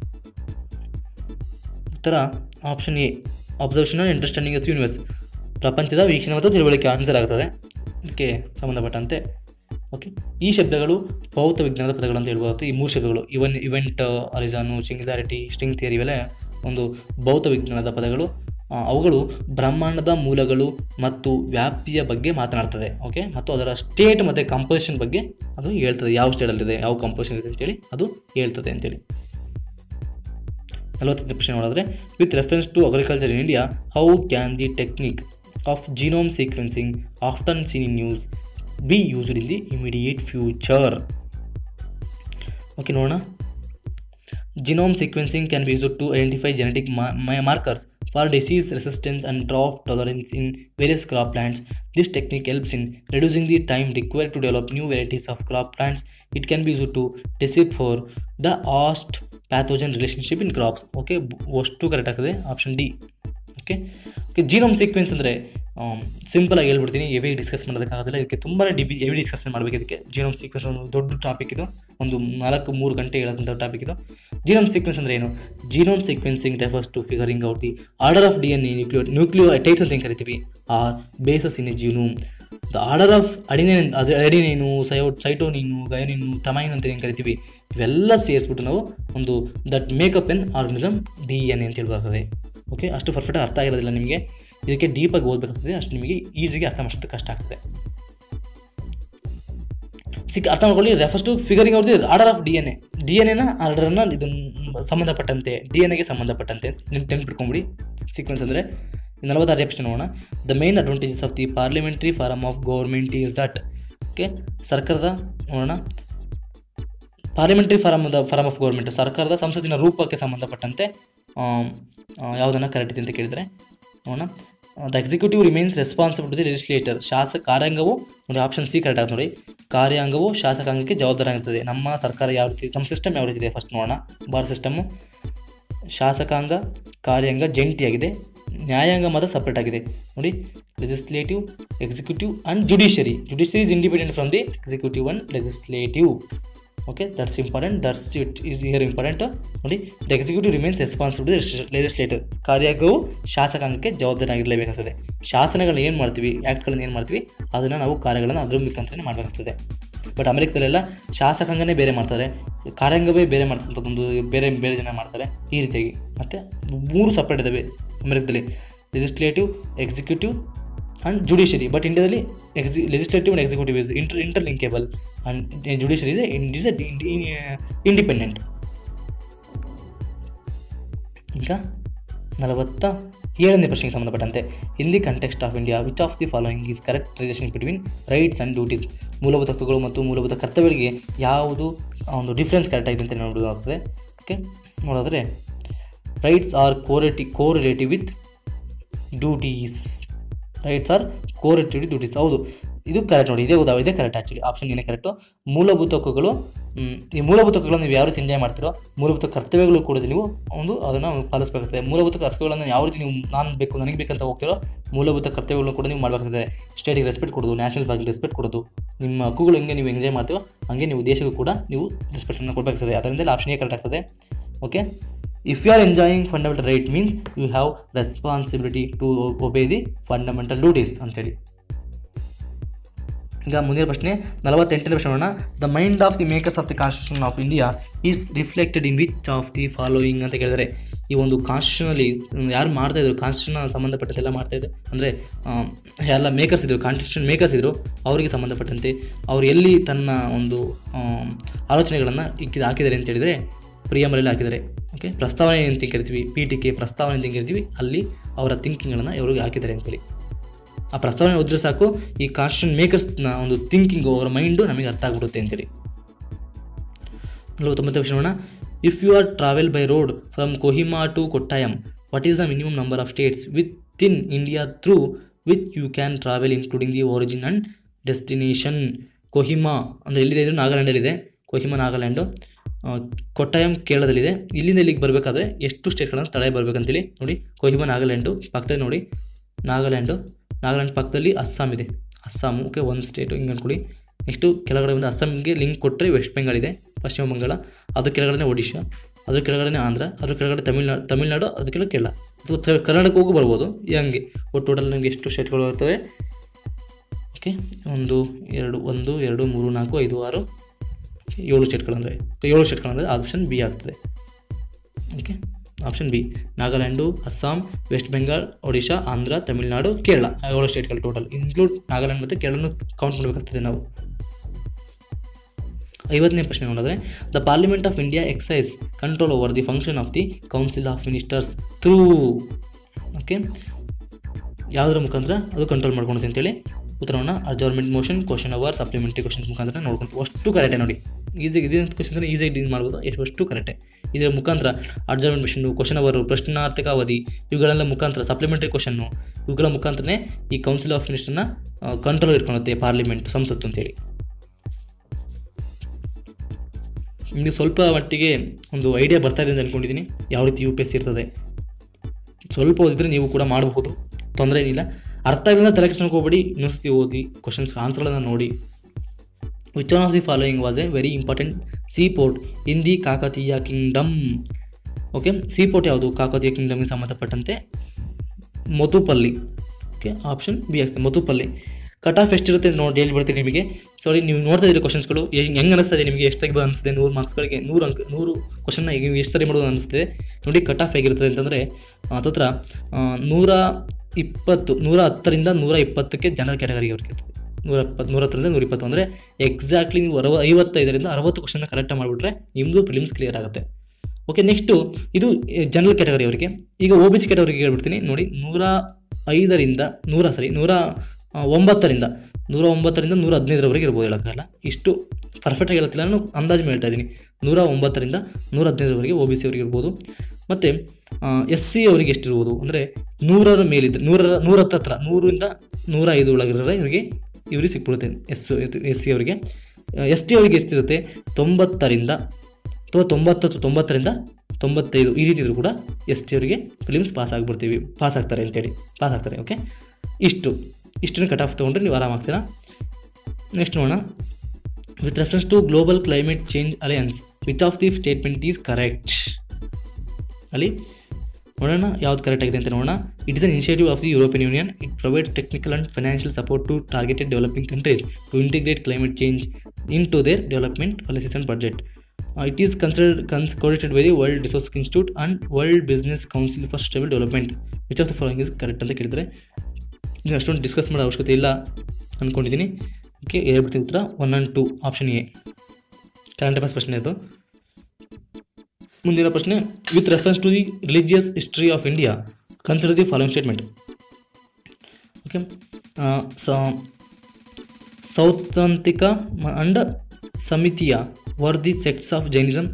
ಉತ್ತರ option A observation and understanding of universe ಪ್ರಪಂಚದ ವೀಕ್ಷಣೆ ಮತ್ತು ತಿಳುವಳಿಕೆ ಆನ್ಸರ್ ಆಗ್ತದೆ ಇದಕ್ಕೆ ಸಂಬಂಧಪಟ್ಟಂತೆ ಓಕೆ ಈ ಶಬ್ದಗಳು ಭೌತ ವಿಜ್ಞಾನದ ಪದಗಳು ಅಂತ ಹೇಳ್ಬೋದು ಈ ಮೂರು ಶಬ್ದಗಳು even event horizon singularity string theory ಇವೆಲ್ಲ ಒಂದು ಭೌತ ವಿಜ್ಞಾನದ ಪದಗಳು ಆ, ಅವುಗಳು ಬ್ರಹ್ಮಾಂಡದ ಮೂಲಗಳು ಮತ್ತು ವ್ಯಾಪ್ತಿಯ ಬಗ್ಗೆ ಮಾತನಾಡ್ತದೆ ಓಕೆ ಮತ್ತು ಅದರ ಸ್ಟೇಟ್ ಮತ್ತು ಕಂಪೋಸಿಷನ್ ಬಗ್ಗೆ ಅದು ಹೇಳ್ತದೆ ಯಾವ ಸ್ಟೇಟಲ್ಲಿದೆ ಯಾವ ಕಂಪೋಸಿಷನ್ ಇದೆ ಅಂತೇಳಿ ಅದು ಹೇಳ್ತದೆ ಅಂತೇಳಿ ನಲವತ್ತೈದು ಪ್ರಶ್ನೆ ನೋಡಿದ್ರೆ with reference to agriculture in India how can the technique of genome sequencing often seen in news be used in the immediate future okay ನೋಡೋಣ genome sequencing can be used to identify genetic ma- ma- markers for disease resistance and drought tolerance in various crop plants. This technique helps in reducing the time required to develop new varieties of crop plants. It can be used to decipher the host pathogen relationship in crops. Okay ಅಷ್ಟು correct ಆಗ್ತದೆ option D okay okay genome sequence ಅಂದರೆ ಸಿಂಪಲಾಗಿ ಹೇಳ್ಬಿಡ್ತೀನಿ heavy discuss ಮಾಡೋದಕ್ಕಾಗೋದಿಲ್ಲ ಇದಕ್ಕೆ ತುಂಬಾ dB heavy discussion ಮಾಡಬೇಕು ಇದಕ್ಕೆ genome sequence ಒಂದು ದೊಡ್ಡ ಟಾಪಿಕ್ ಇದು ಒಂದು ನಾಲ್ಕು ಮೂರು ಗಂಟೆ ಹೇಳೋಂಥ ಟಾಪಿಕ್ ಇದು ಜೀನೋಮ್ ಸೀಕ್ವೆನ್ಸ್ ಅಂದರೆ ಏನು genome sequencing refers to figuring out the order of D N A ನ್ಯೂಕ್ಲಿಯೋ ನ್ಯೂಕ್ಲಿಯೋ ಟೈಪ್ಸ್ ಅಂತ ಏನು ಕರಿತೀವಿ or bases in a genome the order of adenine ಅದು ಅಡಿನೇನು ಸಯೋ ಸೈಟೋನಿನು ಗಯನಿನು ತಮೈನ್ ಅಂತ ಏನು ಕರಿತೀವಿ ಇವೆಲ್ಲ ಸೇರಿಸ್ಬಿಟ್ಟು ನಾವು ಒಂದು that make up an organism D N A ಅಂತ ಹೇಳ್ಬೇಕಾಗ್ತದೆ ಓಕೆ ಅಷ್ಟು ಪರ್ಫೆಕ್ಟಾಗಿ ಅರ್ಥ ಆಗಿರೋದಿಲ್ಲ ನಿಮಗೆ ಇದಕ್ಕೆ ಡೀಪಾಗಿ ಓದಬೇಕಾಗ್ತದೆ ಅಷ್ಟು ನಿಮಗೆ ಈಸಿಗೆ ಅರ್ಥ ಮಾಡೋದು ಕಷ್ಟ ಆಗ್ತದೆ ಸಿಕ್ಕ ಅರ್ಥ ಮಾಡ್ಕೊಳ್ಳಿ refers to figuring out the order of D N A D N ಎನ ಆರ್ಡರ್ನ ಇದು ಸಂಬಂಧಪಟ್ಟಂತೆ ಡಿ ಎನ್ ಎಗೆ ಸಂಬಂಧಪಟ್ಟಂತೆ ನೆನ್ಪು ನೆನ್ಪಿಟ್ಕೊಂಬಿಡಿ ಸೀಕ್ವೆನ್ಸ್ ಅಂದರೆ ನಲವತ್ತಾರನೇ ಪ್ರಶ್ನೆ ನೋಡೋಣ the main advantages of the parliamentary form of government is that okay ಸರ್ಕಾರದ ನೋಡೋಣ parliamentary form form of government ಸರ್ಕಾರದ ಸಂಸತ್ತಿನ ರೂಪಕ್ಕೆ ಸಂಬಂಧಪಟ್ಟಂತೆ ಯಾವುದನ್ನು ಕರೆಕ್ಟ್ ಇದೆ ಅಂತ ಕೇಳಿದರೆ ನೋಡೋಣ the executive remains responsible to the legislator ಶಾಸಕ ಕಾರ್ಯಾಂಗವು ನೋಡಿ ಆಪ್ಷನ್ ಸಿ ಕರೆಕ್ಟ್ ಆಗುತ್ತೆ ನೋಡಿ ಕಾರ್ಯಾಂಗವು ಶಾಸಕಾಂಗಕ್ಕೆ ಜವಾಬ್ದಾರಿಯಾಗಿರ್ತದೆ ನಮ್ಮ ಸರ್ಕಾರ ಯಾವ ರೀತಿ ನಮ್ಮ ಸಿಸ್ಟಮ್ ಯಾವ ರೀತಿ ಇದೆ ಫಸ್ಟ್ ನೋಡೋಣ ಭಾರತ ಸಿಸ್ಟಮು ಶಾಸಕಾಂಗ ಕಾರ್ಯಾಂಗ ಜಂಟಿಯಾಗಿದೆ ನ್ಯಾಯಾಂಗ ಮಾತ್ರ ಸಪ್ರೇಟ್ ಆಗಿದೆ ನೋಡಿ legislative executive and judiciary judiciary is independent from the executive and legislative okay that's important that's it is here important ನೋಡಿ the executive remains responsibility legislator ಕಾರ್ಯಾಂಗವು ಶಾಸಕಾಂಗಕ್ಕೆ ಜವಾಬ್ದಾರಿ ಆಗಿರಲೇಬೇಕಾಗ್ತದೆ ಶಾಸನಗಳನ್ನ ಏನು ಮಾಡ್ತೀವಿ ಆ್ಯಕ್ಟ್ಗಳನ್ನ ಏನು ಮಾಡ್ತೀವಿ ಅದನ್ನು ನಾವು ಕಾರ್ಯಗಳನ್ನು ಅದ್ರ ಮುಖಾಂತರನೇ ಮಾಡಬೇಕಾಗ್ತದೆ ಬಟ್ ಅಮೆರಿಕದಲ್ಲೆಲ್ಲ ಶಾಸಕಾಂಗನೇ ಬೇರೆ ಮಾಡ್ತಾರೆ ಕಾರ್ಯಾಂಗವೇ ಬೇರೆ ಮಾಡ್ತಕ್ಕಂಥದ್ದೊಂದು ಬೇರೆ ಬೇರೆ ಜನ ಮಾಡ್ತಾರೆ ಈ ರೀತಿಯಾಗಿ ಮತ್ತು ಮೂರು ಸಪ್ರೇಟ್ ಇದ್ದಾವೆ ಅಮೆರಿಕದಲ್ಲಿ legislative executive and judiciary but ಇಂಡಿಯಾದಲ್ಲಿ ಎಕ್ಸಿ ಲೆಜಿಸ್ಲೇಟಿವ್ ಆ್ಯಂಡ್ ಎಕ್ಸಿಕ್ಯೂಟಿವ್ ಇಸ್ ಇಂಟರ್ interlinkable and judiciary is is independent ಈಗ ನಲವತ್ತ ಏಳನೇ ಪ್ರಶ್ನೆಗೆ ಸಂಬಂಧಪಟ್ಟಂತೆ in the context of India which of the following is correct relation between rights and duties ಮೂಲಭೂತ ಹಕ್ಕುಗಳು ಮತ್ತು ಮೂಲಭೂತ ಕರ್ತವ್ಯಗಳಿಗೆ ಯಾವುದು ಆ ಒಂದು ಡಿಫ್ರೆನ್ಸ್ ಕರೆಕ್ಟ್ ಆಗಿದೆ ಅಂತ ನೋಡೋದಾಗ್ತದೆ ಓಕೆ ನೋಡಿದ್ರೆ ರೈಟ್ಸ್ ಆರ್ ಕೋರೆಟಿ correlative with duties rights are correlative duties ಹೌದು ಇದು ಕರೆಕ್ಟ್ ನೋಡಿ ಇದೇ ಉದಾಹರಣೆ ಇದೆ ಕರೆಕ್ಟ್ ಆ್ಯಕ್ಚುಲಿ ಆಪ್ಷನ್ ಏನೇ ಕರೆಕ್ಟು ಮೂಲಭೂತ ಹಕ್ಕುಗಳು ಮ್, ಈ ಮೂಲಭೂತ ಹಕ್ಕುಗಳನ್ನು ನೀವು ಯಾವ ರೀತಿ ಎಂಜಾಯ್ ಮಾಡ್ತೀರೋ ಮೂಲಭೂತ ಕರ್ತವ್ಯಗಳು ಕೂಡ ನೀವು ಒಂದು ಅದನ್ನು ಪಾಲಿಸಬೇಕಾಗ್ತದೆ ಮೂಲಭೂತ ಕರ್ತವ್ಯಗಳನ್ನು ಯಾವ ರೀತಿ ನೀವು ನಾನು ಬೇಕು ನನಗೆ ಬೇಕಂತ ಹೋಗ್ತಿರೋ ಮೂಲಭೂತ ಕರ್ತವ್ಯಗಳನ್ನು ಕೂಡ ನೀವು ಮಾಡಬೇಕಾಗ್ತದೆ ಸ್ಟೇಟಿಗೆ ರೆಸ್ಪೆಕ್ಟ್ ಕೊಡೋದು ನ್ಯಾಷನಲ್ ಫ್ಲಾಗಿಗೆ ರೆಸ್ಪೆಕ್ಟ್ ಕೊಡೋದು ನಿಮ್ಮ ಹಕ್ಕುಗಳು ಹೆಂಗೆ ನೀವು ಎಂಜಾಯ್ ಮಾಡ್ತೀವೋ ಹಂಗೆ ನೀವು ದೇಶಕ್ಕೂ ಕೂಡ ನೀವು ರೆಸ್ಪೆಕ್ಟನ್ನು ಕೊಡಬೇಕಾಗ್ತದೆ ಅದರಿಂದ ಆಪ್ಷನ್ ಎ ಕರೆಕ್ಟ್ ಆಗ್ತದೆ okay if you are enjoying fundamental right means you have responsibility to obey the fundamental duties ಅಂತೇಳಿ ಈಗ ಮುಂದಿನ ಪ್ರಶ್ನೆ ನಲವತ್ತೆಂಟನೇ ಪ್ರಶ್ನೆ ನೋಡೋಣ the mind of the makers of the constitution of India is reflected in which of the following ಅಂತ ಕೇಳಿದರೆ ಈ ಒಂದು ಕಾನ್ಸ್ಟಿಟ್ಯೂಷನಲ್ಲಿ ಯಾರು ಮಾಡ್ತಾ ಇದ್ರು ಕಾನ್ಸ್ಟಿಟ್ಯೂಷನ್ ಸಂಬಂಧಪಟ್ಟಂತೆಲ್ಲ ಮಾಡ್ತಾ ಇದ್ರು ಅಂದರೆ ಎಲ್ಲ ಮೇಕರ್ಸ್ ಇದ್ರು ಕಾನ್ಸ್ಟಿಟ್ಯೂಷನ್ ಮೇಕರ್ಸ್ ಇದ್ರು ಅವರಿಗೆ ಸಂಬಂಧಪಟ್ಟಂತೆ ಅವ್ರು ಎಲ್ಲಿ ತನ್ನ ಒಂದು ಆಲೋಚನೆಗಳನ್ನು ಇಕ್ಕಿದ ಹಾಕಿದ್ದಾರೆ ಅಂತ ಹೇಳಿದರೆ ಪ್ರಿಯಮರಲ್ಲಿ ಹಾಕಿದ್ದಾರೆ ಓಕೆ ಪ್ರಸ್ತಾವನೆ ಅಂತ ಕರಿತೀವಿ ಪೀಠಿಕೆ ಪ್ರಸ್ತಾವನೆ ಅಂತ ಕರಿತೀವಿ ಅಲ್ಲಿ ಅವರ ಥಿಂಕಿಂಗ್ಗಳನ್ನು ಇವರಿಗೆ ಹಾಕಿದ್ದಾರೆ ಅಂತೇಳಿ ಆ ಪ್ರಸ್ತಾವನೆ ಓದಿದ್ರೆ ಸಾಕು ಈ ಕಾನ್ಸ್ಟಿಟ್ಯೂಷನ್ ಮೇಕರ್ಸ್ನ ಒಂದು ಥಿಂಕಿಂಗು ಅವರ ಮೈಂಡು ನಮಗೆ ಅರ್ಥ ಆಗ್ಬಿಡುತ್ತೆ ಅಂತೇಳಿ ನಲವತ್ತೊಂಬತ್ತು ಪ್ರಶ್ನೆ ನೋಡೋಣ if you are travel by road from Kohima to Kottayam what is the minimum number of states within India through with you can travel including the origin and destination Kohima ಅಂದರೆ ಎಲ್ಲಿದೆ ಇದು ನಾಗಾಲ್ಯಾಂಡಲ್ಲಿದೆ ಕೊಹಿಮಾ ನಾಗಾಲ್ಯಾಂಡು ಆ, ಕೊಟ್ಟಾಯಂ ಕೇರಳದಲ್ಲಿದೆ ಇಲ್ಲಿಂದ ಇಲ್ಲಿಗೆ ಬರಬೇಕಾದ್ರೆ ಎಷ್ಟು ಸ್ಟೇಟ್ಗಳನ್ನು ತಡೆ ಬರಬೇಕಂತೇಳಿ ನೋಡಿ ಕೊಹಿಮಾ ನಾಗಾಲ್ಯಾಂಡು ಪಕ್ಕದಲ್ಲಿ ನೋಡಿ ನಾಗಾಲ್ಯಾಂಡು ನಾಗಾಲ್ಯಾಂಡ್ ಪಕ್ಕದಲ್ಲಿ ಅಸ್ಸಾಂ ಇದೆ ಅಸ್ಸಾಮು ಓಕೆ ಒಂದು ಸ್ಟೇಟು ಹಿಂಗೆ ಅಂದ್ಕೊಳ್ಳಿ ನೆಕ್ಸ್ಟು ಕೆಳಗಡೆ ಒಂದು ಅಸ್ಸಾಂಗೆ ಲಿಂಕ್ ಕೊಟ್ಟರೆ ವೆಸ್ಟ್ ಬೆಂಗಾಲ್ ಇದೆ ಪಶ್ಚಿಮ ಬಂಗಾಳ ಅದ್ರ ಕೆಳಗಡೆ ಒಡಿಶಾ ಅದ್ರ ಕೆಳಗಡೆ ಆಂಧ್ರ ಅದ್ರ ಕೆಳಗಡೆ ತಮಿಳ್ನಾಡು ತಮಿಳ್ನಾಡು ಅದ್ರ ಕೆಳಗೆ ಕೇರಳ ಅಥವಾ ತ- ಕರ್ನಾಟಕಕ್ಕೆ ಹೋಗಿ ಬರ್ಬೋದು ಈ ಹಂಗೆ ಒಟ್ಟು ಟೋಟಲ್ ನಮಗೆ ಎಷ್ಟು ಸ್ಟೇಟ್ಗಳು ಇರ್ತವೆ ಓಕೆ ಒಂದು ಎರಡು ಒಂದು ಎರಡು ಮೂರು ನಾಲ್ಕು ಐದು ಆರು ಏಳು ಸ್ಟೇಟ್ಗಳಂದರೆ ಏಳು ಸ್ಟೇಟ್ಗಳಂದರೆ ಆಪ್ಷನ್ ಬಿ ಆಗ್ತದೆ okay option B Nagaland Assam West Bengal Odisha Andhra Tamil Nadu Kerala ಆ ಏಳು ಸ್ಟೇಟ್ಗಳು ಟೋಟಲ್ ಇನ್ಕ್ಲೂಡ್ ನಾಗಾಲ್ಯಾಂಡ್ ಮತ್ತು ಕೇರಳನೂ ಕೌಂಟ್ ಮಾಡಬೇಕಾಗ್ತದೆ ನಾವು ಐವತ್ತನೇ ಪ್ರಶ್ನೆ ನೋಡಿದ್ರೆ the parliament of India excise control over the function of the council of ministers through okay ಯಾವುದರ ಮುಖಾಂತರ ಅದು ಕಂಟ್ರೋಲ್ ಮಾಡ್ಕೊಳುತ್ತೆ ಅಂತೇಳಿ ಉತ್ತರವನ್ನು adjournment motion question hour supplementary questions ಮುಖಾಂತರ ನೋಡ್ಕೊಂಡು ಅಷ್ಟು ಕರೆಕ್ಟೇ ನೋಡಿ ಈಸಿ ಇದೇನು ಕ್ವಶನ್ಸ್ ಈಸಿಯಾಗಿ ಡೀಲ್ ಮಾಡ್ಬೋದು ಎಷ್ಟು ಅಷ್ಟು ಕರೆಕ್ಟೇ ಇದರ ಮುಖಾಂತರ ಅಡ್ಜರ್ಮೆಂಟ್ ಮಿಷನ್ನು ಕ್ವಶನ್ ಅವರು ಪ್ರಶ್ನಾರ್ಥಕ ಅವಧಿ ಇವುಗಳೆಲ್ಲ ಮುಖಾಂತರ ಸಪ್ಲಿಮೆಂಟರಿ ಕ್ವಶನ್ನು ಇವುಗಳ ಮುಖಾಂತರನೇ ಈ ಕೌನ್ಸಿಲ್ ಆಫ್ ಮಿನಿಸ್ಟರ್ನ ಕಂಟ್ರೋಲ್ ಇಟ್ಕೊಳ್ಳುತ್ತೆ ಪಾರ್ಲಿಮೆಂಟ್ ಸಂಸತ್ತು ಅಂತೇಳಿ ನಿಮಗೆ ಸ್ವಲ್ಪ ಮಟ್ಟಿಗೆ ಒಂದು ಐಡಿಯಾ ಬರ್ತಾ ಇದೆ ಅಂತ ಅಂದ್ಕೊಂಡಿದ್ದೀನಿ ಯಾವ ರೀತಿ ಯು ಪಿ ಎಸ್ ಇರ್ತದೆ ಸ್ವಲ್ಪ ಓದಿದ್ರೆ ನೀವು ಕೂಡ ಮಾಡಬಹುದು ತೊಂದರೆ ಏನಿಲ್ಲ ಅರ್ಥ ಆಗಿಲ್ಲ ತಲೆ ಕೆಡ್ಸ್ಕೊಳಕ್ಕೆ ಹೋಗ್ಬೇಡಿ ಇನ್ನೊಂದ್ಸತಿ ಓದಿ ಕ್ವಶನ್ಸ್ ಆನ್ಸರ್ಗಳನ್ನು ನೋಡಿ which one of the following was a very important sea port in the Kakatiya kingdom okay sea port ಯಾವುದು ಕಾಕತೀಯ ಕಿಂಗ್ಡಮ್ಗೆ ಸಂಬಂಧಪಟ್ಟಂತೆ ಮಧುಪಲ್ಲಿ ಓಕೆ ಆಪ್ಷನ್ ಬಿ ಆಗ್ತದೆ ಮಧುಪಲ್ಲಿ ಕಟ್ ಆಫ್ ಎಷ್ಟಿರುತ್ತೆ ಅಂತ ನೋಡಿ ಹೇಳಿ ಬರ್ತೀನಿ ನಿಮಗೆ ಸಾರಿ ನೀವು ನೋಡ್ತಾ ಇದ್ದೀರಿ ಕ್ವಶನ್ಸ್ಗಳು ಹೆಂಗೆ ಅನಿಸ್ತಾ ಇದೆ ನಿಮಗೆ ಎಷ್ಟು ತೆಗಿಬೋದು ಅನಿಸ್ತದೆ ನೂರು ಮಾರ್ಕ್ಸ್ಗಳಿಗೆ ನೂರು ಅಂಕ ನೂರು ಕ್ವಶನ್ನ ಈಗ ಎಷ್ಟು ಸರಿ ಮಾಡೋದು ಅನಿಸ್ತದೆ ನೋಡಿ ಕಟ್ ಆಫ್ ಹೇಗಿರ್ತದೆ ಅಂತಂದರೆ ಹತ್ತತ್ರ ಆ, ನೂರ ಇಪ್ಪತ್ತು ನೂರ ಹತ್ತರಿಂದ ನೂರ ಇಪ್ಪತ್ತಕ್ಕೆ ಜನರಲ್ ಕ್ಯಾಟಗರಿಗೆ ಅವ್ರಿಗೆ ಇರ್ತದೆ ನೂರ ಇಪ್ಪತ್ತು ನೂರ ಹತ್ತರಿಂದ ನೂರ ಇಪ್ಪತ್ತು ಅಂದರೆ ಎಕ್ಸಾಕ್ಟ್ಲಿ ನೀವು ಅರವ ಐವತ್ತೈದರಿಂದ ಅರವತ್ತು ಕ್ವಶನ್ನ ಕರೆಕ್ಟಾಗಿ ಮಾಡಿಬಿಟ್ರೆ ನಿಮ್ಮದು ಫಿಲಿಮ್ಸ್ ಕ್ಲಿಯರ್ ಆಗುತ್ತೆ ಓಕೆ ನೆಕ್ಸ್ಟು ಇದು ಜನರಲ್ ಕ್ಯಾಟಗರಿ ಅವರಿಗೆ ಈಗ ಒ ಬಿ ಸಿ ಕ್ಯಾಟಗರಿಗೆ ಹೇಳ್ಬಿಡ್ತೀನಿ ನೋಡಿ ನೂರ ಐದರಿಂದ ನೂರ ಸರಿ ನೂರ ಆ, ಒಂಬತ್ತರಿಂದ ನೂರ ಒಂಬತ್ತರಿಂದ ನೂರ ಹದಿನೈದರವರೆಗೆ ಇರ್ಬೋದು ಹೇಳೋಕ್ಕಾಗಲ್ಲ ಇಷ್ಟು ಪರ್ಫೆಕ್ಟಾಗಿ ಹೇಳ್ತಿಲ್ಲ ನಾನು ಅಂದಾಜು ಹೇಳ್ತಾ ಇದ್ದೀನಿ ನೂರ ಒಂಬತ್ತರಿಂದ ನೂರ ಹದಿನೈದರವರೆಗೆ ಒ ಬಿ ಸಿ ಅವರಿಗೆ ಇರ್ಬೋದು ಮತ್ತು ಎಸ್ ಸಿ ಅವರಿಗೆ ಎಷ್ಟಿರ್ಬೋದು ಅಂದರೆ ನೂರರ ಮೇಲಿದ್ದ ನೂರರ ನೂರ ಹತ್ತತ್ರ ನೂರಿಂದ ನೂರ ಐದು ಒಳಗಿರೋ ಇವರಿಗೆ ಇವರಿಗೆ ಸಿಕ್ಬಿಡುತ್ತೆ ಎಸ್ ಎಸ್ ಸಿ ಅವರಿಗೆ ಎಸ್ ಟಿ ಅವರಿಗೆ ಎಷ್ಟಿರುತ್ತೆ ತೊಂಬತ್ತರಿಂದ ಅಥವಾ ತೊಂಬತ್ತು ತೊಂಬತ್ತರಿಂದ ತೊಂಬತ್ತೈದು ಈ ರೀತಿ ಇದ್ರೂ ಕೂಡ ಎಸ್ ಟಿ ಅವರಿಗೆ ಫಿಲಿಮ್ಸ್ ಪಾಸ್ ಆಗಿಬಿಡ್ತೀವಿ ಪಾಸ್ ಆಗ್ತಾರೆ ಅಂತೇಳಿ ಪಾಸ್ ಆಗ್ತಾರೆ ಓಕೆ ಇಷ್ಟು ಇಷ್ಟನ್ನು ಕಟ್ ಆಫ್ ತೊಗೊಂಡ್ರೆ ನೀವು ಆರಾಮಾಗ್ತೀರಾ ನೆಕ್ಸ್ಟ್ ನೋಡೋಣ with reference to global climate change alliance which of the statement is correct ಅಲ್ಲಿ ನೋಡೋಣ ಯಾವ್ದು ಕರೆಕ್ಟ್ ಆಗಿದೆ ಅಂತ ನೋಡೋಣ it is an initiative of the European Union it provide technical and financial support to targeted developing countries to integrate climate change into their development policies and budget it is considered ಕನ್ಸ್ coordinated by the world resource institute and world business council for stable development which of the following is correct ಅಂತ ಕೇಳಿದರೆ ಇದು ಅಷ್ಟೊಂದು discuss ಮಾಡೋ ಅವಶ್ಯಕತೆ ಇಲ್ಲ ಅಂದ್ಕೊಂಡಿದ್ದೀನಿ okay ಹೇಳ್ಬಿಡ್ತೀನಿ ಉತ್ತರ one and two option A current affairs ಪ್ರಶ್ನೆ ಅದು ಮುಂದಿನ ಪ್ರಶ್ನೆ with reference to the religious history of India consider the following statement okay Sautrantika and Sammitiya were the sects of Jainism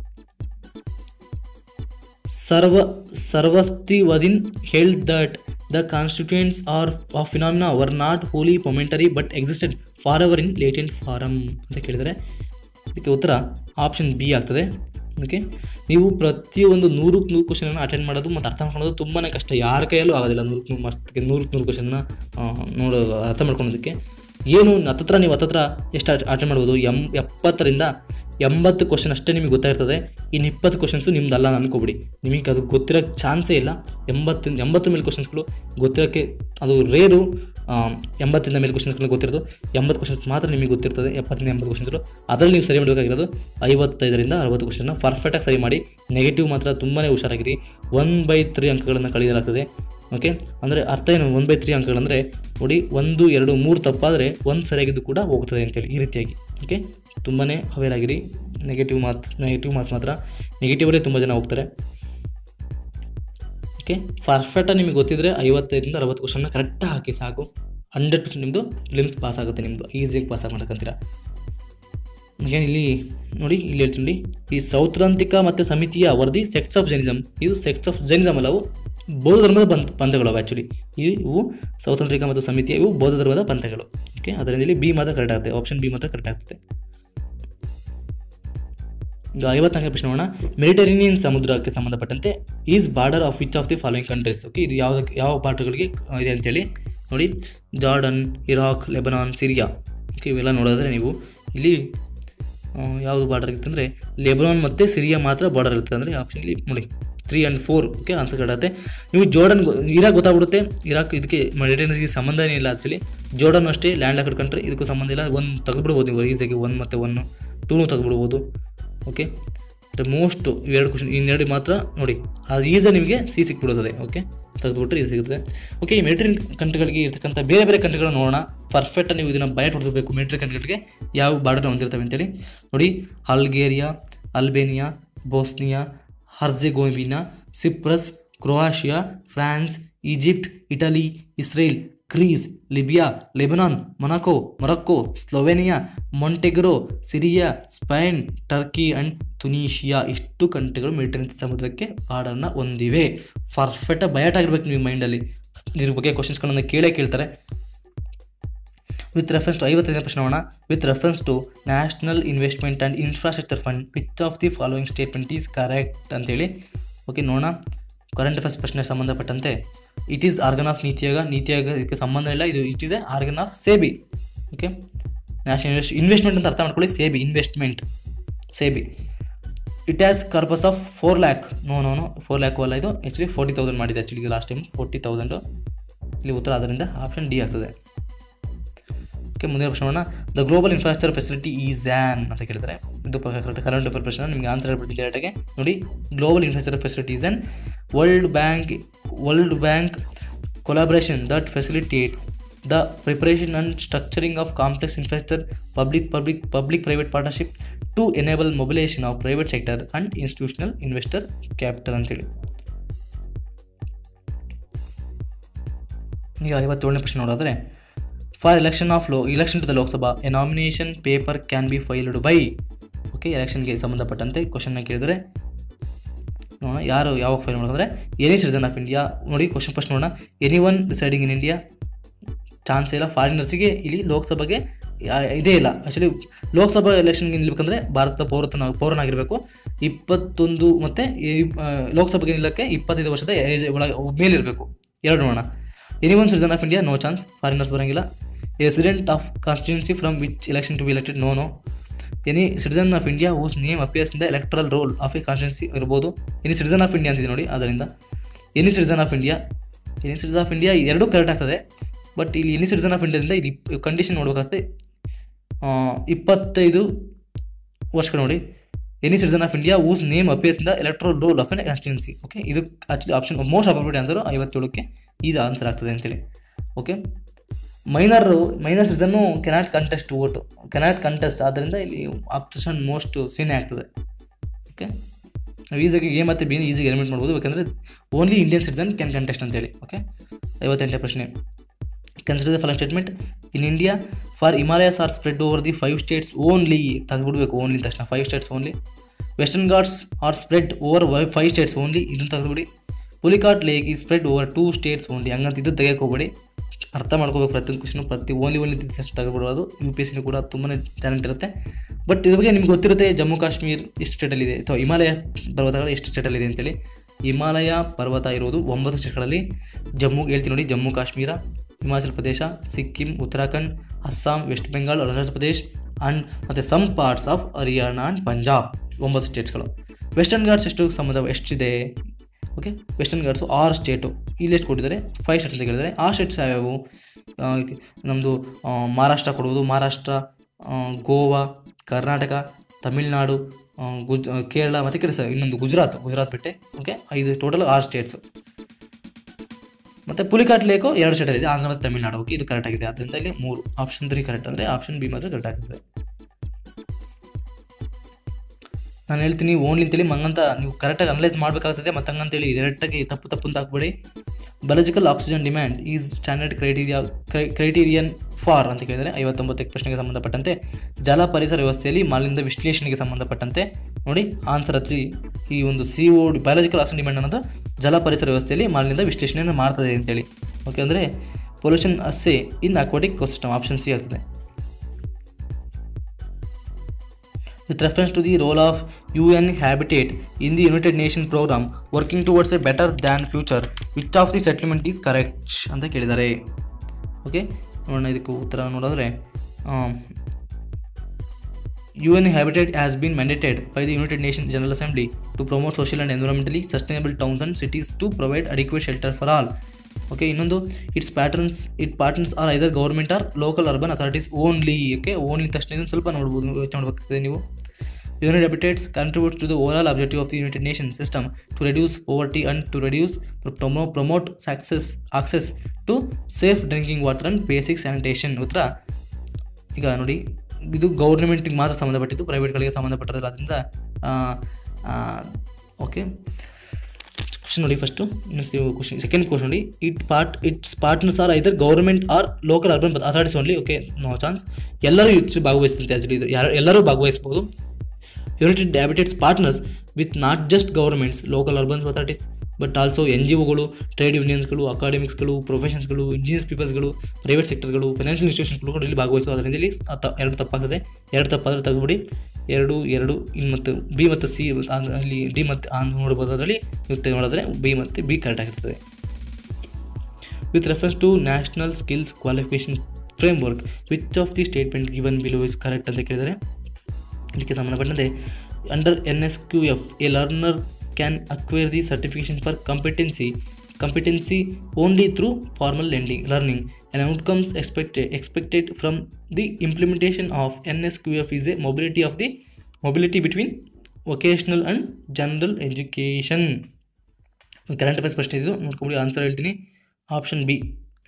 ಸರ್ವ Sarvastivadin held that the constituents are of phenomena were not wholly momentary but existed forever in latent form ಅಂತ ಕೇಳಿದರೆ ಇದಕ್ಕೆ ಉತ್ತರ option B ಆಗ್ತದೆ okay ನೀವು ಪ್ರತಿಯೊಂದು ನೂರಕ್ಕೆ ನೂರು ಕ್ವಶನನ್ನು ಅಟೆಂಡ್ ಮಾಡೋದು ಮತ್ತು ಅರ್ಥ ಮಾಡ್ಕೊಳ್ಳೋದು ತುಂಬಾ ಕಷ್ಟ ಯಾರ ಕೈಯಲ್ಲೂ ಆಗೋದಿಲ್ಲ ನೂರಕ್ಕೆ ನೂರು ಮಾರ್ಕ್ಸ್ಗೆ ನೂರಕ್ಕೆ ನೂರು ಕ್ವಶನ್ನ ನೋಡೋ ಅರ್ಥ ಮಾಡ್ಕೊಳ್ಳೋದಕ್ಕೆ ಏನು ಹತ್ತತ್ರ ನೀವು ಹತ್ತತ್ರ ಎಷ್ಟು ಅಟೆಂಡ್ ಮಾಡ್ಬೋದು ಎಂ ಎಪ್ಪತ್ತರಿಂದ ಎಂಬತ್ತು ಕ್ವಶನ್ ಅಷ್ಟೇ ನಿಮಗೆ ಗೊತ್ತಾಗಿರ್ತದೆ ಇನ್ನು ಇಪ್ಪತ್ತು ಕ್ವಶನ್ಸು ನಿಮ್ದಲ್ಲ ಅನ್ಕೋಬಿಡಿ ನಿಮಗೆ ಅದು ಗೊತ್ತಿರೋಕ್ಕೆ ಚಾನ್ಸೇ ಇಲ್ಲ ಎಂಬತ್ತು ಎಂಬತ್ತು ಮೇಲೆ ಕ್ವಶನ್ಸ್ಗಳು ಗೊತ್ತಿರೋಕ್ಕೆ ಅದು ರೇರು ಎಂಬತ್ತಿಂದ ಮೇಲೆ ಕ್ವಶನ್ಸ್ಗಳು ಗೊತ್ತಿರೋದು ಎಂಬತ್ತು ಕ್ವಶನ್ಸ್ ಮಾತ್ರ ನಿಮಗೆ ಗೊತ್ತಿರ್ತದೆ ಎಪ್ಪತ್ತಿಂದ ಎಂಬತ್ತು ಕ್ವಶನ್ಸ್ಗಳು ಅದರಲ್ಲಿ ನೀವು ಸರಿ ಮಾಡಬೇಕಾಗಿರೋದು ಐವತ್ತೈದರಿಂದ ಅರವತ್ತು ಕ್ವಶನ್ನ ಪರ್ಫೆಕ್ಟಾಗಿ ಸರಿ ಮಾಡಿ ನೆಗೆಟಿವ್ ಮಾತ್ರ ತುಂಬಾ ಹುಷಾರಾಗಿರಿ ಒನ್ ಬೈ ತ್ರೀ ಅಂಕಗಳನ್ನು ಕಳೆಯಲಾಗ್ತದೆ ಓಕೆ ಅಂದರೆ ಅರ್ಥ ಏನು ಒನ್ ಬೈ ತ್ರೀ ಅಂಕಗಳಂದರೆ ನೋಡಿ ಒಂದು ಎರಡು ಮೂರು ತಪ್ಪಾದರೆ ಒಂದು ಸರಿಯಾಗಿದ್ದು ಕೂಡ ಹೋಗ್ತದೆ ಅಂತೇಳಿ ಈ ರೀತಿಯಾಗಿ ಓಕೆ ತುಂಬಾ ಅವೇರ್ ಆಗಿರಿ ನೆಗೆಟಿವ್ ಮಾತ್ ನೆಗೆಟಿವ್ ಮಾರ್ಕ್ಸ್ ಮಾತ್ರ ನೆಗೆಟಿವಲ್ಲೇ ತುಂಬ ಜನ ಹೋಗ್ತಾರೆ ಓಕೆ ಪರ್ಫೆಕ್ಟಾಗಿ ನಿಮಗೆ ಗೊತ್ತಿದ್ದರೆ ಐವತ್ತೈದರಿಂದ ಅರವತ್ತು ಕ್ವಶನ್ನ ಕರೆಕ್ಟಾಗಿ ಹಾಕಿ ಸಾಕು ಹಂಡ್ರೆಡ್ ಪರ್ಸೆಂಟ್ ನಿಮ್ಮದು ಫಿಲಿಮ್ಸ್ ಪಾಸ್ ಆಗುತ್ತೆ ನಿಮ್ಮದು ಈಸಿಯಾಗಿ ಪಾಸ್ ಆಗಿ ಮಾಡ್ಕೊಂತೀರ ಹಾಗೆ ಇಲ್ಲಿ ನೋಡಿ ಇಲ್ಲಿ ಹೇಳ್ತೀನಿ ಈ ಸೌತ್ರಾಂತಿಕ ಮತ್ತು ಸಮಿತಿಯ ವರದಿ ಸೆಕ್ಟ್ಸ್ ಆಫ್ ಜೈನಿಸಮ್ ಇದು ಸೆಕ್ಟ್ಸ್ ಆಫ್ ಜೈನಿಸಮ್ ಅಲ್ಲ ಅವು ಬೌದ್ಧ ಧರ್ಮದ ಪಂಥ ಪಂಥಗಳು ಆ್ಯಕ್ಚುಲಿ ಇವು ಸೌತಾಂತ್ರಿಕ ಮತ್ತು ಸಮಿತಿಯ ಇವು ಬೌದ್ಧ ಧರ್ಮದ ಪಂಥಗಳು ಓಕೆ ಅದರಿಂದ ಇಲ್ಲಿ ಬಿ ಮಾತ್ರ ಕರೆಕ್ಟ್ ಆಗುತ್ತೆ ಆಪ್ಷನ್ ಬಿ ಮಾತ್ರ ಕರೆಕ್ಟ್ ಆಗ್ತದೆ ಈಗ ಐವತ್ತನೇ ಪ್ರಶ್ನೆ ನೋಡೋಣ ಮೆಡಿಟರೇನಿಯನ್ ಸಮುದ್ರಕ್ಕೆ ಸಂಬಂಧಪಟ್ಟಂತೆ is border of which of the following countries okay ಇದು ಯಾವುದಕ್ಕೆ ಯಾವ ಬಾರ್ಡರ್ಗಳಿಗೆ ಇದೆ ಅಂತೇಳಿ ನೋಡಿ Jordan Iraq Lebanon Syria okay ಇವೆಲ್ಲ ನೋಡಿದ್ರೆ ನೀವು ಇಲ್ಲಿ ಆ, ಯಾವುದು ಬಾರ್ಡರ್ ಇರುತ್ತೆ ಅಂದರೆ ಲೆಬನಾನ್ ಮತ್ತು ಸಿರಿಯಾ ಮಾತ್ರ ಬಾರ್ಡರ್ ಇರುತ್ತೆ ಅಂದರೆ ಆಪ್ಷನ್ ಇಲ್ಲಿ ನೋಡಿ three and four okay answer ಕಡತ್ತೆ ನೀವು ಜೋರ್ಡನ್ ಗೊ- ಇರಾಕ್ ಗೊತ್ತಾಗ್ಬಿಡುತ್ತೆ ಇರಾಕ್ ಇದಕ್ಕೆ ಮೆಡಿಟೇರಿಯನ್ಗೆ ಸಂಬಂಧನೇ ಇಲ್ಲ ಆ್ಯಕ್ಚುಲಿ ಜೋರ್ಡನ್ ಅಷ್ಟೇ ಲ್ಯಾಂಡ್ ಲಾಕೆಡ್ ಕಂಟ್ರಿ ಇದಕ್ಕೂ ಸಂಬಂಧ ಇಲ್ಲ ಒಂದು ತೆಗೆದುಬಿಡ್ಬೋದು ನೀವು ಈಸಿಯಾಗಿ ಒನ್ ಮತ್ತು ಒನ್ನು ಟೂನು ತೆಗೆದುಬಿಡ್ಬೋದು ಓಕೆ ಮೋಸ್ಟ್ ಇವೆರಡು ಕ್ವಶನ್ ಇನ್ನೆರಡು ಮಾತ್ರ ನೋಡಿ ಅದು ಈಸಿಯಾಗಿ ನಿಮಗೆ ಸಿ ಸಿಕ್ಬಿಡುತ್ತದೆ ಓಕೆ ತೆಗೆದುಬಿಟ್ರೆ ಇದು ಸಿಗುತ್ತೆ ಓಕೆ ಈ ಮಿಲಿಟರಿ ಕಂಟ್ರಿಗಳಿಗೆ ಇರ್ತಕ್ಕಂಥ ಬೇರೆ ಬೇರೆ ಕಂಟ್ರಿಗಳನ್ನ ನೋಡೋಣ ಪರ್ಫೆಕ್ಟ್ ನೀವು ಇದನ್ನು ಬಯಟ್ ಹೊಡೆದಬೇಕು ಮಿಲಿಟರಿ ಕಂಟ್ರಿಗಳಿಗೆ ಯಾವ ಬಾರ್ಡರ್ ಹೊಂದಿರ್ತವೆ ಅಂತೇಳಿ ನೋಡಿ Algeria Albania Bosnia Herzegovina Cyprus Croatia France Egypt Italy Israel Greece Libya Lebanon Monaco Morocco Slovenia Montenegro Syria Spain Turkey and Tunisia ಇಷ್ಟು ಕಂಟ್ರಿಗಳು ಮೆಡಿಟರೇನಿಯನ್ ಸಮುದ್ರಕ್ಕೆ ಬಾರ್ಡರ್ನ ಹೊಂದಿವೆ ಪರ್ಫೆಕ್ಟಾಗಿ ಬಯಟ್ ಆಗಿರ್ಬೇಕು ನಿಮ್ಮ ಮೈಂಡಲ್ಲಿ ಇದ್ರ ಬಗ್ಗೆ ಕ್ವಶನ್ಸ್ಗಳನ್ನ ಕೇಳೇ ಕೇಳ್ತಾರೆ ವಿತ್ ರೆಫರೆನ್ಸ್ ಟು ಐವತ್ತೈದನೇ ಪ್ರಶ್ನೆ ನೋಡೋಣ with reference to national investment and infrastructure fund which of the following statement is correct ಅಂತೇಳಿ ಓಕೆ ನೋಡೋಣ ಕರೆಂಟ್ ಅಫೇರ್ಸ್ ಪ್ರಶ್ನೆಗೆ ಸಂಬಂಧಪಟ್ಟಂತೆ ಇಟ್ ಈಸ್ ಆರ್ಗನ್ ಆಫ್ ನೀತಿ ಆಯೋಗ ನೀತಿ ಆಯೋಗ ಇದಕ್ಕೆ ಸಂಬಂಧ ಇಲ್ಲ ಇದು it is a organ of SEBI okay national invest investment ಅಂತ ಅರ್ಥ ಮಾಡ್ಕೊಳ್ಳಿ SEBI investment SEBI it has corpus of four lakh no no no four lakh ಅಲ್ಲ ಇದು ಆ್ಯಕ್ಚುಲಿ ಫೋರ್ಟಿ ತೌಸಂಡ್ ಮಾಡಿದೆ actually last time forty thousand ಇಲ್ಲಿ ಉತ್ತರ ಆದ್ದರಿಂದ ಆಪ್ಷನ್ ಡಿ ಆಗ್ತದೆ ಓಕೆ ಮುಂದಿನ ಪ್ರಶ್ನೆ ನೋಡೋಣ the global infrastructure facility is an ಅಂತ ಕೇಳಿದರೆ ಇದು ಕರೆಕ್ಟ್ ಕರೆಂಟ್ ಅಫೇರ್ ಪ್ರಶ್ನೆ ನಿಮಗೆ ಆನ್ಸರ್ ಹೇಳ್ಬಿಡ್ತೀನಿ ಡೈರೆಕ್ಟಾಗಿ ನೋಡಿ global infrastructure facility is an world bank world bank collaboration that facilitates the preparation and structuring of complex infrastructure public public public private partnership to enable mobilisation of private sector and institutional investor capital ಅಂತೇಳಿ ಈಗ ಐವತ್ತೇಳನೇ ಪ್ರಶ್ನೆ ನೋಡಿದ್ರೆ for election of low election to the Lok Sabha a nomination paper can be filed by okay ಎಲೆಕ್ಷನ್ಗೆ ಸಂಬಂಧಪಟ್ಟಂತೆ ಕ್ವಶನ್ನ ಕೇಳಿದರೆ ನೋಡೋಣ ಯಾರು ಯಾವಾಗ ಫೈಲ್ ಮಾಡೋದಂದರೆ ಎನಿ ಸಿಟಿಸನ್ ಆಫ್ ಇಂಡಿಯಾ ನೋಡಿ ಕ್ವಶನ್ ಫಸ್ಟ್ ನೋಡೋಣ any one deciding in India chance ಇಲ್ಲ ಫಾರಿನರ್ಸಿಗೆ ಇಲ್ಲಿ ಲೋಕಸಭೆಗೆ ಯಾ- ಇದೇ ಇಲ್ಲ ಆ್ಯಕ್ಚುಲಿ ಲೋಕಸಭಾ ಎಲೆಕ್ಷನ್ಗೆ ನಿಲ್ಬೇಕಂದ್ರೆ ಭಾರತ ಪೌರತ್ವ ಪೌರನಾಗಿರಬೇಕು ಇಪ್ಪತ್ತೊಂದು ಮತ್ತು ಲೋಕಸಭೆಗೆ ನಿಲ್ಲಕ್ಕೆ ಇಪ್ಪತ್ತೈದು ವರ್ಷದ ಏಜ್ ಒಳಗೆ ಮೇಲಿರಬೇಕು ಎರಡು ನೋಡೋಣ any one citizen of India no chance foreigners ಬರೋಂಗಿಲ್ಲ resident of constituency from which election to be elected no no any citizen of India whose name appears in the electoral roll of a constituency ಇರ್ಬೋದು any citizen of India ಅಂತಿದೆ ನೋಡಿ ಅದರಿಂದ any citizen of India any citizen of India ಎರಡೂ correct ಆಗ್ತದೆ but ಇಲ್ಲಿ any citizen of ಇಂಡಿಯಾದಿಂದ ಇಲ್ಲಿ condition ನೋಡಬೇಕಾಗ್ತದೆ ಆ, ಇಪ್ಪತ್ತೈದು ವರ್ಷಗಳು ನೋಡಿ any citizen of India whose name appears in the electoral roll of an constituency okay ಇದು actually option most appropriate answer ಐವತ್ತೇಳಕ್ಕೆ ಇದು ಆನ್ಸರ್ ಆಗ್ತದೆ ಅಂತೇಳಿ okay minor minor citizen cannot contest vote cannot contest ಆದ್ದರಿಂದ ಇಲ್ಲಿ ಆಪ್ಷನ್ ಮೋಸ್ಟ್ ಸೀನೇ ಆಗ್ತದೆ okay ನಾವು ಈಸಿಯಾಗಿ ಎ ಮತ್ತು ಬಿ ಈಸಿಗೆ ಎಲಿಮಿನೇಟ್ ಮಾಡ್ಬೋದು ಯಾಕಂದರೆ only Indian citizen can contest ಅಂತೇಳಿ ಓಕೆ ಐವತ್ತೆಂಟನೇ ಪ್ರಶ್ನೆ consider the following statement in India for Himalayas are spread over the five states only ತೆಗೆದುಬಿಡ್ಬೇಕು ಓನ್ಲಿ ತಕ್ಷಣ five states only western Ghats are spread over five states only ಇದನ್ನು ತೆಗೆದುಬಿಡಿ Pulicat lake ಈ spread over two states only ಹಂಗಂತ ಇದು ತೆಗೆಯಕ್ಕೆ ಹೋಗ್ಬೇಡಿ ಅರ್ಥ ಮಾಡ್ಕೋಬೇಕು ಪ್ರತಿಯೊಂದು ಕ್ವಶನು ಪ್ರತಿ ಓನ್ಲಿ ಓನ್ಲಿ ತೆಗೆದುಬಿಡೋದು ಯು ಪಿ ಎಸ್ ಕೂಡ ತುಂಬಾ ಟ್ಯಾಲೆಂಟ್ ಇರುತ್ತೆ ಬಟ್ ಇದ್ರ ಬಗ್ಗೆ ನಿಮ್ಗೆ ಗೊತ್ತಿರುತ್ತೆ ಜಮ್ಮು ಕಾಶ್ಮೀರ್ ಎಷ್ಟು ಸ್ಟೇಟಲ್ಲಿದೆ ಅಥವಾ ಹಿಮಾಲಯ ಪರ್ವತಗಳು ಎಷ್ಟು ಸ್ಟೇಟಲ್ಲಿದೆ ಅಂತೇಳಿ ಹಿಮಾಲಯ ಪರ್ವತ ಇರೋದು ಒಂಬತ್ತು ಸ್ಟೇಟ್ಗಳಲ್ಲಿ ಜಮ್ಮು ಹೇಳ್ತೀನಿ ನೋಡಿ ಜಮ್ಮು ಕಾಶ್ಮೀರ ಹಿಮಾಚಲ ಪ್ರದೇಶ ಸಿಕ್ಕಿಂ ಉತ್ತರಾಖಂಡ್ ಅಸ್ಸಾಂ ವೆಸ್ಟ್ ಬೆಂಗಾಲ್ ಅರುಣಾಚಲ ಪ್ರದೇಶ್ ಆ್ಯಂಡ್ ಮತ್ತು some parts of Haryana and Punjab ಒಂಬತ್ತು ಸ್ಟೇಟ್ಸ್ಗಳು ವೆಸ್ಟರ್ನ್ ಘಾಟ್ಸ್ ಎಷ್ಟು ಸಂಬಂಧ ಎಷ್ಟಿದೆ ಓಕೆ ವೆಸ್ಟರ್ನ್ ಘಾಟ್ಸು ಆರು ಸ್ಟೇಟು ಇಲ್ಲಿ ಎಷ್ಟು ಕೊಟ್ಟಿದ್ದಾರೆ ಫೈವ್ ಸ್ಟೇಟ್ಸ್ ಅಂತ ಕೇಳಿದರೆ ಆ ಸ್ಟೇಟ್ಸ್ ಯಾವ್ಯಾವು ನಮ್ಮದು ಮಹಾರಾಷ್ಟ್ರ ಕೊಡುವುದು ಮಹಾರಾಷ್ಟ್ರ ಆ, ಗೋವಾ ಕರ್ನಾಟಕ ತಮಿಳ್ನಾಡು ಆ, ಗುಜ್ ಆ, ಕೇರಳ ಮತ್ತು ಕಡೆ ಸ ಇನ್ನೊಂದು ಗುಜರಾತ್ ಗುಜರಾತ್ ಬಿಟ್ಟೆ ಓಕೆ ಐದು ಟೋಟಲ್ ಆರು ಸ್ಟೇಟ್ಸು ಮತ್ತು ಪುಲಿಕಾಟ್ ಲೇಕು ಎರಡು ಸ್ಟೇಟಲ್ಲಿದೆ ಆಂಧ್ರ ಮತ್ತು ತಮಿಳ್ನಾಡು ಓಕೆ ಇದು ಕರೆಕ್ಟ್ ಆಗಿದೆ ಅದರಿಂದ ಇಲ್ಲಿ ಮೂರು ಆಪ್ಷನ್ ತ್ರೀ ಕರೆಕ್ಟ್ ಅಂದರೆ ಆಪ್ಷನ್ ಬಿ ಮಾತ್ರ ಕರೆಕ್ಟ್ ಆಗ್ತದೆ ನಾನು ಹೇಳ್ತೀನಿ ಓನ್ಲಿ ಅಂತೇಳಿ ಮಂಗಂತ ನೀವು ಕರೆಕ್ಟಾಗಿ ಅನಲೈಸ್ ಮಾಡಬೇಕಾಗ್ತದೆ ಮತ್ತು ಹಂಗಂತೇಳಿ ಡೈರೆಕ್ಟಾಗಿ ತಪ್ಪು ತಪ್ಪು ಅಂತ ಹಾಕ್ಬೇಡಿ biological oxygen demand is standard criteria criterion for ಅಂತ ಕೇಳಿದರೆ ಐವತ್ತೊಂಬತ್ತಕ್ಕೆ ಪ್ರಶ್ನೆಗೆ ಸಂಬಂಧಪಟ್ಟಂತೆ ಜಲ ಪರಿಸರ ವ್ಯವಸ್ಥೆಯಲ್ಲಿ ಮಾಲಿನ್ಯದ ವಿಶ್ಲೇಷಣೆಗೆ ಸಂಬಂಧಪಟ್ಟಂತೆ ನೋಡಿ ಆನ್ಸರ್ ಹತ್ರಿ ಈ ಒಂದು C O biological oxygen demand ಅನ್ನೋದು ಜಲ ಪರಿಸರ ವ್ಯವಸ್ಥೆಯಲ್ಲಿ ಮಾಲಿನ್ಯದ ವಿಶ್ಲೇಷಣೆಯನ್ನು ಮಾಡ್ತದೆ ಅಂತೇಳಿ ಓಕೆ ಅಂದರೆ pollution assay in aquatic system option C ಆಗ್ತದೆ with reference to the role of UN Habitat in the United Nations program working towards a better than future which of the settlement is correct ಅಂತ ಕೇಳಿದ್ದಾರೆ okay ನೋಡೋಣ ಇದಕ್ಕೆ ಉತ್ತರ ನೋಡಿದ್ರೆ U N habitat has been mandated by the United Nation General Assembly to promote social and environmentally sustainable towns and cities to provide adequate shelter for all okay ಇನ್ನೊಂದು its patterns it partners are either government or local urban authorities only okay only ತಕ್ಷಣ ಇದನ್ನು ಸ್ವಲ್ಪ ನೋಡ್ಬೋದು ಯೋಚನೆ ಮಾಡಬೇಕಾಗ್ತದೆ ನೀವು United Habitats contributes to the overall objective of the United Nations system to reduce poverty and to reduce promote, promote access access to safe drinking water and basic sanitation ಉತ್ತರ ಈಗ ನೋಡಿ ಇದು ಗೌರ್ಮೆಂಟಿಗೆ ಮಾತ್ರ ಸಂಬಂಧಪಟ್ಟಿದ್ದು ಪ್ರೈವೇಟ್ಗಳಿಗೆ ಸಂಬಂಧಪಟ್ಟಿರಲ್ಲ ಅದರಿಂದ ಓಕೆ ಕ್ವಶನ್ ನೋಡಿ first next question second question ನೋಡಿ it part its partners are either government or local urban authorities only okay no chance ಎಲ್ಲರೂ ಹೆಚ್ಚು ಭಾಗವಹಿಸ್ತಂತೆ ಆ್ಯಕ್ಚುಲಿ ಇದು ಯಾರು ಎಲ್ಲರೂ ಭಾಗವಹಿಸ್ಬೋದು united habitats partners with not just governments local urbans authorities but also N G ಒಗಳು trade ಯೂನಿಯನ್ಸ್ಗಳು ಅಕಾಡೆಮಿಕ್ಸ್ಗಳು ಪ್ರೊಫೆಷನ್ಸ್ಗಳು ಇಂಜಿನಿಯರ್ಸ್ ಪೀಪಲ್ಸ್ಗಳು ಪ್ರೈವೇಟ್ ಸೆಕ್ಟರ್ಗಳು ಫೈನಾನ್ಷಿಯಲ್ ಇನ್ಸ್ಟಿಟ್ಯೂಷನ್ಸ್ಗಳು ಕೂಡ ಇಲ್ಲಿ ಭಾಗವಹಿಸುವ ಅದರಿಂದ ಇಲ್ಲಿ ಸ- ತ- ಎರಡು ತಪ್ಪಾಗ್ತದೆ ಎರಡು ತಪ್ಪಾದರೆ ತೆಗೆದುಬಿಡಿ ಎರಡು ಎರಡು ಇನ್ನು ಮತ್ತು ಬಿ ಮತ್ತು ಸಿ ಅಲ್ಲಿ ಡಿ ಮತ್ತು ಆನ್ ನೋಡ್ಬೋದು ಅದರಲ್ಲಿ ನೀವು ನೋಡಿದ್ರೆ ಬಿ ಮತ್ತು ಬಿ ಕರೆಕ್ಟ್ ಆಗಿರ್ತದೆ with reference to national skills qualification framework which of the statement given below is correct ಅಂತ ಕೇಳಿದರೆ ಇದಕ್ಕೆ ಸಂಬಂಧಪಟ್ಟಂತೆ under N S Q F a learner can acquire the certification for competency competency only through formal lending learning and outcomes expected expected from the implementation of N S Q F is a mobility of the mobility between vocational and general education current affairs ಪ್ರಶ್ನೆ ಇದು ನೋಡ್ಕೊಂಬಿಡಿ answer ಹೇಳ್ತೀನಿ option B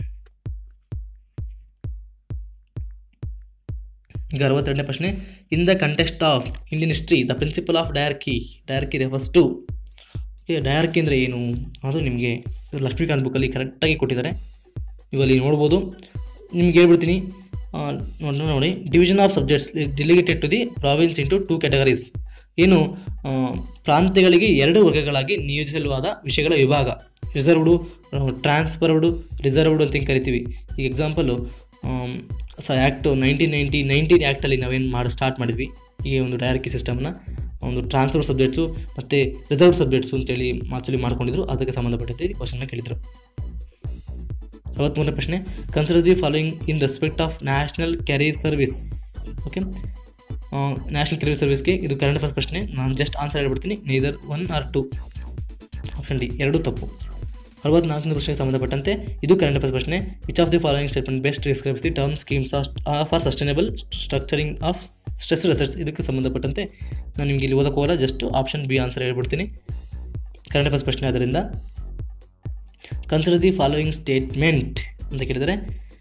ಈಗ ಅರವತ್ತೆರಡನೇ ಪ್ರಶ್ನೆ in the contest of Indian history the principal of diarchy diarchy refers to diarchy ಅಂದರೆ ಏನು ಅದು ನಿಮಗೆ ಲಕ್ಷ್ಮೀಕಾಂತ್ ಬುಕ್ಕಲ್ಲಿ ಕರೆಕ್ಟಾಗಿ ಕೊಟ್ಟಿದ್ದಾರೆ ನೀವು ಅಲ್ಲಿ ನೋಡ್ಬೋದು ನಿಮ್ಗೆ ಹೇಳ್ಬಿಡ್ತೀನಿ ಆ, ನೋಡಿ ನೋಡಿ division of subjects delegated to the province into two categories ಏನು ಆ, ಪ್ರಾಂತ್ಯಗಳಿಗೆ ಎರಡು ವರ್ಗಗಳಾಗಿ ನಿಯೋಜಿಸಲಾದ ವಿಷಯಗಳ ವಿಭಾಗ ರಿಸರ್ವ್ಡು ಟ್ರಾನ್ಸ್ಫರ್ಡು ರಿಸರ್ವ್ಡ್ ಅಂತ ಹಿಂಗೆ ಕರಿತೀವಿ ಈಗ ಎಕ್ಸಾಂಪಲು ಸ ಆ್ಯಕ್ಟು ನೈನ್ಟೀನ್ ನೈಂಟಿ ನೈನ್ಟೀನ್ ಆ್ಯಕ್ಟಲ್ಲಿ ನಾವೇನು ಮಾಡಿ ಸ್ಟಾರ್ಟ್ ಮಾಡಿದ್ವಿ ಈ ಒಂದು ಡೈರಕಿ ಸಿಸ್ಟಮ್ನ ಒಂದು ಟ್ರಾನ್ಸ್ಫರ್ ಸಬ್ಜೆಕ್ಟ್ಸು ಮತ್ತು ರಿಸರ್ವ್ ಸಬ್ಜೆಕ್ಟ್ಸು ಅಂತೇಳಿ ಆಕ್ಚುಲಿ ಮಾಡ್ಕೊಂಡಿದ್ರು ಅದಕ್ಕೆ ಸಂಬಂಧಪಟ್ಟಂತೆ ಕ್ವಶನ್ನ ಕೇಳಿದರು ಅರವತ್ತ್ಮೂರನೇ ಪ್ರಶ್ನೆ consider the following in respect of national carrier service okay national carrier ಸರ್ವಿಸ್ಗೆ ಇದು ಕರೆಂಟ್ ಅಫೇರ್ಸ್ ಪ್ರಶ್ನೆ ನಾನು ಜಸ್ಟ್ ಆನ್ಸರ್ ಹೇಳ್ಬಿಡ್ತೀನಿ neither one or two option D ಎರಡೂ ತಪ್ಪು ಅರವತ್ನಾಲ್ಕನೇ ಪ್ರಶ್ನೆಗೆ ಸಂಬಂಧಪಟ್ಟಂತೆ ಇದು ಕರೆಂಟ್ ಅಫೇರ್ಸ್ ಪ್ರಶ್ನೆ which of the following statement best describes the term schemes for sustainable structuring of stress resorts ಇದಕ್ಕೆ ಸಂಬಂಧಪಟ್ಟಂತೆ ನಾನು ನಿಮಗೆ ಇಲ್ಲಿ ಓದಕ್ಕೆ ಹೋಗಲ್ಲ ಜಸ್ಟ್ ಆಪ್ಷನ್ ಬಿ ಆನ್ಸರ್ ಹೇಳ್ಬಿಡ್ತೀನಿ ಕರೆಂಟ್ ಅಫೇರ್ಸ್ ಪ್ರಶ್ನೆ ಆದ್ದರಿಂದ ಕನ್ಸಿಡರ್ ದಿ ಫಾಲೋಯಿಂಗ್ ಸ್ಟೇಟ್ಮೆಂಟ್ ಅಂತ ಕೇಳಿದರೆ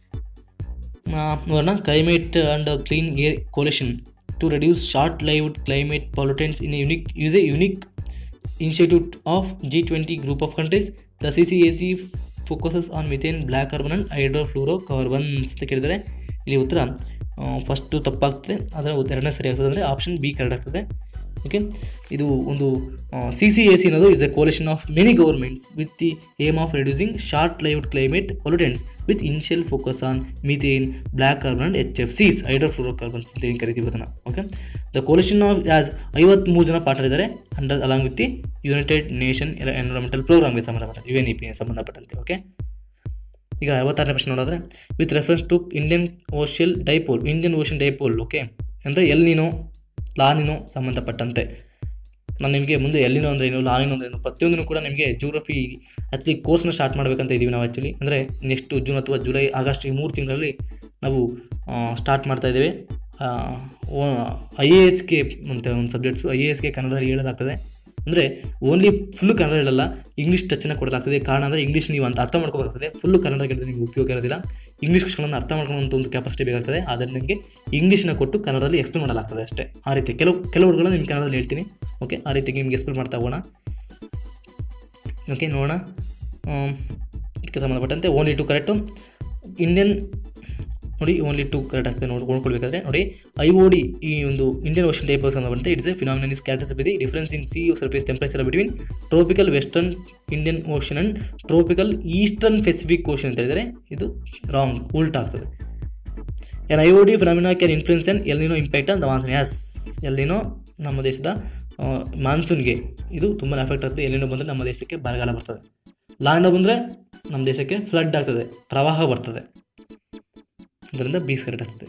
ಆ, ನೋಡೋಣ climate and clean air coalition to reduce short lived climate pollutants in unique use a unique initiative of G twenty group of countries the C C A C focuses on methane black carbon and hydrofluorocarbons ಅಂತ ಕೇಳಿದರೆ ಇಲ್ಲಿ ಉತ್ತರ first ತಪ್ಪಾಗ್ತದೆ ಅದರ ಉತ್ತರ ಎರಡನೇ ಸರಿ ಆಗ್ತದೆ ಅಂದರೆ ಆಪ್ಷನ್ ಬಿ ಕರೆಕ್ಟ್ ಆಗ್ತದೆ ಓಕೆ ಇದು ಒಂದು ಸಿ ಸಿ ಎ ಸಿ ಅನ್ನೋದು is a coalition of many governments with the aim of reducing short lived climate pollutants with initial focus on methane black carbon and H F Cs hydrofluorocarbons ಅಂತ ಏನು ಕರಿತೀವಿ ಅದನ್ನು okay the coalition of as ಐವತ್ತ್ಮೂರು ಜನ ಪಾಠ ಇದ್ದಾರೆ under along with the United Nation Environmental ಪ್ರೋಗ್ರಾಮ್ಗೆ ಸಂಬಂಧಪಟ್ಟಂತೆ ಯು ಎನ್ ಇ ಪಿ ಸಂಬಂಧಪಟ್ಟಂತೆ ಓಕೆ ಈಗ ಅರವತ್ತಾರನೇ ಪ್ರಶ್ನೆ ನೋಡಿದ್ರೆ with reference to Indian ocean dipole Indian ocean dipole okay ಅಂದರೆ ಎಲ್ ನೀನು ಲಾನಿನೋ ಸಂಬಂಧಪಟ್ಟಂತೆ ನಾನು ನಿಮಗೆ ಮುಂದೆ ಎಲ್ಲಿನೋ ಅಂದರೆ ಏನು ಲಾನಿನೋ ಅಂದರೆ ಏನು ಪ್ರತಿಯೊಂದನ್ನು ಕೂಡ ನಿಮಗೆ ಜೂಗ್ರಫಿ ಆ್ಯಕ್ಚುಲಿ ಕೋರ್ಸ್ನ ಸ್ಟಾರ್ಟ್ ಮಾಡಬೇಕಂತ ಇದ್ದೀವಿ ನಾವು ಆ್ಯಕ್ಚುಲಿ ಅಂದರೆ ನೆಕ್ಸ್ಟ್ ಜೂನ್ ಅಥವಾ ಜುಲೈ ಆಗಸ್ಟ್ ಈ ಮೂರು ತಿಂಗಳಲ್ಲಿ ನಾವು ಸ್ಟಾರ್ಟ್ ಮಾಡ್ತಾ ಇದ್ದೇವೆ ಐ ಎ ಎಸ್ಗೆ ಅಂತ ಒಂದು ಸಬ್ಜೆಕ್ಟ್ಸು ಐ ಎ ಎಸ್ಗೆ ಕನ್ನಡದಲ್ಲಿ ಹೇಳಲಾಗ್ತದೆ ಅಂದರೆ ಓನ್ಲಿ ಫುಲ್ಲು ಕನ್ನಡ ಹೇಳಲ್ಲ ಇಂಗ್ಲೀಷ್ ಟಚ್ಚನ್ನು ಕೊಡಲಾಗ್ತದೆ ಕಾರಣ ಅಂದರೆ ಇಂಗ್ಲೀಷ್ ನೀವು ಅಂತ ಅರ್ಥ ಮಾಡ್ಕೋಬೇಕಾಗ್ತದೆ ಫುಲ್ಲು ಕನ್ನಡ ಕೇಳಿದ್ರೆ ನಿಮಗೆ ಉಪಯೋಗ ಇರೋದಿಲ್ಲ ಇಂಗ್ಲೀಷ್ ಕ್ವಶನ್ಗಳನ್ನು ಅರ್ಥ ಮಾಡ್ಕೊಳ್ಳೋಂಥ ಒಂದು ಕೆಪಾಸಿಟಿ ಬೇಕಾಗ್ತದೆ ಆದರೆ ನಿಮಗೆ ಇಂಗ್ಲೀಷನ್ನ ಕೊಟ್ಟು ಕನ್ನಡದಲ್ಲಿ ಎಕ್ಸ್ಪ್ಲೇನ್ ಮಾಡಲಾಗ್ತದೆ ಅಷ್ಟೇ ಆ ರೀತಿ ಕೆಲವು ಕೆಲವು ವರ್ಡ್ಗಳನ್ನ ನಿಮ್ಗೆ ಕನ್ನಡದಲ್ಲಿ ಹೇಳ್ತೀನಿ ಓಕೆ ಆ ರೀತಿ ನಿಮ್ಗೆ ಎಕ್ಸ್ಪ್ಲೇನ್ ಮಾಡ್ತಾ ಹೋಗೋಣ ಓಕೆ ನೋಡೋಣ ಆಮ್, ಇದಕ್ಕೆ ಸಂಬಂಧಪಟ್ಟಂತೆ ಓನ್ಲಿ ಟು ಕರೆಕ್ಟು ಇಂಡಿಯನ್ ನೋಡಿ ಓನ್ಲಿ ಟು ಕರೆಕ್ಟ್ ಆಗ್ತದೆ ನೋಡಿ ನೋಡ್ಕೊಳ್ಬೇಕಾದ್ರೆ ನೋಡಿ ಐ ಓ ಡಿ ಈ ಒಂದು ಇಂಡಿಯನ್ ಓಷನ್ ಟೈಪ್ ಸಂಬಂಧಪಟ್ಟಂತೆ it's a phenomenon is characters be difference in sea surface temperature between tropical western Indian ocean and tropical eastern Pacific ocean ಅಂತ ಹೇಳಿದರೆ ಇದು ರಾಂಗ್ ಉಲ್ಟಾ ಆಗ್ತದೆ N I O D phenomena can influence an El Nino impact on the monsoon as El Nino ನಮ್ಮ ದೇಶದ ಮಾನ್ಸೂನ್ಗೆ ಇದು ತುಂಬ effect ಆಗ್ತದೆ ಎಲ್ಲಿನೋ ಬಂದರೆ ನಮ್ಮ ದೇಶಕ್ಕೆ ಬರಗಾಲ ಬರ್ತದೆ ಲಾಂಡ ಬಂದರೆ ನಮ್ಮ ದೇಶಕ್ಕೆ ಫ್ಲಡ್ ಆಗ್ತದೆ ಪ್ರವಾಹ ಬರ್ತದೆ ಇದರಿಂದ ಬೀಸ್ ಕರೆಕ್ಟ್ ಆಗ್ತದೆ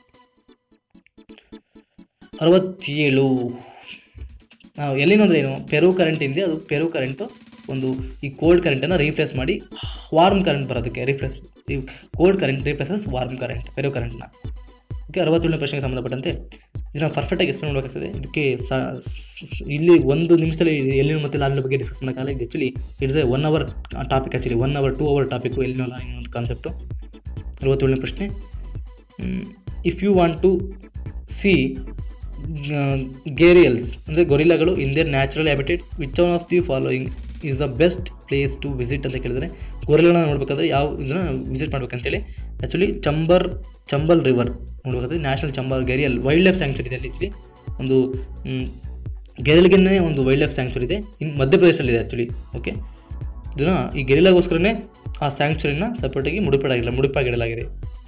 ಅರವತ್ತೇಳು ನಾವು ಎಲ್ಲಿನೋ ಅಂದರೆ ಏನು ಪೆರು ಕರೆಂಟ್ ಇದೆ ಅದು ಪೆರು ಕರೆಂಟು ಒಂದು ಈ ಕೋಲ್ಡ್ ಕರೆಂಟನ್ನು ರೀಪ್ಲೇಸ್ ಮಾಡಿ ವಾರ್ಮ್ ಕರೆಂಟ್ ಬರೋದಕ್ಕೆ ರೀಪ್ಲೇಸ್ ಈ cold current replaces warm current Peru ಕರೆಂಟ್ನ ಓಕೆ ಅರವತ್ತೇಳನೇ ಪ್ರಶ್ನೆಗೆ ಸಂಬಂಧಪಟ್ಟಂತೆ ಇದನ್ನು ಪರ್ಫೆಕ್ಟಾಗಿ ಎಕ್ಸ್ಪ್ಲೇನ್ ಮಾಡಬೇಕಾಗ್ತದೆ ಇದಕ್ಕೆ ಸ ಸ- ಇಲ್ಲಿ ಒಂದು ನಿಮಿಷದಲ್ಲಿ ಎಲ್ಲಿನ ಮತ್ತು ಲಾಲಿನ ಬಗ್ಗೆ ಡಿಸ್ಕಸ್ ಮಾಡೋಕ್ಕಾಗಲ್ಲ ಇದು actually it's a one hour topic actually one hour two hour topic El Nino ಲಾಲಿನ ಒಂದು ಕಾನ್ಸೆಪ್ಟು ಅರವತ್ತೇಳನೇ ಪ್ರಶ್ನೆ if you want to see gharials ಅಂದರೆ ಗೊರಿಲ್ಲಾಗಳು in their natural habitats which one of the following is the best place to visit ಅಂತ ಕೇಳಿದರೆ ಗೊರಿಲ್ಲನ ನೋಡ್ಬೇಕಾದ್ರೆ ಯಾವ ಇದನ್ನು ವಿಸಿಟ್ ಮಾಡ್ಬೇಕಂತೇಳಿ ಆ್ಯಕ್ಚುಲಿ ಚಂಬರ್ ಚಂಬಲ್ ರಿವರ್ ನೋಡ್ಬೇಕಾದ್ರೆ national Chambal gharial wild life sanctuary ಇದೆ ಅಲ್ಲಿ ಆ್ಯಕ್ಚುಲಿ ಒಂದು ಗೆರಿಲ್ಗೆನೇ ಒಂದು ವೈಲ್ಡ್ ಲೈಫ್ ಸ್ಯಾಂಕ್ಚುರಿ ಇದೆ ಇನ್ನು ಮಧ್ಯಪ್ರದೇಶದಲ್ಲಿದೆ ಆ್ಯಕ್ಚುಲಿ ಓಕೆ ಇದನ್ನು ಈ ಗೆರಿಲಾಗೋಸ್ಕರನೇ ಆ ಸ್ಯಾಂಕ್ಚುರಿನ ಸಪ್ರೇಟಾಗಿ ಮುಡುಪಾಗಿಲ್ಲ ಮುಡುಪಾಗಿಡಲಾಗಿದೆ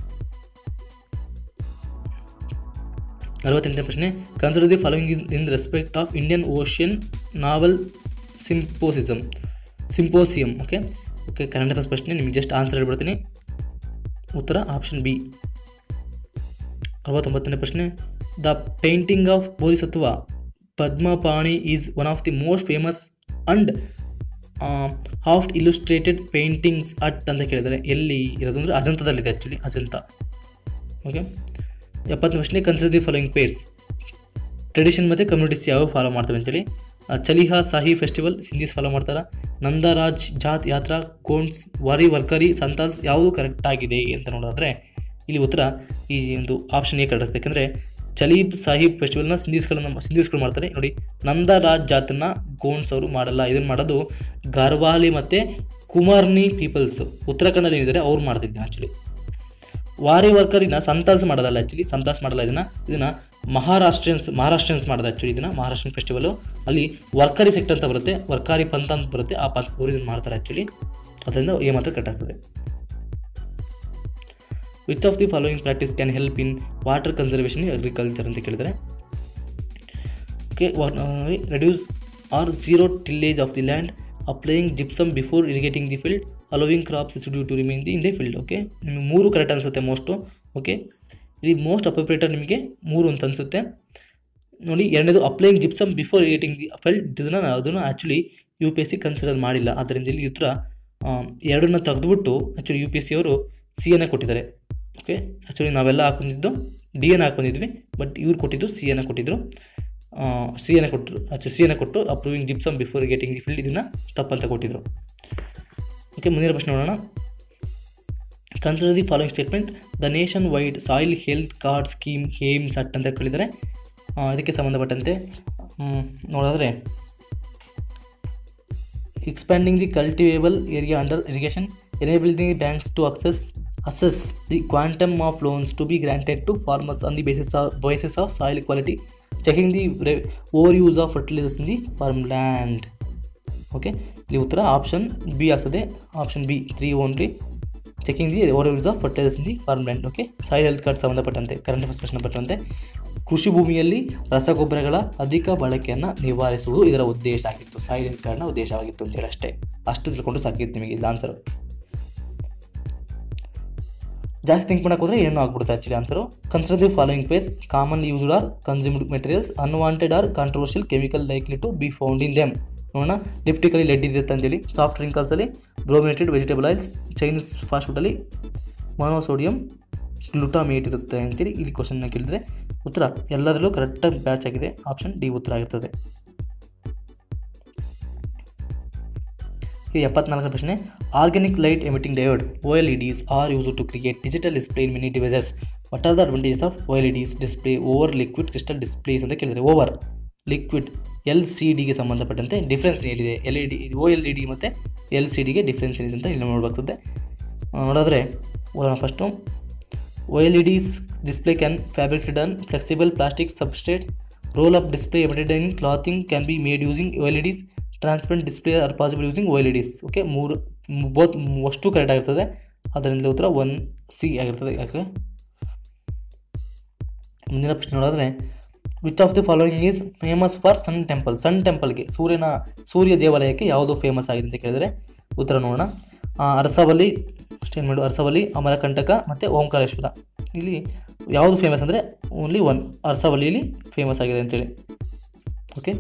ಅರವತ್ತೆಂಟನೇ ಪ್ರಶ್ನೆ consider the following in in respect of Indian ocean naval symposium symposium okay okay Kannada first ಪ್ರಶ್ನೆ ನಿಮಗೆ ಜಸ್ಟ್ ಆನ್ಸರ್ ಹೇಳ್ಬಿಡ್ತೀನಿ ಉತ್ತರ ಆಪ್ಷನ್ ಬಿ ಅರವತ್ತೊಂಬತ್ತನೇ ಪ್ರಶ್ನೆ the painting of Bodhisattva Padmapani is one of the most famous and oft illustrated paintings at ಅಂತ ಕೇಳಿದರೆ ಎಲ್ಲಿ ಇರೋದು ಅಂದರೆ ಅಜಂತದಲ್ಲಿದೆ ಆ್ಯಕ್ಚುಲಿ ಅಜಂತ ಓಕೆ ಎಪ್ಪತ್ತನೇ ಪ್ರಶ್ನೆ consider the following pairs tradition ಮತ್ತು ಕಮ್ಯುನಿಟೀಸ್ ಯಾವ ಫಾಲೋ ಮಾಡ್ತವೆ ಅಂತೇಳಿ ಆ, ಚಲಿಹಾ ಸಾಹಿ ಫೆಸ್ಟಿವಲ್ ಸಿಂಧೀಸ್ ಫಾಲೋ ಮಾಡ್ತಾರೆ ನಂದರಾಜ್ ಜಾತ್ ಯಾತ್ರಾ ಕೋನ್ಸ್ ವಾರಿ ವರ್ಕರಿ ಸಂತಾಲ್ಸ್ ಯಾವುದು ಕರೆಕ್ಟ್ ಆಗಿದೆ ಅಂತ ನೋಡೋದಾದ್ರೆ ಇಲ್ಲಿ ಉತ್ತರ ಈ ಒಂದು ಆಪ್ಷನ್ ಎ ಕರೆಕ್ಟ್ ಯಾಕಂದರೆ ಚಲೀಬ್ ಸಾಹಿಬ್ ಫೆಸ್ಟಿವಲ್ನ ಸಿಂಧೀಸ್ಗಳನ್ನ ಸಿಂಧೀಸ್ಗಳು ಮಾಡ್ತಾರೆ ನೋಡಿ ನಂದರಾಜ್ ಜಾತನ್ನ ಗೋನ್ಸ್ ಅವರು ಮಾಡಲ್ಲ ಇದನ್ನು ಮಾಡೋದು ಗಾರ್ವಾಲಿ ಮತ್ತು ಕುಮಾರ್ನಿ ಪೀಪಲ್ಸ್ ಉತ್ತರಾಖಂಡಲ್ಲಿ ಏನಿದ್ದಾರೆ ಅವ್ರು ಮಾಡ್ತಿದ್ದೆ ಆ್ಯಕ್ಚುಲಿ ವಾರಿ ವರ್ಕರಿನ ಸಂತಾಸ್ ಮಾಡೋದಲ್ಲ ಆ್ಯಕ್ಚುಲಿ ಸಂತಾಸ್ ಮಾಡಲ್ಲ ಇದನ್ನು ಇದನ್ನು ಮಹಾರಾಷ್ಟ್ರಿಯನ್ಸ್ ಮಹಾರಾಷ್ಟ್ರಿಯನ್ಸ್ ಮಾಡೋದು ಆ್ಯಕ್ಚುಲಿ ಇದನ್ನು ಮಹಾರಾಷ್ಟ್ರನ್ ಫೆಸ್ಟಿವಲು ಅಲ್ಲಿ ವರ್ಕಾರಿ ಸೆಕ್ಟ್ ಅಂತ ಬರುತ್ತೆ ವರ್ಕಾರಿ ಪಂಥ ಅಂತ ಬರುತ್ತೆ ಆ ಪಂಥದವರು ಇದನ್ನು ಮಾಡ್ತಾರೆ ಆ್ಯಕ್ಚುಲಿ ಅದರಿಂದ ಏ ಮಾತ್ರ ಕಟ್ ಆಗ್ತದೆ which of the following practice can help in water conservation agriculture ಅಂತ ಕೇಳಿದರೆ okay reduce or zero tillage of the land applying gypsum before irrigating the field allowing crops residue to remain the in the field okay ನಿಮಗೆ ಮೂರು correct ಅನಿಸುತ್ತೆ most okay ಇಲ್ಲಿ most appropriate ನಿಮಗೆ ಮೂರು ಅಂತ ಅನಿಸುತ್ತೆ ನೋಡಿ ಎರಡನೇದು applying gypsum before irrigating the field ಇದನ್ನು ಅದನ್ನು actually U P S C consider ಮಾಡಿಲ್ಲ ಆದ್ದರಿಂದ ಇಲ್ಲಿ ಉತ್ತರ ಎರಡನ್ನ ತೆಗೆದುಬಿಟ್ಟು actually U P S C ಅವರು ಸಿ ಎನ್ನ ಕೊಟ್ಟಿದ್ದಾರೆ ಓಕೆ ಆ್ಯಕ್ಚುಲಿ ನಾವೆಲ್ಲ ಹಾಕೊಂಡಿದ್ದು ಡಿ ಎನ್ ಹಾಕೊಂಡಿದ್ವಿ ಬಟ್ ಇವ್ರು ಕೊಟ್ಟಿದ್ದು ಸಿ ಎನ್ನ ಕೊಟ್ಟಿದ್ದರು ಸಿ ಎನ್ನ ಕೊಟ್ಟರು ಆ್ಯಕ್ಚುಲಿ ಸಿ ಎನ್ನ ಕೊಟ್ಟು approving gypsum before getting the field ಇದನ್ನು ತಪ್ಪಂತ ಕೊಟ್ಟಿದ್ದರು ಓಕೆ ಮುಂದಿನ ಪ್ರಶ್ನೆ ನೋಡೋಣ consider the following statement the nationwide soil health card scheme aims at ಅಂತ ಕೇಳಿದರೆ ಇದಕ್ಕೆ ಸಂಬಂಧಪಟ್ಟಂತೆ ನೋಡಿದ್ರೆ expanding the cultivable area under irrigation enable the banks to access assess the quantum of loans to be granted to farmers on the basis of basis of soil quality checking the re- overuse of fertilizers in the farmland okay ಇಲ್ಲಿ ಉತ್ತರ option B ಆಗ್ತದೆ option B three only checking the overuse of fertilizers in the farmland okay soil health card ಸಂಬಂಧಪಟ್ಟಂತೆ current affairs ಪ್ರಶ್ನೆ ಪಟ್ಟಂತೆ ಕೃಷಿ ಭೂಮಿಯಲ್ಲಿ ರಸಗೊಬ್ಬರಗಳ ಅಧಿಕ ಬಳಕೆಯನ್ನು ನಿವಾರಿಸುವುದು ಇದರ ಉದ್ದೇಶ ಆಗಿತ್ತು ಸಾಯಿಲ್ ಹೆಲ್ತ್ ಕಾರ್ಡ್ನ ಉದ್ದೇಶವಾಗಿತ್ತು ಅಂತೇಳಿ ಅಷ್ಟೇ ಅಷ್ಟು ತಿಳ್ಕೊಂಡು ಸಾಕಿತ್ತು ನಿಮಗೆ ಇಲ್ಲ ಆನ್ಸರು ಜಾಸ್ತಿ ಥಿಂಕ್ ಮಾಡಕ್ಕೆ ಹೋದರೆ ಏನೂ ಆಗ್ಬಿಡುತ್ತೆ actually answer consider the following pairs commonly used or consumed materials unwanted or controversial chemical likely to be found in them ನೋಡೋಣ ಲಿಪ್ಟಿಕಲಿ ಲೆಡ್ ಇದೆ ಅಂತೇಳಿ ಸಾಫ್ಟ್ ಡ್ರಿಂಕಲ್ಸಲ್ಲಿ brominated vegetable oils Chinese fast ಫುಡಲ್ಲಿ ಮೊನೋಸೋಡಿಯಂ ಗ್ಲುಟಾಮೇಟ್ ಇರುತ್ತೆ ಅಂತೇಳಿ ಇಲ್ಲಿ ಕ್ವಶನ್ನ ಕೇಳಿದರೆ ಉತ್ತರ ಎಲ್ಲದರಲ್ಲೂ ಕರೆಕ್ಟಾಗಿ ಬ್ಯಾಚ್ ಆಗಿದೆ ಆಪ್ಷನ್ ಡಿ ಉತ್ತರ ಆಗಿರ್ತದೆ ಈ ಎಪ್ಪತ್ನಾಲ್ಕನೇ ಪ್ರಶ್ನೆ organic light emitting diode O L E Ds are use to create digital display in mini devices what are the advantages of O L E Ds display over liquid crystal displays ಅಂತ ಕೇಳಿದರೆ over liquid L C ಡಿಗೆ ಸಂಬಂಧಪಟ್ಟಂತೆ difference ಏನಿದೆ L E D O L E D ಮತ್ತು L C ಡಿಗೆ difference ಏನಿದೆ ಅಂತ ಇಲ್ಲಿ ನೋಡಬೇಕಾಗ್ತದೆ ನೋಡಿದ್ರೆ first O L E Ds display can fabricated on flexible plastic substrates roll up display emitted in clothing can be made using O L E Ds transparent display are possible using O L E Ds okay ಮೂರು both ಅಷ್ಟು correct ಆಗಿರ್ತದೆ ಅದರಿಂದ ಉತ್ತರ one C ಆಗಿರ್ತದೆ ಯಾಕೆ ಮುಂದಿನ ಪ್ರಶ್ನೆ ನೋಡಿದ್ರೆ which of the following is famous for sun temple sun ಟೆಂಪಲ್ಗೆ ಸೂರ್ಯನ ಸೂರ್ಯ ದೇವಾಲಯಕ್ಕೆ ಯಾವುದು ಫೇಮಸ್ ಆಗಿದೆ ಅಂತ ಕೇಳಿದರೆ ಉತ್ತರ ನೋಡೋಣ ಅರಸವಲ್ಲಿ ಸ್ಟೇನ್ ಮಾಡು ಅರಸವಲ್ಲಿ ಅಮರಕಂಟಕ ಮತ್ತು ಓಂಕಾರೇಶ್ವರ ಇಲ್ಲಿ ಯಾವುದು ಫೇಮಸ್ ಅಂದರೆ ಓನ್ಲಿ ಒನ್ ಅರಸವಲ್ಲಿಯಲ್ಲಿ ಫೇಮಸ್ ಆಗಿದೆ ಅಂತೇಳಿ ಓಕೆ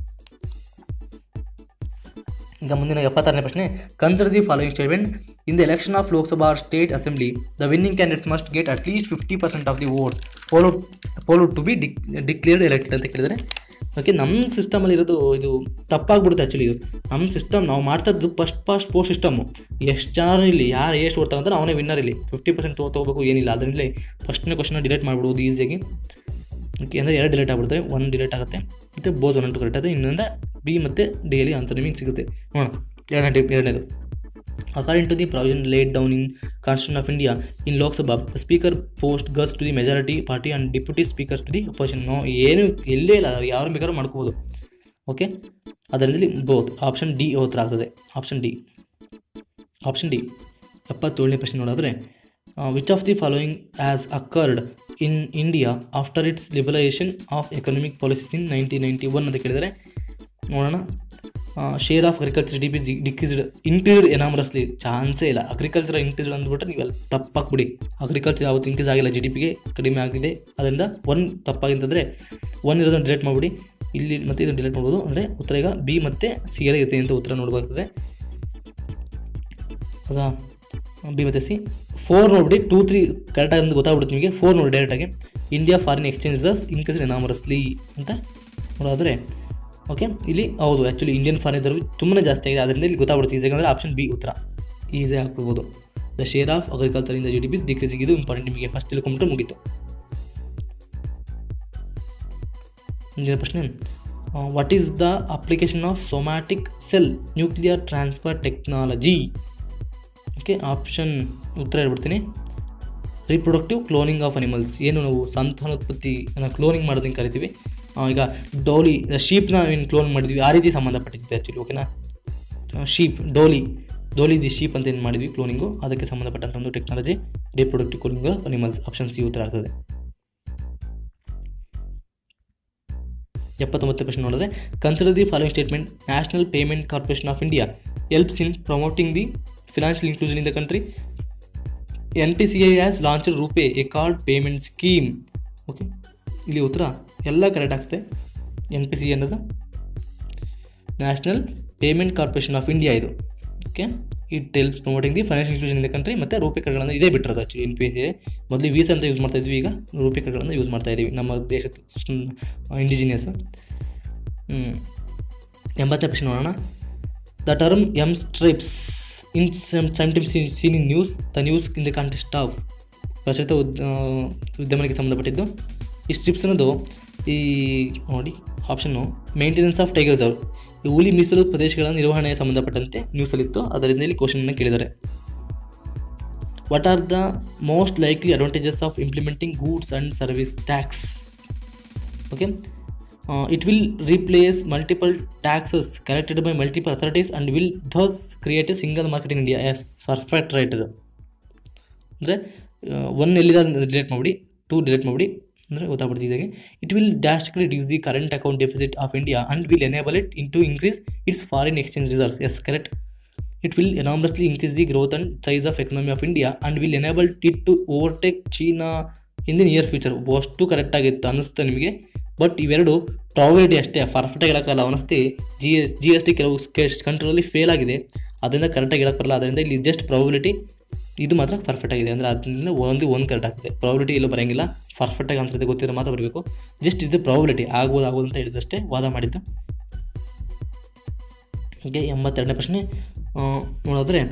ಈಗ ಮುಂದಿನ ಎಪ್ಪತ್ತಾರನೇ ಪ್ರಶ್ನೆ consider the following statement in the election of Lok Sabha state assembly the winning candidates must get at least fifty percent of the votes follow follow to be ಡಿಕ್ declared elected ಅಂತ ಕೇಳಿದರೆ okay ನಮ್ಮ ಸಿಸ್ಟಮಲ್ಲಿ ಇರೋದು ಇದು ತಪ್ಪಾಗ್ಬಿಡುತ್ತೆ ಆ್ಯಕ್ಚುಲಿ ಇದು ನಮ್ಮ ಸಿಸ್ಟಮ್ ನಾವು ಮಾಡ್ತಾ ಇದ್ದು ಫಸ್ಟ್ ಫಾಸ್ಟ್ ಪೋಸ್ಟ್ ಸಿಸ್ಟಮು ಎಷ್ಟು ಜನ ಇಲ್ಲಿ ಯಾರು ಎಷ್ಟು ಓಟ್ ತಗೊಂತಾರೆ ಅವನೇ ವಿನ್ನರ್ ಇಲ್ಲಿ ಫಿಫ್ಟಿ ಪರ್ಸೆಂಟ್ ತೊಗೋಬೇಕು ಏನಿಲ್ಲ ಅದರಿಂದಲೇ ಫಸ್ಟ್ನೇ ಕ್ವಶನ್ನ ಡಿಲೀಟ್ ಮಾಡ್ಬಿಡ್ಬೋದು ಈಸಿಯಾಗಿ ಓಕೆ ಅಂದರೆ ಎರಡು ಡಿಲೀಟ್ ಆಗ್ಬಿಡ್ತವೆ ಒಂದು ಡಿಲೀಟ್ ಆಗುತ್ತೆ ಮತ್ತು ಬೋಸ್ ಒನ್ ಟು ಕರೆಕ್ಟ್ ಆಗುತ್ತೆ ಇನ್ನೊಂದು ಬಿ ಮತ್ತು ಡಿಯಲ್ಲಿ ಆನ್ಸರ್ ನಿಮಗೆ ಸಿಗುತ್ತೆ ನೋಡೋಣ ಎರಡನೇ ಟಿಪ್ ಎರಡನೇದು according to the provision laid down in constitution of India in Lok Sabha speaker post goes to the majority party and deputy speakers to the opposition no ಏನು ಎಲ್ಲೇ ಇಲ್ಲ ಯಾರು ಬೇಕಾದ್ರೂ ಮಾಡ್ಕೋಬೋದು ಓಕೆ ಅದರಲ್ಲಿ ಬೋತ್ ಆಪ್ಷನ್ ಡಿ ಉತ್ತರ ಆಗ್ತದೆ ಆಪ್ಷನ್ ಡಿ ಆಪ್ಷನ್ ಡಿ ಎಪ್ಪತ್ತೇಳನೇ ಪ್ರಶ್ನೆ ನೋಡಿದ್ರೆ which of the following has occurred in India after its liberalization of economic policies in nineteen ninety one ಅಂತ ಕೇಳಿದರೆ ನೋಡೋಣ share of agriculture D B decreased increased enormously ಚಾನ್ಸೇ ಇಲ್ಲ ಅಗ್ರಿಕಲ್ಚರ್ ಇನ್ಕ್ರೀಸ್ಡ್ ಅಂದ್ಬಿಟ್ರೆ ನೀವೆಲ್ಲ ತಪ್ಪಾಕ್ಬಿಡಿ ಅಗ್ರಿಕಲ್ಚರ್ ಯಾವತ್ತು ಇನ್ಕ್ರೀಸ್ ಆಗಿಲ್ಲ ಜಿ ಡಿ ಪಿಗೆ ಕಡಿಮೆ ಆಗಿದೆ ಅದರಿಂದ ಒನ್ ತಪ್ಪಾಗಿಂತಂದರೆ ಒನ್ ಇರೋದನ್ನು ಡಿಲೀಟ್ ಮಾಡಿಬಿಡಿ ಇಲ್ಲಿ ಮತ್ತು ಇದನ್ನು ಡಿಲೀಟ್ ಮಾಡ್ಬೋದು ಅಂದರೆ ಉತ್ತರ ಈಗ ಬಿ ಮತ್ತು ಸಿ ಎಲ್ಲ ಇರುತ್ತೆ ಅಂತ ಉತ್ತರ ನೋಡಬೇಕಾಗ್ತದೆ ಆಗ ಬಿ ಮತ್ತು ಸಿ ಫೋರ್ ನೋಡ್ಬಿಡಿ ಟೂ ತ್ರೀ ಕರೆಕ್ಟಾಗಿ ಅಂತ ಗೊತ್ತಾಗ್ಬಿಡುತ್ತೆ ನಿಮಗೆ ಫೋರ್ ನೋಡಿ ಡೈರೆಕ್ಟಾಗಿ India foreign exchange the increase enormously ಅಂತ ನೋಡೋದ್ರೆ ಓಕೆ ಇಲ್ಲಿ ಹೌದು ಆ್ಯಕ್ಚುಲಿ ಇಂಡಿಯನ್ ಫಾರಿನ್ ರಿಸರ್ವ್ ತುಂಬಾ ಜಾಸ್ತಿ ಆಗಿದೆ ಅದರಿಂದ ಇಲ್ಲಿ ಗೊತ್ತಾಗ್ಬಿಡುತ್ತೆ ಈಸಿ ಅಂದರೆ ಆಪ್ಷನ್ ಬಿ ಉತ್ತರ ಈಸಿ ಹಾಕ್ಬಿಡ್ಬೋದು the share of agriculture in the G D ಬಿಸ್ ಡಿಕ್ರೀಸಿಂಗ್ ಇದು ಇಂಪಾರ್ಟೆಂಟ್ ನಿಮಗೆ ಫಸ್ಟ್ ತಿಳ್ಕೊಂಬಿಟ್ರೆ ಮುಗೀತು ಮುಂದಿನ ಪ್ರಶ್ನೆ what is the application of somatic cell nuclear transfer technology okay option ಉತ್ತರ ಹೇಳ್ಬಿಡ್ತೀನಿ ರೀಪ್ರೊಡಕ್ಟಿವ್ ಕ್ಲೋನಿಂಗ್ ಆಫ್ ಅನಿಮಲ್ಸ್ ಏನು ನಾವು ಸಂತಾನೋತ್ಪತ್ತಿ ಕ್ಲೋನಿಂಗ್ ಮಾಡೋದಕ್ಕೆ ಕರಿತೀವಿ ಆ, ಈಗ ಡೋಲಿ ಶೀಪ್ನ ಏನು ಕ್ಲೋನ್ ಮಾಡಿದ್ವಿ ಆ ರೀತಿ ಸಂಬಂಧಪಟ್ಟಿದೆ ಆ್ಯಕ್ಚುಲಿ ಓಕೆನಾ sheep Dolly Dolly the sheep ಅಂತ ಏನು ಮಾಡಿದ್ವಿ ಕ್ಲೋನಿಂಗು ಅದಕ್ಕೆ ಸಂಬಂಧಪಟ್ಟಂಥ ಒಂದು technology reproductive cloning of animals option C ಉತ್ತರ ಆಗ್ತದೆ ಎಪ್ಪತ್ತೊಂಬತ್ತು ಪ್ರಶ್ನೆ ನೋಡಿದ್ರೆ consider the following statement national payment corporation of India helps in promoting the financial inclusion in the country N P C I has launch RuPay A card payment scheme okay ಇಲ್ಲಿ ಉತ್ತರ ಎಲ್ಲ correct ಆಗ್ತದೆ N P C ಅನ್ನೋದು national payment corporation of India ಇದು okay it helps promoting the financial inclusion in the country ಮತ್ತು ರೂಪೇ ಕಾರ್ಡ್ಗಳನ್ನು ಇದೇ ಬಿಟ್ಟಿರೋದು ಆ್ಯಕ್ಚುಲಿ ಎನ್ ಪಿ ಸಿ ಮೊದಲು ವೀಸಾ ಅಂತ ಯೂಸ್ ಮಾಡ್ತಾ ಇದ್ವಿ ಈಗ ರೂಪೇ ಕಾರ್ಡ್ಗಳನ್ನು ಯೂಸ್ ಮಾಡ್ತಾ ಇದ್ದೀವಿ ನಮ್ಮ ದೇಶದ ಇಂಡಿಜಿನಿಯಸ್ ಎಂಬತ್ತನೇ ಪ್ರಶ್ನೆ ನೋಡೋಣ the term M stripes in sometimes seen in news the news in the contest of ಪ್ರಚಲಿತ ಉದ್ ಉದ್ಯಮಕ್ಕೆ ಸಂಬಂಧಪಟ್ಟಿದ್ದು ಈ ಸ್ಟ್ರಿಪ್ಸ್ ಅನ್ನೋದು ಈ ನೋಡಿ ಆಪ್ಷನ್ನು ಮೇಂಟೆನೆನ್ಸ್ ಆಫ್ ಟೈಗರ್ ರಿಸರ್ವ್ ಈ ಹುಲಿ ಮೀಸಲು ಪ್ರದೇಶಗಳ ನಿರ್ವಹಣೆಗೆ ಸಂಬಂಧಪಟ್ಟಂತೆ ನ್ಯೂಸಲ್ಲಿತ್ತು ಅದರಿಂದ ಇಲ್ಲಿ ಕ್ವಶನನ್ನು ಕೇಳಿದ್ದಾರೆ what are the most likely advantages of implementing goods and service tax okay it will replace multiple taxes collected by multiple authorities and will thus create a single market in India yes perfect right ಅದು ಅಂದರೆ one ಎಲ್ಲಿದೆ delete ಮಾಡಿಬಿಡಿ two delete ಮಾಡಿಬಿಡಿ ಅಂದರೆ ಗೊತ್ತಾಗ್ಬಿಡ್ತು ಇದಾಗೆ it will drastically reduce the current account deficit of India and will enable it in to increase its foreign exchange reserves yes correct it will enormously increase the growth and size of economy of India and will enable it to overtake China in the near future ಅಷ್ಟು ಕರೆಕ್ಟಾಗಿತ್ತು ಅನ್ನಿಸ್ತು ನಿಮಗೆ but ಇವೆರಡು probability ಅಷ್ಟೇ ಪರ್ಫೆಕ್ಟಾಗಿ ಹೇಳೋಕ್ಕಲ್ಲ ಅವನಸ್ತಿ G S G S T ಕೆಲವು ಕಂಟ್ರಿಗಳಲ್ಲಿ ಫೇಲ್ ಆಗಿದೆ ಅದರಿಂದ ಕರೆಕ್ಟಾಗಿ ಹೇಳಕ್ಕೆ ಬರಲ್ಲ ಅದರಿಂದ ಇಲ್ಲಿ ಜಸ್ಟ್ ಪ್ರಾಬಿಲಿಟಿ ಇದು ಮಾತ್ರ ಪರ್ಫೆಕ್ಟ್ ಆಗಿದೆ ಅಂದರೆ ಅದರಿಂದ ಒಂದು ಒಂದು ಕರೆಕ್ಟ್ ಆಗ್ತದೆ ಪ್ರಾಬಿಲಿಟಿ ಎಲ್ಲೂ ಬರೋಂಗಿಲ್ಲ ಪರ್ಫೆಕ್ಟಾಗಿ ಅನ್ಸುತ್ತೆ ಗೊತ್ತಿರೋ ಮಾತ್ರ ಬರಬೇಕು ಜಸ್ಟ್ ಇದು ಪ್ರಾಬಿಲಿಟಿ ಆಗ್ಬೋದು ಆಗ್ಬೋದು ಅಂತ ಹೇಳಿದಷ್ಟೇ ವಾದ ಮಾಡಿದ್ದು ಓಕೆ ಎಂಬತ್ತೆರಡನೇ ಪ್ರಶ್ನೆ ಆ, ನೋಡಿದ್ರೆ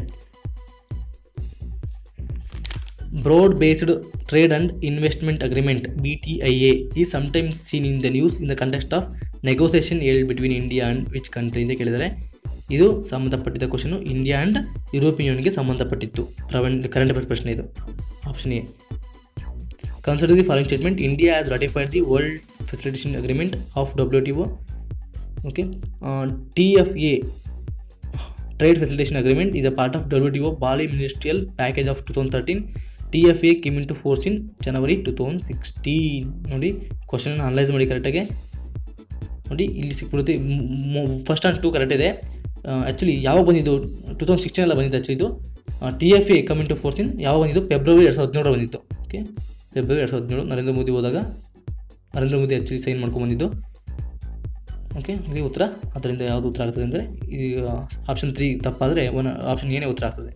broad based trade and investment agreement B T I A ಈ sometimes seen in the news in the contest of negotiation held between India and which country ಅಂತ ಕೇಳಿದರೆ ಇದು ಸಂಬಂಧಪಟ್ಟಿದ್ದ ಕ್ವಶನು ಇಂಡಿಯಾ ಆ್ಯಂಡ್ ಯುರೋಪಿಯನ್ ಯೂನಿಯನ್ಗೆ ಸಂಬಂಧಪಟ್ಟಿತ್ತು ಪ್ರವನ್ ಕರೆಂಟ್ ಅಫೇರ್ಸ್ ಪ್ರಶ್ನೆ ಇದು option A consider the following statement India has ratified the world facilitation agreement of W T O okay T F A trade facilitation agreement is a part of WTO Bali Ministerial Package of 2013 TFA came into force in January two thousand sixteen ನೋಡಿ question analyse ಮಾಡಿ ಕರೆಕ್ಟಾಗಿ ನೋಡಿ ಇಲ್ಲಿ ಸಿಕ್ಬಿಡುತ್ತೆ first and two correct ಇದೆ actually ಯಾವಾಗ ಬಂದಿದ್ದು two thousand ಸಿಕ್ಸ್ಟೀನೆಲ್ಲ ಬಂದಿದ್ದು ಆ್ಯಕ್ಚುಲಿ ಇದು T F A coming to force in ಯಾವಾಗ ಬಂದಿದ್ದು ಫೆಬ್ರವರಿ ಎರಡು ಸಾವಿರದ ಹದಿನೇಳು ಬಂದಿತ್ತು ಓಕೆ ಫೆಬ್ರವರಿ ಎರಡು ಸಾವಿರದ ಹದಿನೇಳು ನರೇಂದ್ರ ಮೋದಿ ಹೋದಾಗ ನರೇಂದ್ರ ಮೋದಿ ಆ್ಯಕ್ಚುಲಿ ಸೈನ್ ಮಾಡ್ಕೊಂಡು ಬಂದಿದ್ದು ಓಕೆ ಇಲ್ಲಿ ಉತ್ತರ ಅದರಿಂದ ಯಾವುದು ಉತ್ತರ ಆಗ್ತದೆ ಅಂದರೆ ಈಗ ಆಪ್ಷನ್ ತ್ರೀ ತಪ್ಪಾದರೆ ಒನ್ ಆಪ್ಷನ್ ಏನೇ ಉತ್ತರ ಆಗ್ತದೆ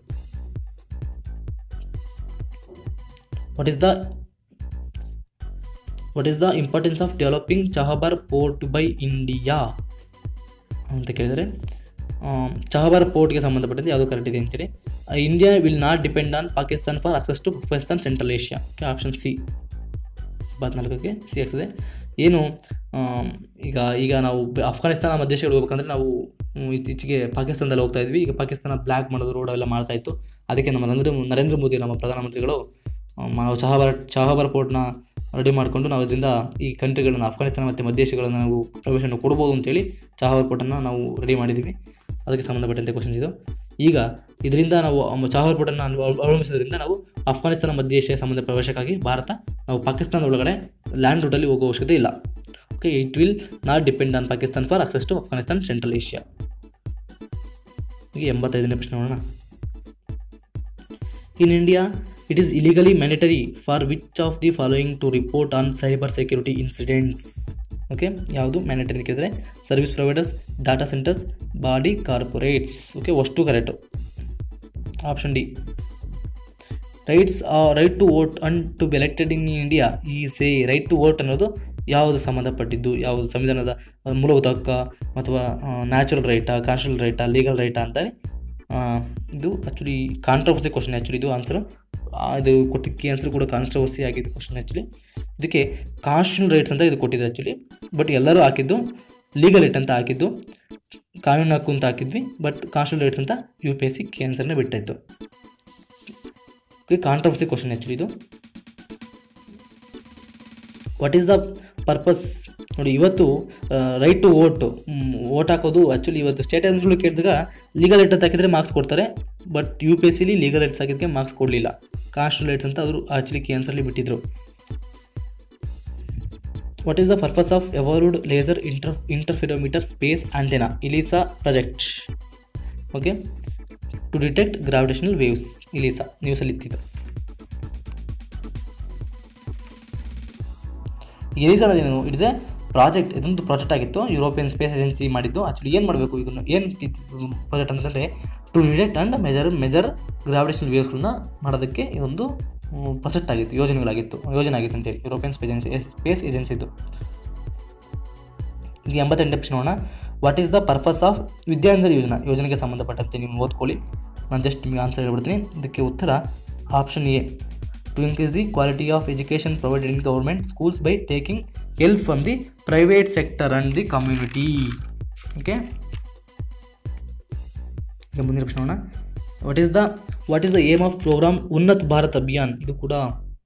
what is the what is the importance of developing Chabahar port by India ಅಂತ ಕೇಳಿದರೆ ಚಹಬಾರ್ ಪೋರ್ಟ್ಗೆ ಸಂಬಂಧಪಟ್ಟಂತೆ ಯಾವುದು ಕರೆಕ್ಟ್ ಇದೆ ಅಂತೇಳಿ India will not depend on Pakistan for access to Pakistan central Asia okay option C ಇಪ್ಪತ್ನಾಲ್ಕಕ್ಕೆ ಸಿ ಆಗ್ತದೆ ಏನು ಆಮ್, ಈಗ ಈಗ ನಾವು ಬೆ- ಅಫ್ಘಾನಿಸ್ತಾನ ನಮ್ಮ ದೇಶಗಳು ಹೋಗ್ಬೇಕಂದ್ರೆ ನಾವು ಮ್, ಇತ್ತೀಚೆಗೆ ಪಾಕಿಸ್ತಾನದಲ್ಲಿ ಹೋಗ್ತಾ ಇದ್ವಿ ಈಗ ಪಾಕಿಸ್ತಾನ ಬ್ಲ್ಯಾಕ್ ಮಾಡೋದು ರೋಡ್ ಎಲ್ಲ ಮಾಡ್ತಾ ಇತ್ತು ಅದಕ್ಕೆ ನಮ್ಮ ನರೇಂದ್ರ ನರೇಂದ್ರ ಮೋದಿ ನಮ್ಮ ಪ್ರಧಾನಮಂತ್ರಿಗಳು ಆಮ್, ನಾವು ಚಹಬಾರ್ ಚಹಬಾರ್ ಪೋರ್ಟ್ನ ರೆಡಿ ಮಾಡಿಕೊಂಡು ನಾವು ಇದರಿಂದ ಈ ಕಂಟ್ರಿಗಳನ್ನ ಅಫ್ಘಾನಿಸ್ತಾನ ಮತ್ತು ಮಧ್ಯದೇಶಗಳನ್ನು ನಾವು ಪ್ರವೇಶವನ್ನು ಕೊಡ್ಬೋದು ಅಂತೇಳಿ ಚಹಬಾರ್ ಪೋರ್ಟನ್ನು ನಾವು ರೆಡಿ ಮಾಡಿದ್ದೀವಿ ಅದಕ್ಕೆ ಸಂಬಂಧಪಟ್ಟಂತೆ ಕ್ವಶನ್ಸ್ ಇದು ಈಗ ಇದರಿಂದ ನಾವು ಅಮ್- ಚಹಬಾರ್ ಪೋರ್ಟನ್ನು ಅವ- ಅವಲಂಬಿಸೋದ್ರಿಂದ ನಾವು ಅಫ್ಘಾನಿಸ್ತಾನ ಮಧ್ಯದೇಶ ಸಂಬಂಧ ಪ್ರವೇಶಕ್ಕಾಗಿ ಭಾರತ ನಾವು ಪಾಕಿಸ್ತಾನದ ಒಳಗಡೆ ಲ್ಯಾಂಡ್ ರೂಟಲ್ಲಿ ಹೋಗೋ ಅವಶ್ಯಕತೆ ಇಲ್ಲ okay it will not depend on Pakistan for access to Afghanistan central Asia ಈಗ ಎಂಬತ್ತೈದನೇ ಪ್ರಶ್ನೆ ನೋಡೋಣ in India it is legally mandatory for which of the following to report on cyber security incidents okay ಯಾವುದು ಮ್ಯಾಂಡೇಟರಿ ಕೇಳಿದ್ರೆ service providers data centres body corporates okay ಅಷ್ಟು correct option D rights right to vote and to be elected in India ಈ say right to vote ಅನ್ನೋದು ಯಾವುದು ಸಂಬಂಧಪಟ್ಟಿದ್ದು ಯಾವುದು ಸಂವಿಧಾನದ ಆ, ಮೂಲಭೂತ ಹಕ್ಕ ಅಥವಾ ನ್ಯಾಚುರಲ್ ರೈಟಾ ಕಾನ್ಸ್ಟಿಟ್ಯೂಷನಲ್ ರೈಟಾ ಲೀಗಲ್ ರೈಟಾ ಅಂತ ಆ, ಇದು ಆ್ಯಕ್ಚುಲಿ ಕಾಂಟ್ರವರ್ಸಿ ಕ್ವಶನ್ ಆ್ಯಕ್ಚುಲಿ ಇದು ಆನ್ಸರು ಇದು ಕೊಟ್ಟಿಕ್ಕೆ ಆನ್ಸರ್ ಕೂಡ ಕಾಂಟ್ರವರ್ಸಿ ಆಗಿದ್ದು ಕ್ವಶನ್ ಆ್ಯಕ್ಚುಲಿ ಇದಕ್ಕೆ ಕಾನ್ಸ್ಟಿಟ್ಯೂಷನಲ್ ರೈಟ್ಸ್ ಅಂತ ಇದು ಕೊಟ್ಟಿದೆ ಆ್ಯಕ್ಚುಲಿ ಬಟ್ ಎಲ್ಲರೂ ಹಾಕಿದ್ದು ಲೀಗಲ್ ರೈಟ್ ಅಂತ ಹಾಕಿದ್ದು ಕಾನೂನು ಹಕ್ಕು ಅಂತ ಹಾಕಿದ್ವಿ ಬಟ್ ಕಾನ್ಸ್ಟಿಟ್ಯೂಷನಲ್ ರೈಟ್ಸ್ ಅಂತ ಯು ಪಿ ಎಸ್ ಸಿ ಆನ್ಸರ್ನ ಬಿಟ್ಟಿತ್ತು ಓಕೆ ಕಾಂಟ್ರವರ್ಸಿ ಕ್ವಶನ್ ಆ್ಯಕ್ಚುಲಿ ಇದು ವಾಟ್ ಈಸ್ ದ ಪರ್ಪಸ್ ನೋಡಿ ಇವತ್ತು ರೈಟ್ ಟು ವೋಟು ವೋಟ್ ಹಾಕೋದು ಆ್ಯಕ್ಚುಲಿ ಇವತ್ತು ಸ್ಟೇಟ್ ಎಕ್ಸಾಮ್ಸ್ಗಳು ಕೇಳಿದಾಗ ಲೀಗಲ್ ಏಟ್ ಅಂತ ಹಾಕಿದ್ರೆ ಮಾರ್ಕ್ಸ್ ಕೊಡ್ತಾರೆ ಬಟ್ ಯು ಪಿ ಎಸ್ ಸಿಲಿ ಲೀಗಲ್ ಏಟ್ಸ್ ಹಾಕಿದ್ದಕ್ಕೆ ಮಾರ್ಕ್ಸ್ ಕೊಡಲಿಲ್ಲ ಕಾನ್ಸ್ಟಲ್ ಏಟ್ಸ್ ಅಂತ ಅವರು ಆ್ಯಕ್ಚುಲಿ ಕ್ಯಾನ್ಸರ್ಲಿ ಬಿಟ್ಟಿದ್ರು what is the purpose of evolved laser inter interferometer space antenna ಇಲಿಸಾ project okay to detect gravitational waves eLISA ನ್ಯೂಸಲ್ಲಿ ಇತ್ತಿದ್ದು ಇಲಿಸಾ ಅನ್ನೋದೇನು ಇಟ್ಸ್ ಎ ಪ್ರಾಜೆಕ್ಟ್ ಇದೊಂದು ಪ್ರಾಜೆಕ್ಟ್ ಆಗಿತ್ತು ಯುರೋಪಿಯನ್ ಸ್ಪೇಸ್ ಏಜೆನ್ಸಿ ಮಾಡಿದ್ದು ಆ್ಯಕ್ಚುಲಿ ಏನು ಮಾಡಬೇಕು ಇದನ್ನು ಏನು ಪ್ರಾಜೆಕ್ಟ್ ಅಂತಂದರೆ to detect and measure measure gravitational ವೇವ್ಸ್ಗಳನ್ನ ಮಾಡೋದಕ್ಕೆ ಇದೊಂದು ಪ್ರಾಜೆಕ್ಟ್ ಆಗಿತ್ತು ಯೋಜನೆಗಳಾಗಿತ್ತು ಯೋಜನೆ ಆಗಿತ್ತು ಅಂತೇಳಿ ಯುರೋಪಿಯನ್ ಸ್ಪೇಸ್ ಏಜೆನ್ಸಿ ಸ್ಪೇಸ್ ಏಜೆನ್ಸಿದು ಈಗ ಎಂಬತ್ತೆಂಟನೇ ಪ್ರಶ್ನೆ ನೋಡೋಣ what is the purpose of Vidyanjali ಯೋಜನಾ ಯೋಜನೆಗೆ ಸಂಬಂಧಪಟ್ಟಂತೆ ನೀವು ಓದ್ಕೊಳ್ಳಿ ನಾನು ಜಸ್ಟ್ ನಿಮಗೆ ಆನ್ಸರ್ ಹೇಳ್ಬಿಡ್ತೀನಿ ಇದಕ್ಕೆ ಉತ್ತರ option A to increase the quality of education provided in government schools by taking help from the private sector and the community okay ಈಗ ಮುಂದಿನ ಪ್ರಶ್ನೆ ನೋಡೋಣ what is the what is the aim of programme Unnat Bharat Abhiyan ಇದು ಕೂಡ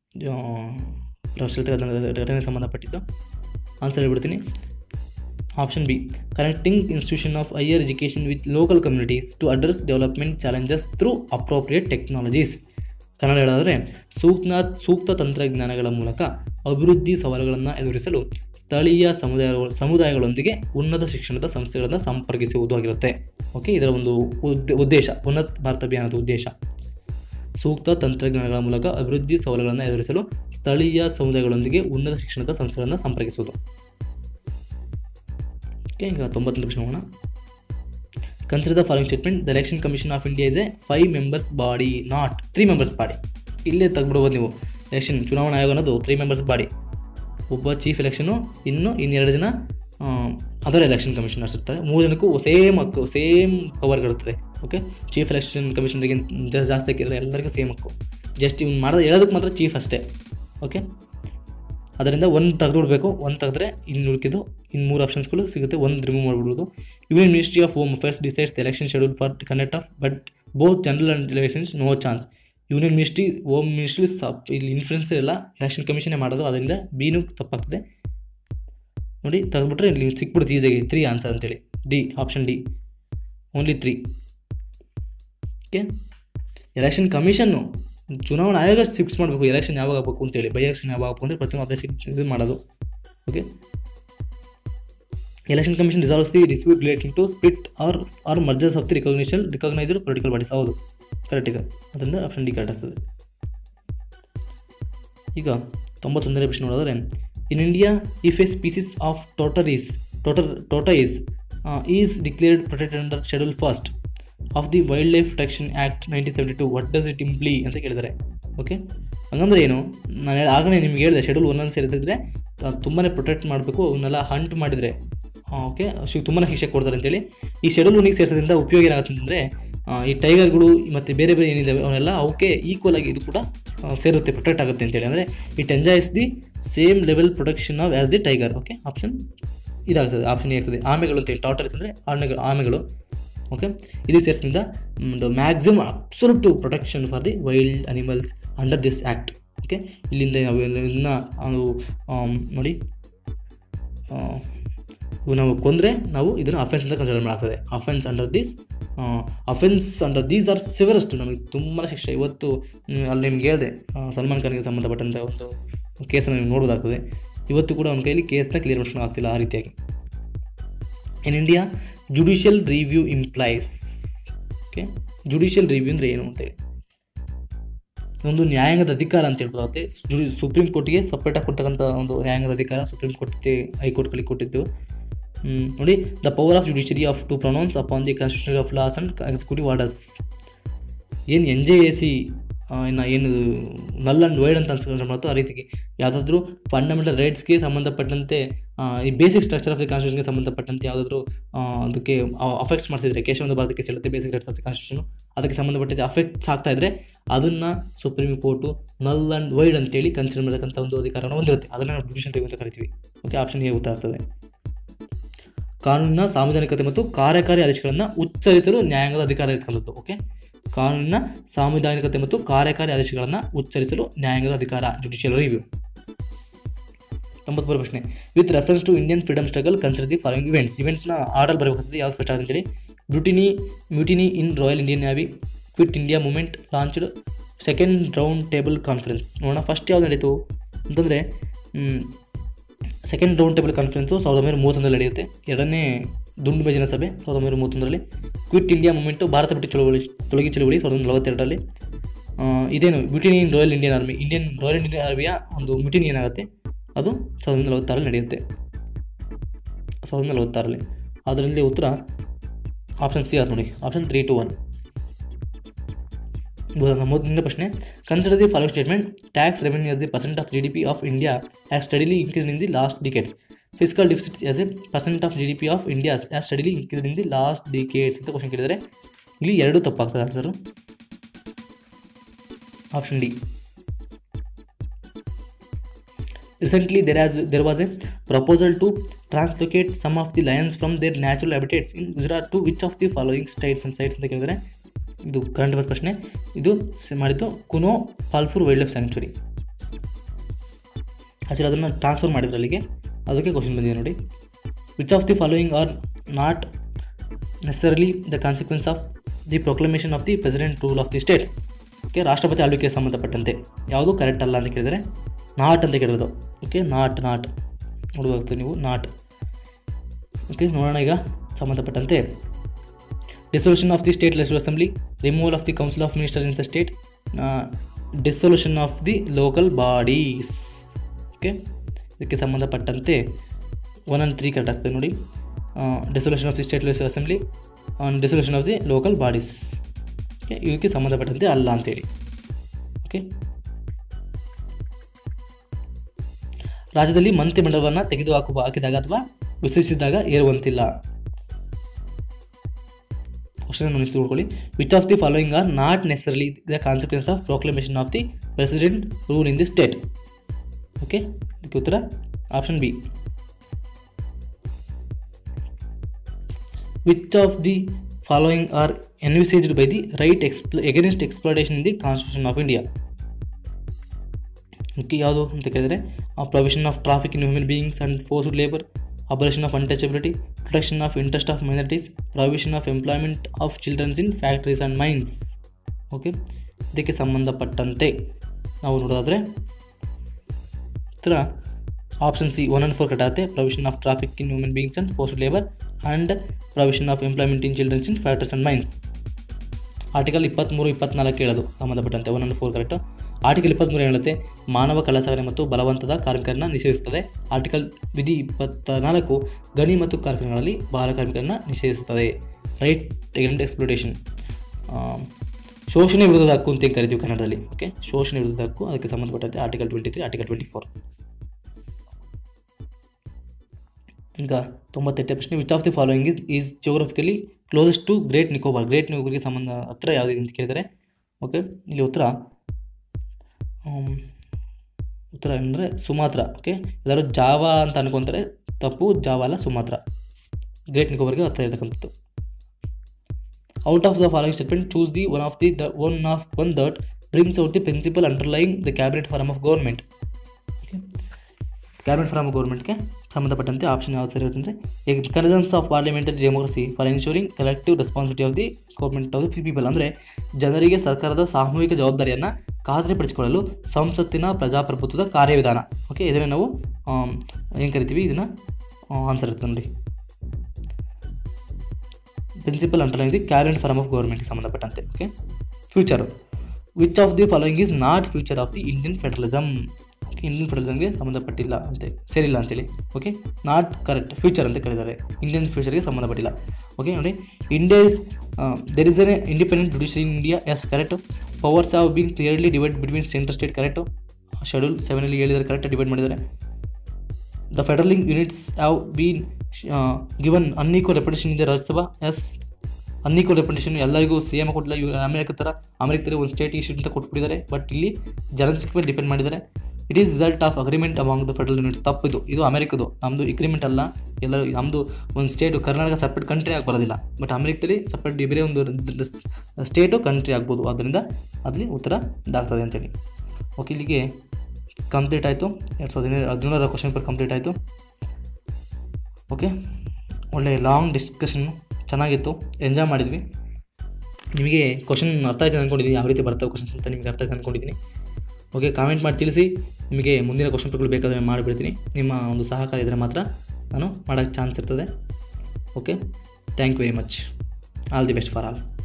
ಘಟನೆಗೆ ಸಂಬಂಧಪಟ್ಟಿದ್ದು answer ಹೇಳ್ಬಿಡ್ತೀನಿ option B connecting institution of higher education with local communities to address development challenges through appropriate technologies Kannada ಹೇಳೋದಾದರೆ ಸೂಕ್ತ ಸೂಕ್ತ ತಂತ್ರಜ್ಞಾನಗಳ ಮೂಲಕ ಅಭಿವೃದ್ಧಿ ಸವಾಲುಗಳನ್ನು ಎದುರಿಸಲು ಸ್ಥಳೀಯ ಸಮುದಾಯಗಳು ಸಮುದಾಯಗಳೊಂದಿಗೆ ಉನ್ನತ ಶಿಕ್ಷಣದ ಸಂಸ್ಥೆಗಳನ್ನು ಸಂಪರ್ಕಿಸುವುದು ಆಗಿರುತ್ತೆ ಓಕೆ ಇದರ ಒಂದು ಉದ್ದ ಉದ್ದೇಶ ಉನ್ನತ ಭಾರತ ಅಭಿಯಾನದ ಉದ್ದೇಶ ಸೂಕ್ತ ತಂತ್ರಜ್ಞಾನಗಳ ಮೂಲಕ ಅಭಿವೃದ್ಧಿ ಸವಾಲುಗಳನ್ನು ಎದುರಿಸಲು ಸ್ಥಳೀಯ ಸಮುದಾಯಗಳೊಂದಿಗೆ ಉನ್ನತ ಶಿಕ್ಷಣದ ಸಂಸ್ಥೆಗಳನ್ನು ಸಂಪರ್ಕಿಸುವುದು ಓಕೆ ಈಗ ತೊಂಬತ್ತೊಂದು ಪ್ರಶ್ನೆ ಹೋಗೋಣ consider the following statement the election commission of India is a five members body not three members body ಇಲ್ಲೇ ತೆಗ್ಬಿಡ್ಬೋದು ನೀವು ಎಲೆಕ್ಷನ್ ಚುನಾವಣಾ ಆಯೋಗ ಅನ್ನೋದು ತ್ರೀ ಮೆಂಬರ್ಸ್ ಬಾಡಿ ಒಬ್ಬ ಚೀಫ್ ಎಲೆಕ್ಷನು ಇನ್ನು ಇನ್ನೆರಡು ಜನ ಅದರ್ ಎಲೆಕ್ಷನ್ ಕಮಿಷನರ್ಸ್ ಇರ್ತಾರೆ ಮೂರು ಜನಕ್ಕೂ ಸೇಮ್ ಹಕ್ಕು ಸೇಮ್ ಪವರ್ಗಳಿರ್ತದೆ ಓಕೆ ಚೀಫ್ ಎಲೆಕ್ಷನ್ ಕಮಿಷನರ್ಗೆ ಜಾಸ್ತಿ ಹಾಕಿದ್ರೆ ಎಲ್ಲರಿಗೂ ಸೇಮ್ ಹಕ್ಕು ಜಸ್ಟ್ ಇವ್ನು ಮಾಡೋದು ಹೇಳೋದಕ್ಕೆ ಮಾತ್ರ ಚೀಫ್ ಅಷ್ಟೇ ಓಕೆ ಅದರಿಂದ ಒಂದು ತೆಗೆದುಬಿಡ್ಬೇಕು ಒಂದು ತೆಗೆದ್ರೆ ಇನ್ನು ಉಳಿಕಿದ್ದು ಇನ್ನು ಮೂರು ಆಪ್ಷನ್ಸ್ಗಳು ಸಿಗುತ್ತೆ ಒಂದು ರಿಮೂವ್ ಮಾಡಿಬಿಡೋದು union ministry of home affairs decides the election schedule for conduct of but both general and elections no chance union ministry home ministry ಸಪ್ ಇಲ್ಲಿ ಇನ್ಫ್ಲುಯೆನ್ಸ್ ಇಲ್ಲ ಎಲೆಕ್ಷನ್ ಕಮಿಷನೇ ಮಾಡೋದು ಅದರಿಂದ ಬಿನೂ ತಪ್ಪಾಗ್ತದೆ ನೋಡಿ ತೆಗೆದ್ಬಿಟ್ರೆ ಇಲ್ಲಿ ಸಿಕ್ಬಿಡುತ್ತೆ ಈಸಿಯಾಗಿ ತ್ರೀ ಆನ್ಸರ್ ಅಂತೇಳಿ D option D only three okay election ಕಮಿಷನ್ನು ಚುನಾವಣಾ ಆಯೋಗ ಫಿಕ್ಸ್ ಮಾಡಬೇಕು ಎಲೆಕ್ಷನ್ ಯಾವಾಗ ಆಗಬೇಕು ಅಂತೇಳಿ ಬೈ ಎಲೆಕ್ಷನ್ ಯಾವಾಗ ಆಗಬೇಕು ಅಂದರೆ ಪ್ರತಿಯೊಂದು ಅದೇ ಇದು ಮಾಡೋದು okay election commission resolves the dispute relating to split or or mergers of the recognition recognised political bodies ಹೌದು ಕರೆಕ್ಟ್ ಈಗ ಅದರಿಂದ ಆಪ್ಷನ್ ಡಿ ಕರೆಕ್ಟ್ ಆಗ್ತದೆ ಈಗ ತೊಂಬತ್ತೊಂದನೇ ಪ್ರಶ್ನೆ ನೋಡಿದ್ರೆ in India if a species of tortoises tortoise tortoise is declared protected under schedule first of the wild life protection act nineteen seventy two what does it imply ಅಂತ ಕೇಳಿದ್ದಾರೆ okay ಹಂಗಂದ್ರೆ ಏನು ನಾನು ಹೇಳಿ ಆಗಲೇ ನಿಮ್ಗೆ ಹೇಳಿದೆ ಶೆಡ್ಯೂಲ್ ಒಂದೊಂದು ಸೇರಿದ್ರೆ ತುಂಬಾ ಪ್ರೊಟೆಕ್ಟ್ ಮಾಡಬೇಕು ಅವನ್ನೆಲ್ಲ ಹಂಟ್ ಮಾಡಿದರೆ ಓಕೆ ಶಿ ತುಂಬಾ ಶಿಕ್ಷೆ ಕೊಡ್ತಾರೆ ಅಂತೇಳಿ ಈ ಶೆಡ್ಯೂಲ್ ಒನ್ನಿಗೆ ಸೇರಿಸೋದ್ರಿಂದ ಉಪಯೋಗ ಏನಾಗುತ್ತೆ ಅಂತಂದರೆ ಈ ಟೈಗರ್ಗಳು ಮತ್ತು ಬೇರೆ ಬೇರೆ ಏನಿದ್ದಾವೆ ಅವನ್ನೆಲ್ಲ ಅವಕ್ಕೆ ಈಕ್ವಲ್ ಆಗಿ ಇದು ಕೂಡ ಸೇರುತ್ತೆ ಪ್ರೊಟೆಕ್ಟ್ ಆಗುತ್ತೆ ಅಂತೇಳಿ ಅಂದರೆ it enjoys the same level protection of as the tiger okay option ಇದಾಗ್ತದೆ ಆಪ್ಷನ್ ಆಗ್ತದೆ ಆಮೆಗಳು ಅಂತೇಳಿ ಟಾಟರ್ಸ್ ಅಂದರೆ ಆಮೆಗಳು ಆಮೆಗಳು ಓಕೆ ಇದು ಸೇರಿಸಿದಿಂದ ಒಂದು maximum absolute protection for the wild animals under this act okay ಇಲ್ಲಿಂದ ನಾವು ಇದನ್ನ ಅದು ನೋಡಿ ನಾವು ಕೊಂದರೆ ನಾವು ಇದನ್ನು ಅಫೆನ್ಸ್ ಅಂತ ಕನ್ಸಿಡರ್ ಮಾಡಾಗ್ತದೆ offence under these offence under these are severest ನಮಗೆ ತುಂಬ ಶಿಕ್ಷೆ ಇವತ್ತು ಅಲ್ಲಿ ನಿಮ್ಗೆ ಹೇಳಿದೆ ಸಲ್ಮಾನ್ ಖಾನ್ಗೆ ಸಂಬಂಧಪಟ್ಟಂಥ ಒಂದು ಕೇಸನ್ನು ನೀವು ನೋಡೋದಾಗ್ತದೆ ಇವತ್ತು ಕೂಡ ಅವನ ಕೈಲಿ ಕೇಸ್ನ ಕ್ಲಿಯರ್ ಮಾಡ್ಕೊಂಡು ಆಗ್ತಿಲ್ಲ ಆ ರೀತಿಯಾಗಿ in India judicial review implies okay judicial review ಅಂದರೆ ಏನು ಅಂತೇಳಿ ಒಂದು ನ್ಯಾಯಾಂಗದ ಅಧಿಕಾರ ಅಂತ ಹೇಳ್ಬೋದಾಗುತ್ತೆ ಜುಡಿ ಸುಪ್ರೀಂ ಕೋರ್ಟ್ಗೆ ಸಪ್ರೇಟಾಗಿ ಕೊಡ್ತಕ್ಕಂಥ ಒಂದು ನ್ಯಾಯಾಂಗದ ಅಧಿಕಾರ ಸುಪ್ರೀಂ ಕೋರ್ಟ್ಗೆ ಹೈಕೋರ್ಟ್ಗಳಿಗೆ ಕೊಟ್ಟಿದ್ದು ನೋಡಿ the power of judiciary of to pronounce upon the constitution of laws and executive orders ಏನು ಎನ್ ಜೆ ಎ ಸಿ ಇನ್ನು ಏನು ನಲ್ ಆ್ಯಂಡ್ ವೈಡ್ ಅಂತ ಅನ್ಸ್ಕೊಂಡ್ರೆ ಮಾತು ಆ ರೀತಿಗೆ ಯಾವುದಾದ್ರೂ ಫಂಡಮೆಂಟಲ್ ರೈಟ್ಸ್ಗೆ ಸಂಬಂಧಪಟ್ಟಂತೆ ಈ ಬೇಸಿಕ್ ಸ್ಟ್ರಕ್ಚರ್ ಆಫ್ ದಿ ಕಾನ್ಸ್ಟಿಟ್ಯೂಷನ್ಗೆ ಸಂಬಂಧಪಟ್ಟಂತೆ ಯಾವುದಾದ್ರೂ ಅದಕ್ಕೆ ಅಫೆಕ್ಟ್ಸ್ ಮಾಡ್ತಿದ್ರೆ ಕೇಶವಂತ ಭಾರತಕ್ಕೆ ಸೇರುತ್ತೆ basic rights of the constitution ಅದಕ್ಕೆ ಸಂಬಂಧಪಟ್ಟಂತೆ ಅಫೆಕ್ಟ್ಸ್ ಆಗ್ತಾ ಇದ್ರೆ ಅದನ್ನು supreme court null and void ಅಂತೇಳಿ ಕನ್ಸಿಡರ್ ಮಾಡತಕ್ಕಂಥ ಒಂದು ಅಧಿಕಾರವನ್ನು ಹೊಂದಿರುತ್ತೆ ಅದನ್ನು ನಾವು ಜುಡಿಷನ್ ರಿವ್ಯೂ ಅಂತ ಕರಿತೀವಿ ಓಕೆ ಆಪ್ಷನ್ ಎ ಗೊತ್ತಾಗ್ತದೆ ಕಾನೂನಿನ ಸಾರ್ವಜನಿಕತೆ ಮತ್ತು ಕಾರ್ಯಕಾರಿ ಆದೇಶಗಳನ್ನು ಉಚ್ಚರಿಸಲು ನ್ಯಾಯಾಂಗದ ಅಧಿಕಾರ ಇರ್ತಕ್ಕಂಥದ್ದು ಓಕೆ ಕಾನೂನಿನ ಸಾಂವಿಧಾನಿಕತೆ ಮತ್ತು ಕಾರ್ಯಕಾರಿ ಆದೇಶಗಳನ್ನು ಉಚ್ಚರಿಸಲು ನ್ಯಾಯಾಂಗದ ಅಧಿಕಾರ ಜುಡಿಷಿಯಲ್ ರಿವ್ಯೂ ಎಂಬತ್ಮೂರು ಪ್ರಶ್ನೆ with reference to Indian freedom struggle consider the following events ಇವೆಂಟ್ಸ್ನ ಆರ್ಡರ್ ಬರಬೇಕಾಗ್ತದೆ ಯಾವ್ದು ಫಸ್ಟ್ ಅಂತೇಳಿ mutiny mutiny in royal Indian navy quit India movement launched second round table conference ನೋಡೋಣ ಫಸ್ಟ್ ಯಾವ್ದು ನಡೀತು ಅಂತಂದರೆ ಸೆಕೆಂಡ್ ರೌಂಡ್ ಟೇಬಲ್ ಕಾನ್ಫರೆನ್ಸು ಸಾವಿರದ ಒಂಬೈನೂರ ಮೂವತ್ತೊಂದರಲ್ಲಿ ನಡೆಯುತ್ತೆ ಎರಡನೇ ದುಂಡು ಮೇಜಿನ ಸಭೆ ಸಾವಿರದ ಒಂಬೈನೂರ ಮೂವತ್ತೊಂದರಲ್ಲಿ ಕ್ವಿಟ್ ಇಂಡಿಯಾ ಮೂಮೆಂಟು ಭಾರತ ಬಿಟ್ಟು ಚಳುವಳಿ ತೊಲಗಿ ಚಳುವಳಿ ಸಾವಿರದ ಒಂಬೈನೂರ ನಲವತ್ತೆರಡರಲ್ಲಿ ಆ, ಇದೇನು mutiny in royal Indian army Indian royal Indian ಆರ್ಮಿಯ ಒಂದು ಮ್ಯೂಟಿನಿ ಏನಾಗುತ್ತೆ ಅದು ಸಾವಿರದ ಒಂಬೈನೂರ ನಲವತ್ತಾರಲ್ಲಿ ನಡೆಯುತ್ತೆ ಸಾವಿರದ ಒಂಬೈನೂರ ನಲವತ್ತಾರಲ್ಲಿ ಅದರಲ್ಲಿ ಉತ್ತರ ಆಪ್ಷನ್ ಸಿ ಆರ್ ನೋಡಿ ಆಪ್ಷನ್ ತ್ರೀ ಟು ಒನ್ ಮೊದಲನೇ ಪ್ರಶ್ನೆ consider the following statement tax revenue as the percent of G D P of India has steadily increase in the last decades fiscal deficit as a percent of G D P of India has steadily increase in the last decades ಅಂತ question ಕೇಳಿದರೆ ಇಲ್ಲಿ ಎರಡು ತಪ್ಪಾಗ್ತದೆ answer option D Recently, there, has, there was a proposal to translocate some of the lions from their natural habitats in Gujarat to which of the following states and sites ಅಂತ ಕೇಳಿದರೆ ಇದು current affairs ಪ್ರಶ್ನೆ ಇದು ಸ- ಮಾಡಿದ್ದು Kuno Palpur wild life sanctuary actually ಅದನ್ನು transfer ಮಾಡಿದ್ರು ಅಲ್ಲಿಗೆ ಅದಕ್ಕೆ ಕ್ವಶನ್ ಬಂದಿದೆ ನೋಡಿ which of the following are not necessarily the consequence of the proclamation of the president rule of the state okay ರಾಷ್ಟ್ರಪತಿ ಆಳ್ವಿಕೆಗೆ ಸಂಬಂಧಪಟ್ಟಂತೆ ಯಾವುದು ಕರೆಕ್ಟ್ ಅಲ್ಲ ಅಂತ ಕೇಳಿದರೆ ನಾಟ್ ಅಂತ ಕೇಳಿರೋದು ಓಕೆ ನಾಟ್ ನಾಟ್ ನೋಡಬೇಕು ನೀವು ನಾಟ್ ಓಕೆ ನೋಡೋಣ ಈಗ ಸಂಬಂಧಪಟ್ಟಂತೆ dissolution of the state legislative assembly removal of the council of ministers in the state dissolution of the local bodies okay ಇದಕ್ಕೆ ಸಂಬಂಧಪಟ್ಟಂತೆ ಒನ್ ಆ್ಯಂಡ್ ತ್ರೀ ಕರೆಕ್ಟ್ ಆಗ್ತದೆ ನೋಡಿ dissolution of the state legislative assembly dissolution of the local bodies okay ಇದಕ್ಕೆ ಸಂಬಂಧಪಟ್ಟಂತೆ ಅಲ್ಲ ಅಂತೇಳಿ okay ರಾಜ್ಯದಲ್ಲಿ ಮಂತ್ರಿಮಂಡಲವನ್ನು ತೆಗೆದುಹಾಕುವ ಹಾಕಿದಾಗ ಅಥವಾ ವಿಸರ್ಜಿಸಿದಾಗ ಏರುವಂತಿಲ್ಲ ಕ್ವಶನ್ ನೆನಪು ನೋಡ್ಕೊಳ್ಳಿ which of the following are not necessarily the consequence of proclamation of the president rule in the state okay ಇದಕ್ಕೆ ಉತ್ತರ option B which of the following are envisaged by the right ಎಕ್ಸ್ಪ್ಲ against exploitation in the constitution of India okay ಯಾವುದು ಅಂತ ಕೇಳಿದರೆ provision of traffic in human beings and forced labour abolition of untouchability protection of interest of minorities provision of employment of children's in factories and mines okay ಇದಕ್ಕೆ ಸಂಬಂಧಪಟ್ಟಂತೆ ನಾವು ನೋಡೋದಾದರೆ ಉತ್ತರ option C one and four ಕಟ್ಟಾಗುತ್ತೆ provision of traffic in human beings and forced labour and provision of employment in childrens in factories and mines article ಇಪ್ಪತ್ತ್ಮೂರು ಇಪ್ಪತ್ನಾಲ್ಕು ಹೇಳೋದು ಸಂಬಂಧಪಟ್ಟಂತೆ one and four correct article ಇಪ್ಪತ್ತ್ಮೂರು ಹೇಳುತ್ತೆ ಮಾನವ ಕಳ್ಳಸಾಗಣೆ ಮತ್ತು ಬಲವಂತದ ಕಾರ್ಮಿಕರನ್ನ ನಿಷೇಧಿಸುತ್ತದೆ ಆರ್ಟಿಕಲ್ ವಿಧಿ ಇಪ್ಪತ್ತ ನಾಲ್ಕು ಗಣಿ ಮತ್ತು ಕಾರ್ಖಾನೆಗಳಲ್ಲಿ ಬಾಲ ಕಾರ್ಮಿಕರನ್ನ ನಿಷೇಧಿಸುತ್ತದೆ ರೈಟ್ ಎಗನೆಂಟ್ ಎಕ್ಸ್ಪ್ಲೋಟೇಷನ್ ಶೋಷಣೆ ವಿರುದ್ಧದ ಹಕ್ಕು ಅಂತ ಹೆಂಗೆ ಕರಿತೀವಿ ಕನ್ನಡದಲ್ಲಿ ಓಕೆ ಶೋಷಣೆ ವಿರುದ್ಧದ ಹಕ್ಕು ಅದಕ್ಕೆ ಸಂಬಂಧಪಟ್ಟಂತೆ article twenty three article twenty four ಈಗ ತೊಂಬತ್ತೆಂಟನೇ ಪ್ರಶ್ನೆ which of the following is is geographically closest to great Nicobar great ನಿಕೋಬಾರ್ಗೆ ಸಂಬಂಧ ಹತ್ರ ಯಾವುದಿದೆ ಅಂತ ಕೇಳಿದರೆ ಓಕೆ ಇಲ್ಲಿ ಉತ್ತರ ಆಮ್, ಉತ್ತರ ಅಂದರೆ ಸುಮಾತ್ರ ಓಕೆ ಎಲ್ಲರೂ ಜಾವಾ ಅಂತ ಅನ್ಕೊತಾರೆ ತಪ್ಪು ಜಾವ ಅಲ್ಲ ಸುಮಾತ್ರ ಗ್ರೇಟ್ ನಿಕೋಬಾರ್ಗೆ ಹತ್ರ ಇರತಕ್ಕಂಥದ್ದು out of the following statement choose the one of the the one of one that brings out the principle underlying the cabinet form of government cabinet form ಗೌರ್ಮೆಂಟ್ಗೆ ಸಂಬಂಧಪಟ್ಟಂತೆ ಆಪ್ಷನ್ ಯಾವ್ದು ಸರಿ ಇರುತ್ತೆ ಅಂದರೆ mechanisms of parliamentary democracy for ensuring collective responsibility of the government of the people ಅಂದರೆ ಜನರಿಗೆ ಸರ್ಕಾರದ ಸಾಮೂಹಿಕ ಜವಾಬ್ದಾರಿಯನ್ನು ಖಾತ್ರಿಪಡಿಸಿಕೊಳ್ಳಲು ಸಂಸತ್ತಿನ ಪ್ರಜಾಪ್ರಭುತ್ವದ ಕಾರ್ಯವಿಧಾನ ಓಕೆ ಇದನ್ನು ನಾವು ಏನು ಕರಿತೀವಿ ಇದನ್ನು ಆನ್ಸರ್ ಇರ್ತದೆ ನೋಡಿ principle underline the cabinet form of ಗೌರ್ಮೆಂಟ್ಗೆ ಸಂಬಂಧಪಟ್ಟಂತೆ okay future which of the following is not future of the Indian federalism okay Indian ಫೆಡರಲಿಸಮ್ಗೆ ಸಂಬಂಧಪಟ್ಟಿಲ್ಲ ಅಂತೆ ಸೇರಿಲ್ಲ ಅಂತೇಳಿ ಓಕೆ ನಾಟ್ ಕರೆಕ್ಟ್ ಫ್ಯೂಚರ್ ಅಂತ ಕರೀತಾರೆ ಇಂಡಿಯನ್ ಫ್ಯೂಚರ್ಗೆ ಸಂಬಂಧಪಟ್ಟಿಲ್ಲ ಓಕೆ ನೋಡಿ India is there is an independent judiciary in India yes correct powers have been clearly divide between central state correct schedule ಸೆವೆನಲ್ಲಿ ಹೇಳಿದ್ದಾರೆ ಕರೆಕ್ಟ್ ಡಿವೈಡ್ ಮಾಡಿದ್ದಾರೆ the ಫೆಡರಲಿಂಗ್ units have been given unequal reputation ಇದೆ Rajya Sabha yes unequal reputation ಎಲ್ಲರಿಗೂ same ಕೊಟ್ಟಿಲ್ಲ ಇವ್ರು America ಥರ America ಥರ ಒಂದು ಸ್ಟೇಟ್ ಇಶ್ಯೂ ಅಂತ ಕೊಟ್ಬಿಟ್ಟಿದ್ದಾರೆ ಬಟ್ ಇಲ್ಲಿ ಜನಸಂಖ್ಯೆ ಮೇಲೆ ಡಿಪೆಂಡ್ ಮಾಡಿದ್ದಾರೆ it is result of agreement among the federal units ತಪ್ಪಿದು ಇದು ಅಮೆರಿಕದು ನಮ್ಮದು ಅಗ್ರಿಮೆಂಟ್ ಅಲ್ಲ ಎಲ್ಲರೂ ನಮ್ಮದು ಒಂದು ಸ್ಟೇಟು ಕರ್ನಾಟಕ ಸಪ್ರೇಟ್ ಕಂಟ್ರಿ ಆಗಿ ಬರೋದಿಲ್ಲ ಬಟ್ ಅಮೆರಿಕದಲ್ಲಿ ಸಪ್ರೇಟ್ ಬೇರೆ ಒಂದು ಸ್ಟೇಟು ಕಂಟ್ರಿ ಆಗ್ಬೋದು ಅದರಿಂದ ಅಲ್ಲಿ ಉತ್ತರ ಇದಾಗ್ತದೆ ಅಂತೇಳಿ ಓಕೆ ಇಲ್ಲಿಗೆ ಕಂಪ್ಲೀಟ್ ಆಯಿತು ಎರಡು ಸಾವಿರದ ಹದಿನೇಳು ಹದಿನೇಳರ ಕ್ವಶನ್ ಪೇಪರ್ ಕಂಪ್ಲೀಟ್ ಆಯಿತು ಓಕೆ ಒಳ್ಳೆ ಲಾಂಗ್ ಡಿಸ್ಕಷನ್ ಚೆನ್ನಾಗಿತ್ತು ಎಂಜಾಯ್ ಮಾಡಿದ್ವಿ ನಿಮಗೆ ಕ್ವಶನ್ ಅರ್ಥ ಆಯ್ತು ಅಂದ್ಕೊಂಡಿದ್ದೀನಿ ಯಾವ ರೀತಿ ಬರ್ತವೆ ಕ್ವಶನ್ಸ್ ಅಂತ ನಿಮಗೆ ಅರ್ಥ ಆಯ್ತು ಅಂದ್ಕೊಂಡಿದ್ದೀನಿ ಓಕೆ ಕಾಮೆಂಟ್ ಮಾಡಿ ತಿಳಿಸಿ ನಿಮಗೆ ಮುಂದಿನ ಕ್ವಶನ್ ಪೇಪರ್ಗಳು ಬೇಕಾದರೆ ಮಾಡಿಬಿಡ್ತೀನಿ ನಿಮ್ಮ ಒಂದು ಸಹಕಾರ ಇದ್ದರೆ ಮಾತ್ರ ನಾನು ಮಾಡೋಕ್ಕೆ ಚಾನ್ಸ್ ಇರ್ತದೆ okay thank you very much all the best for all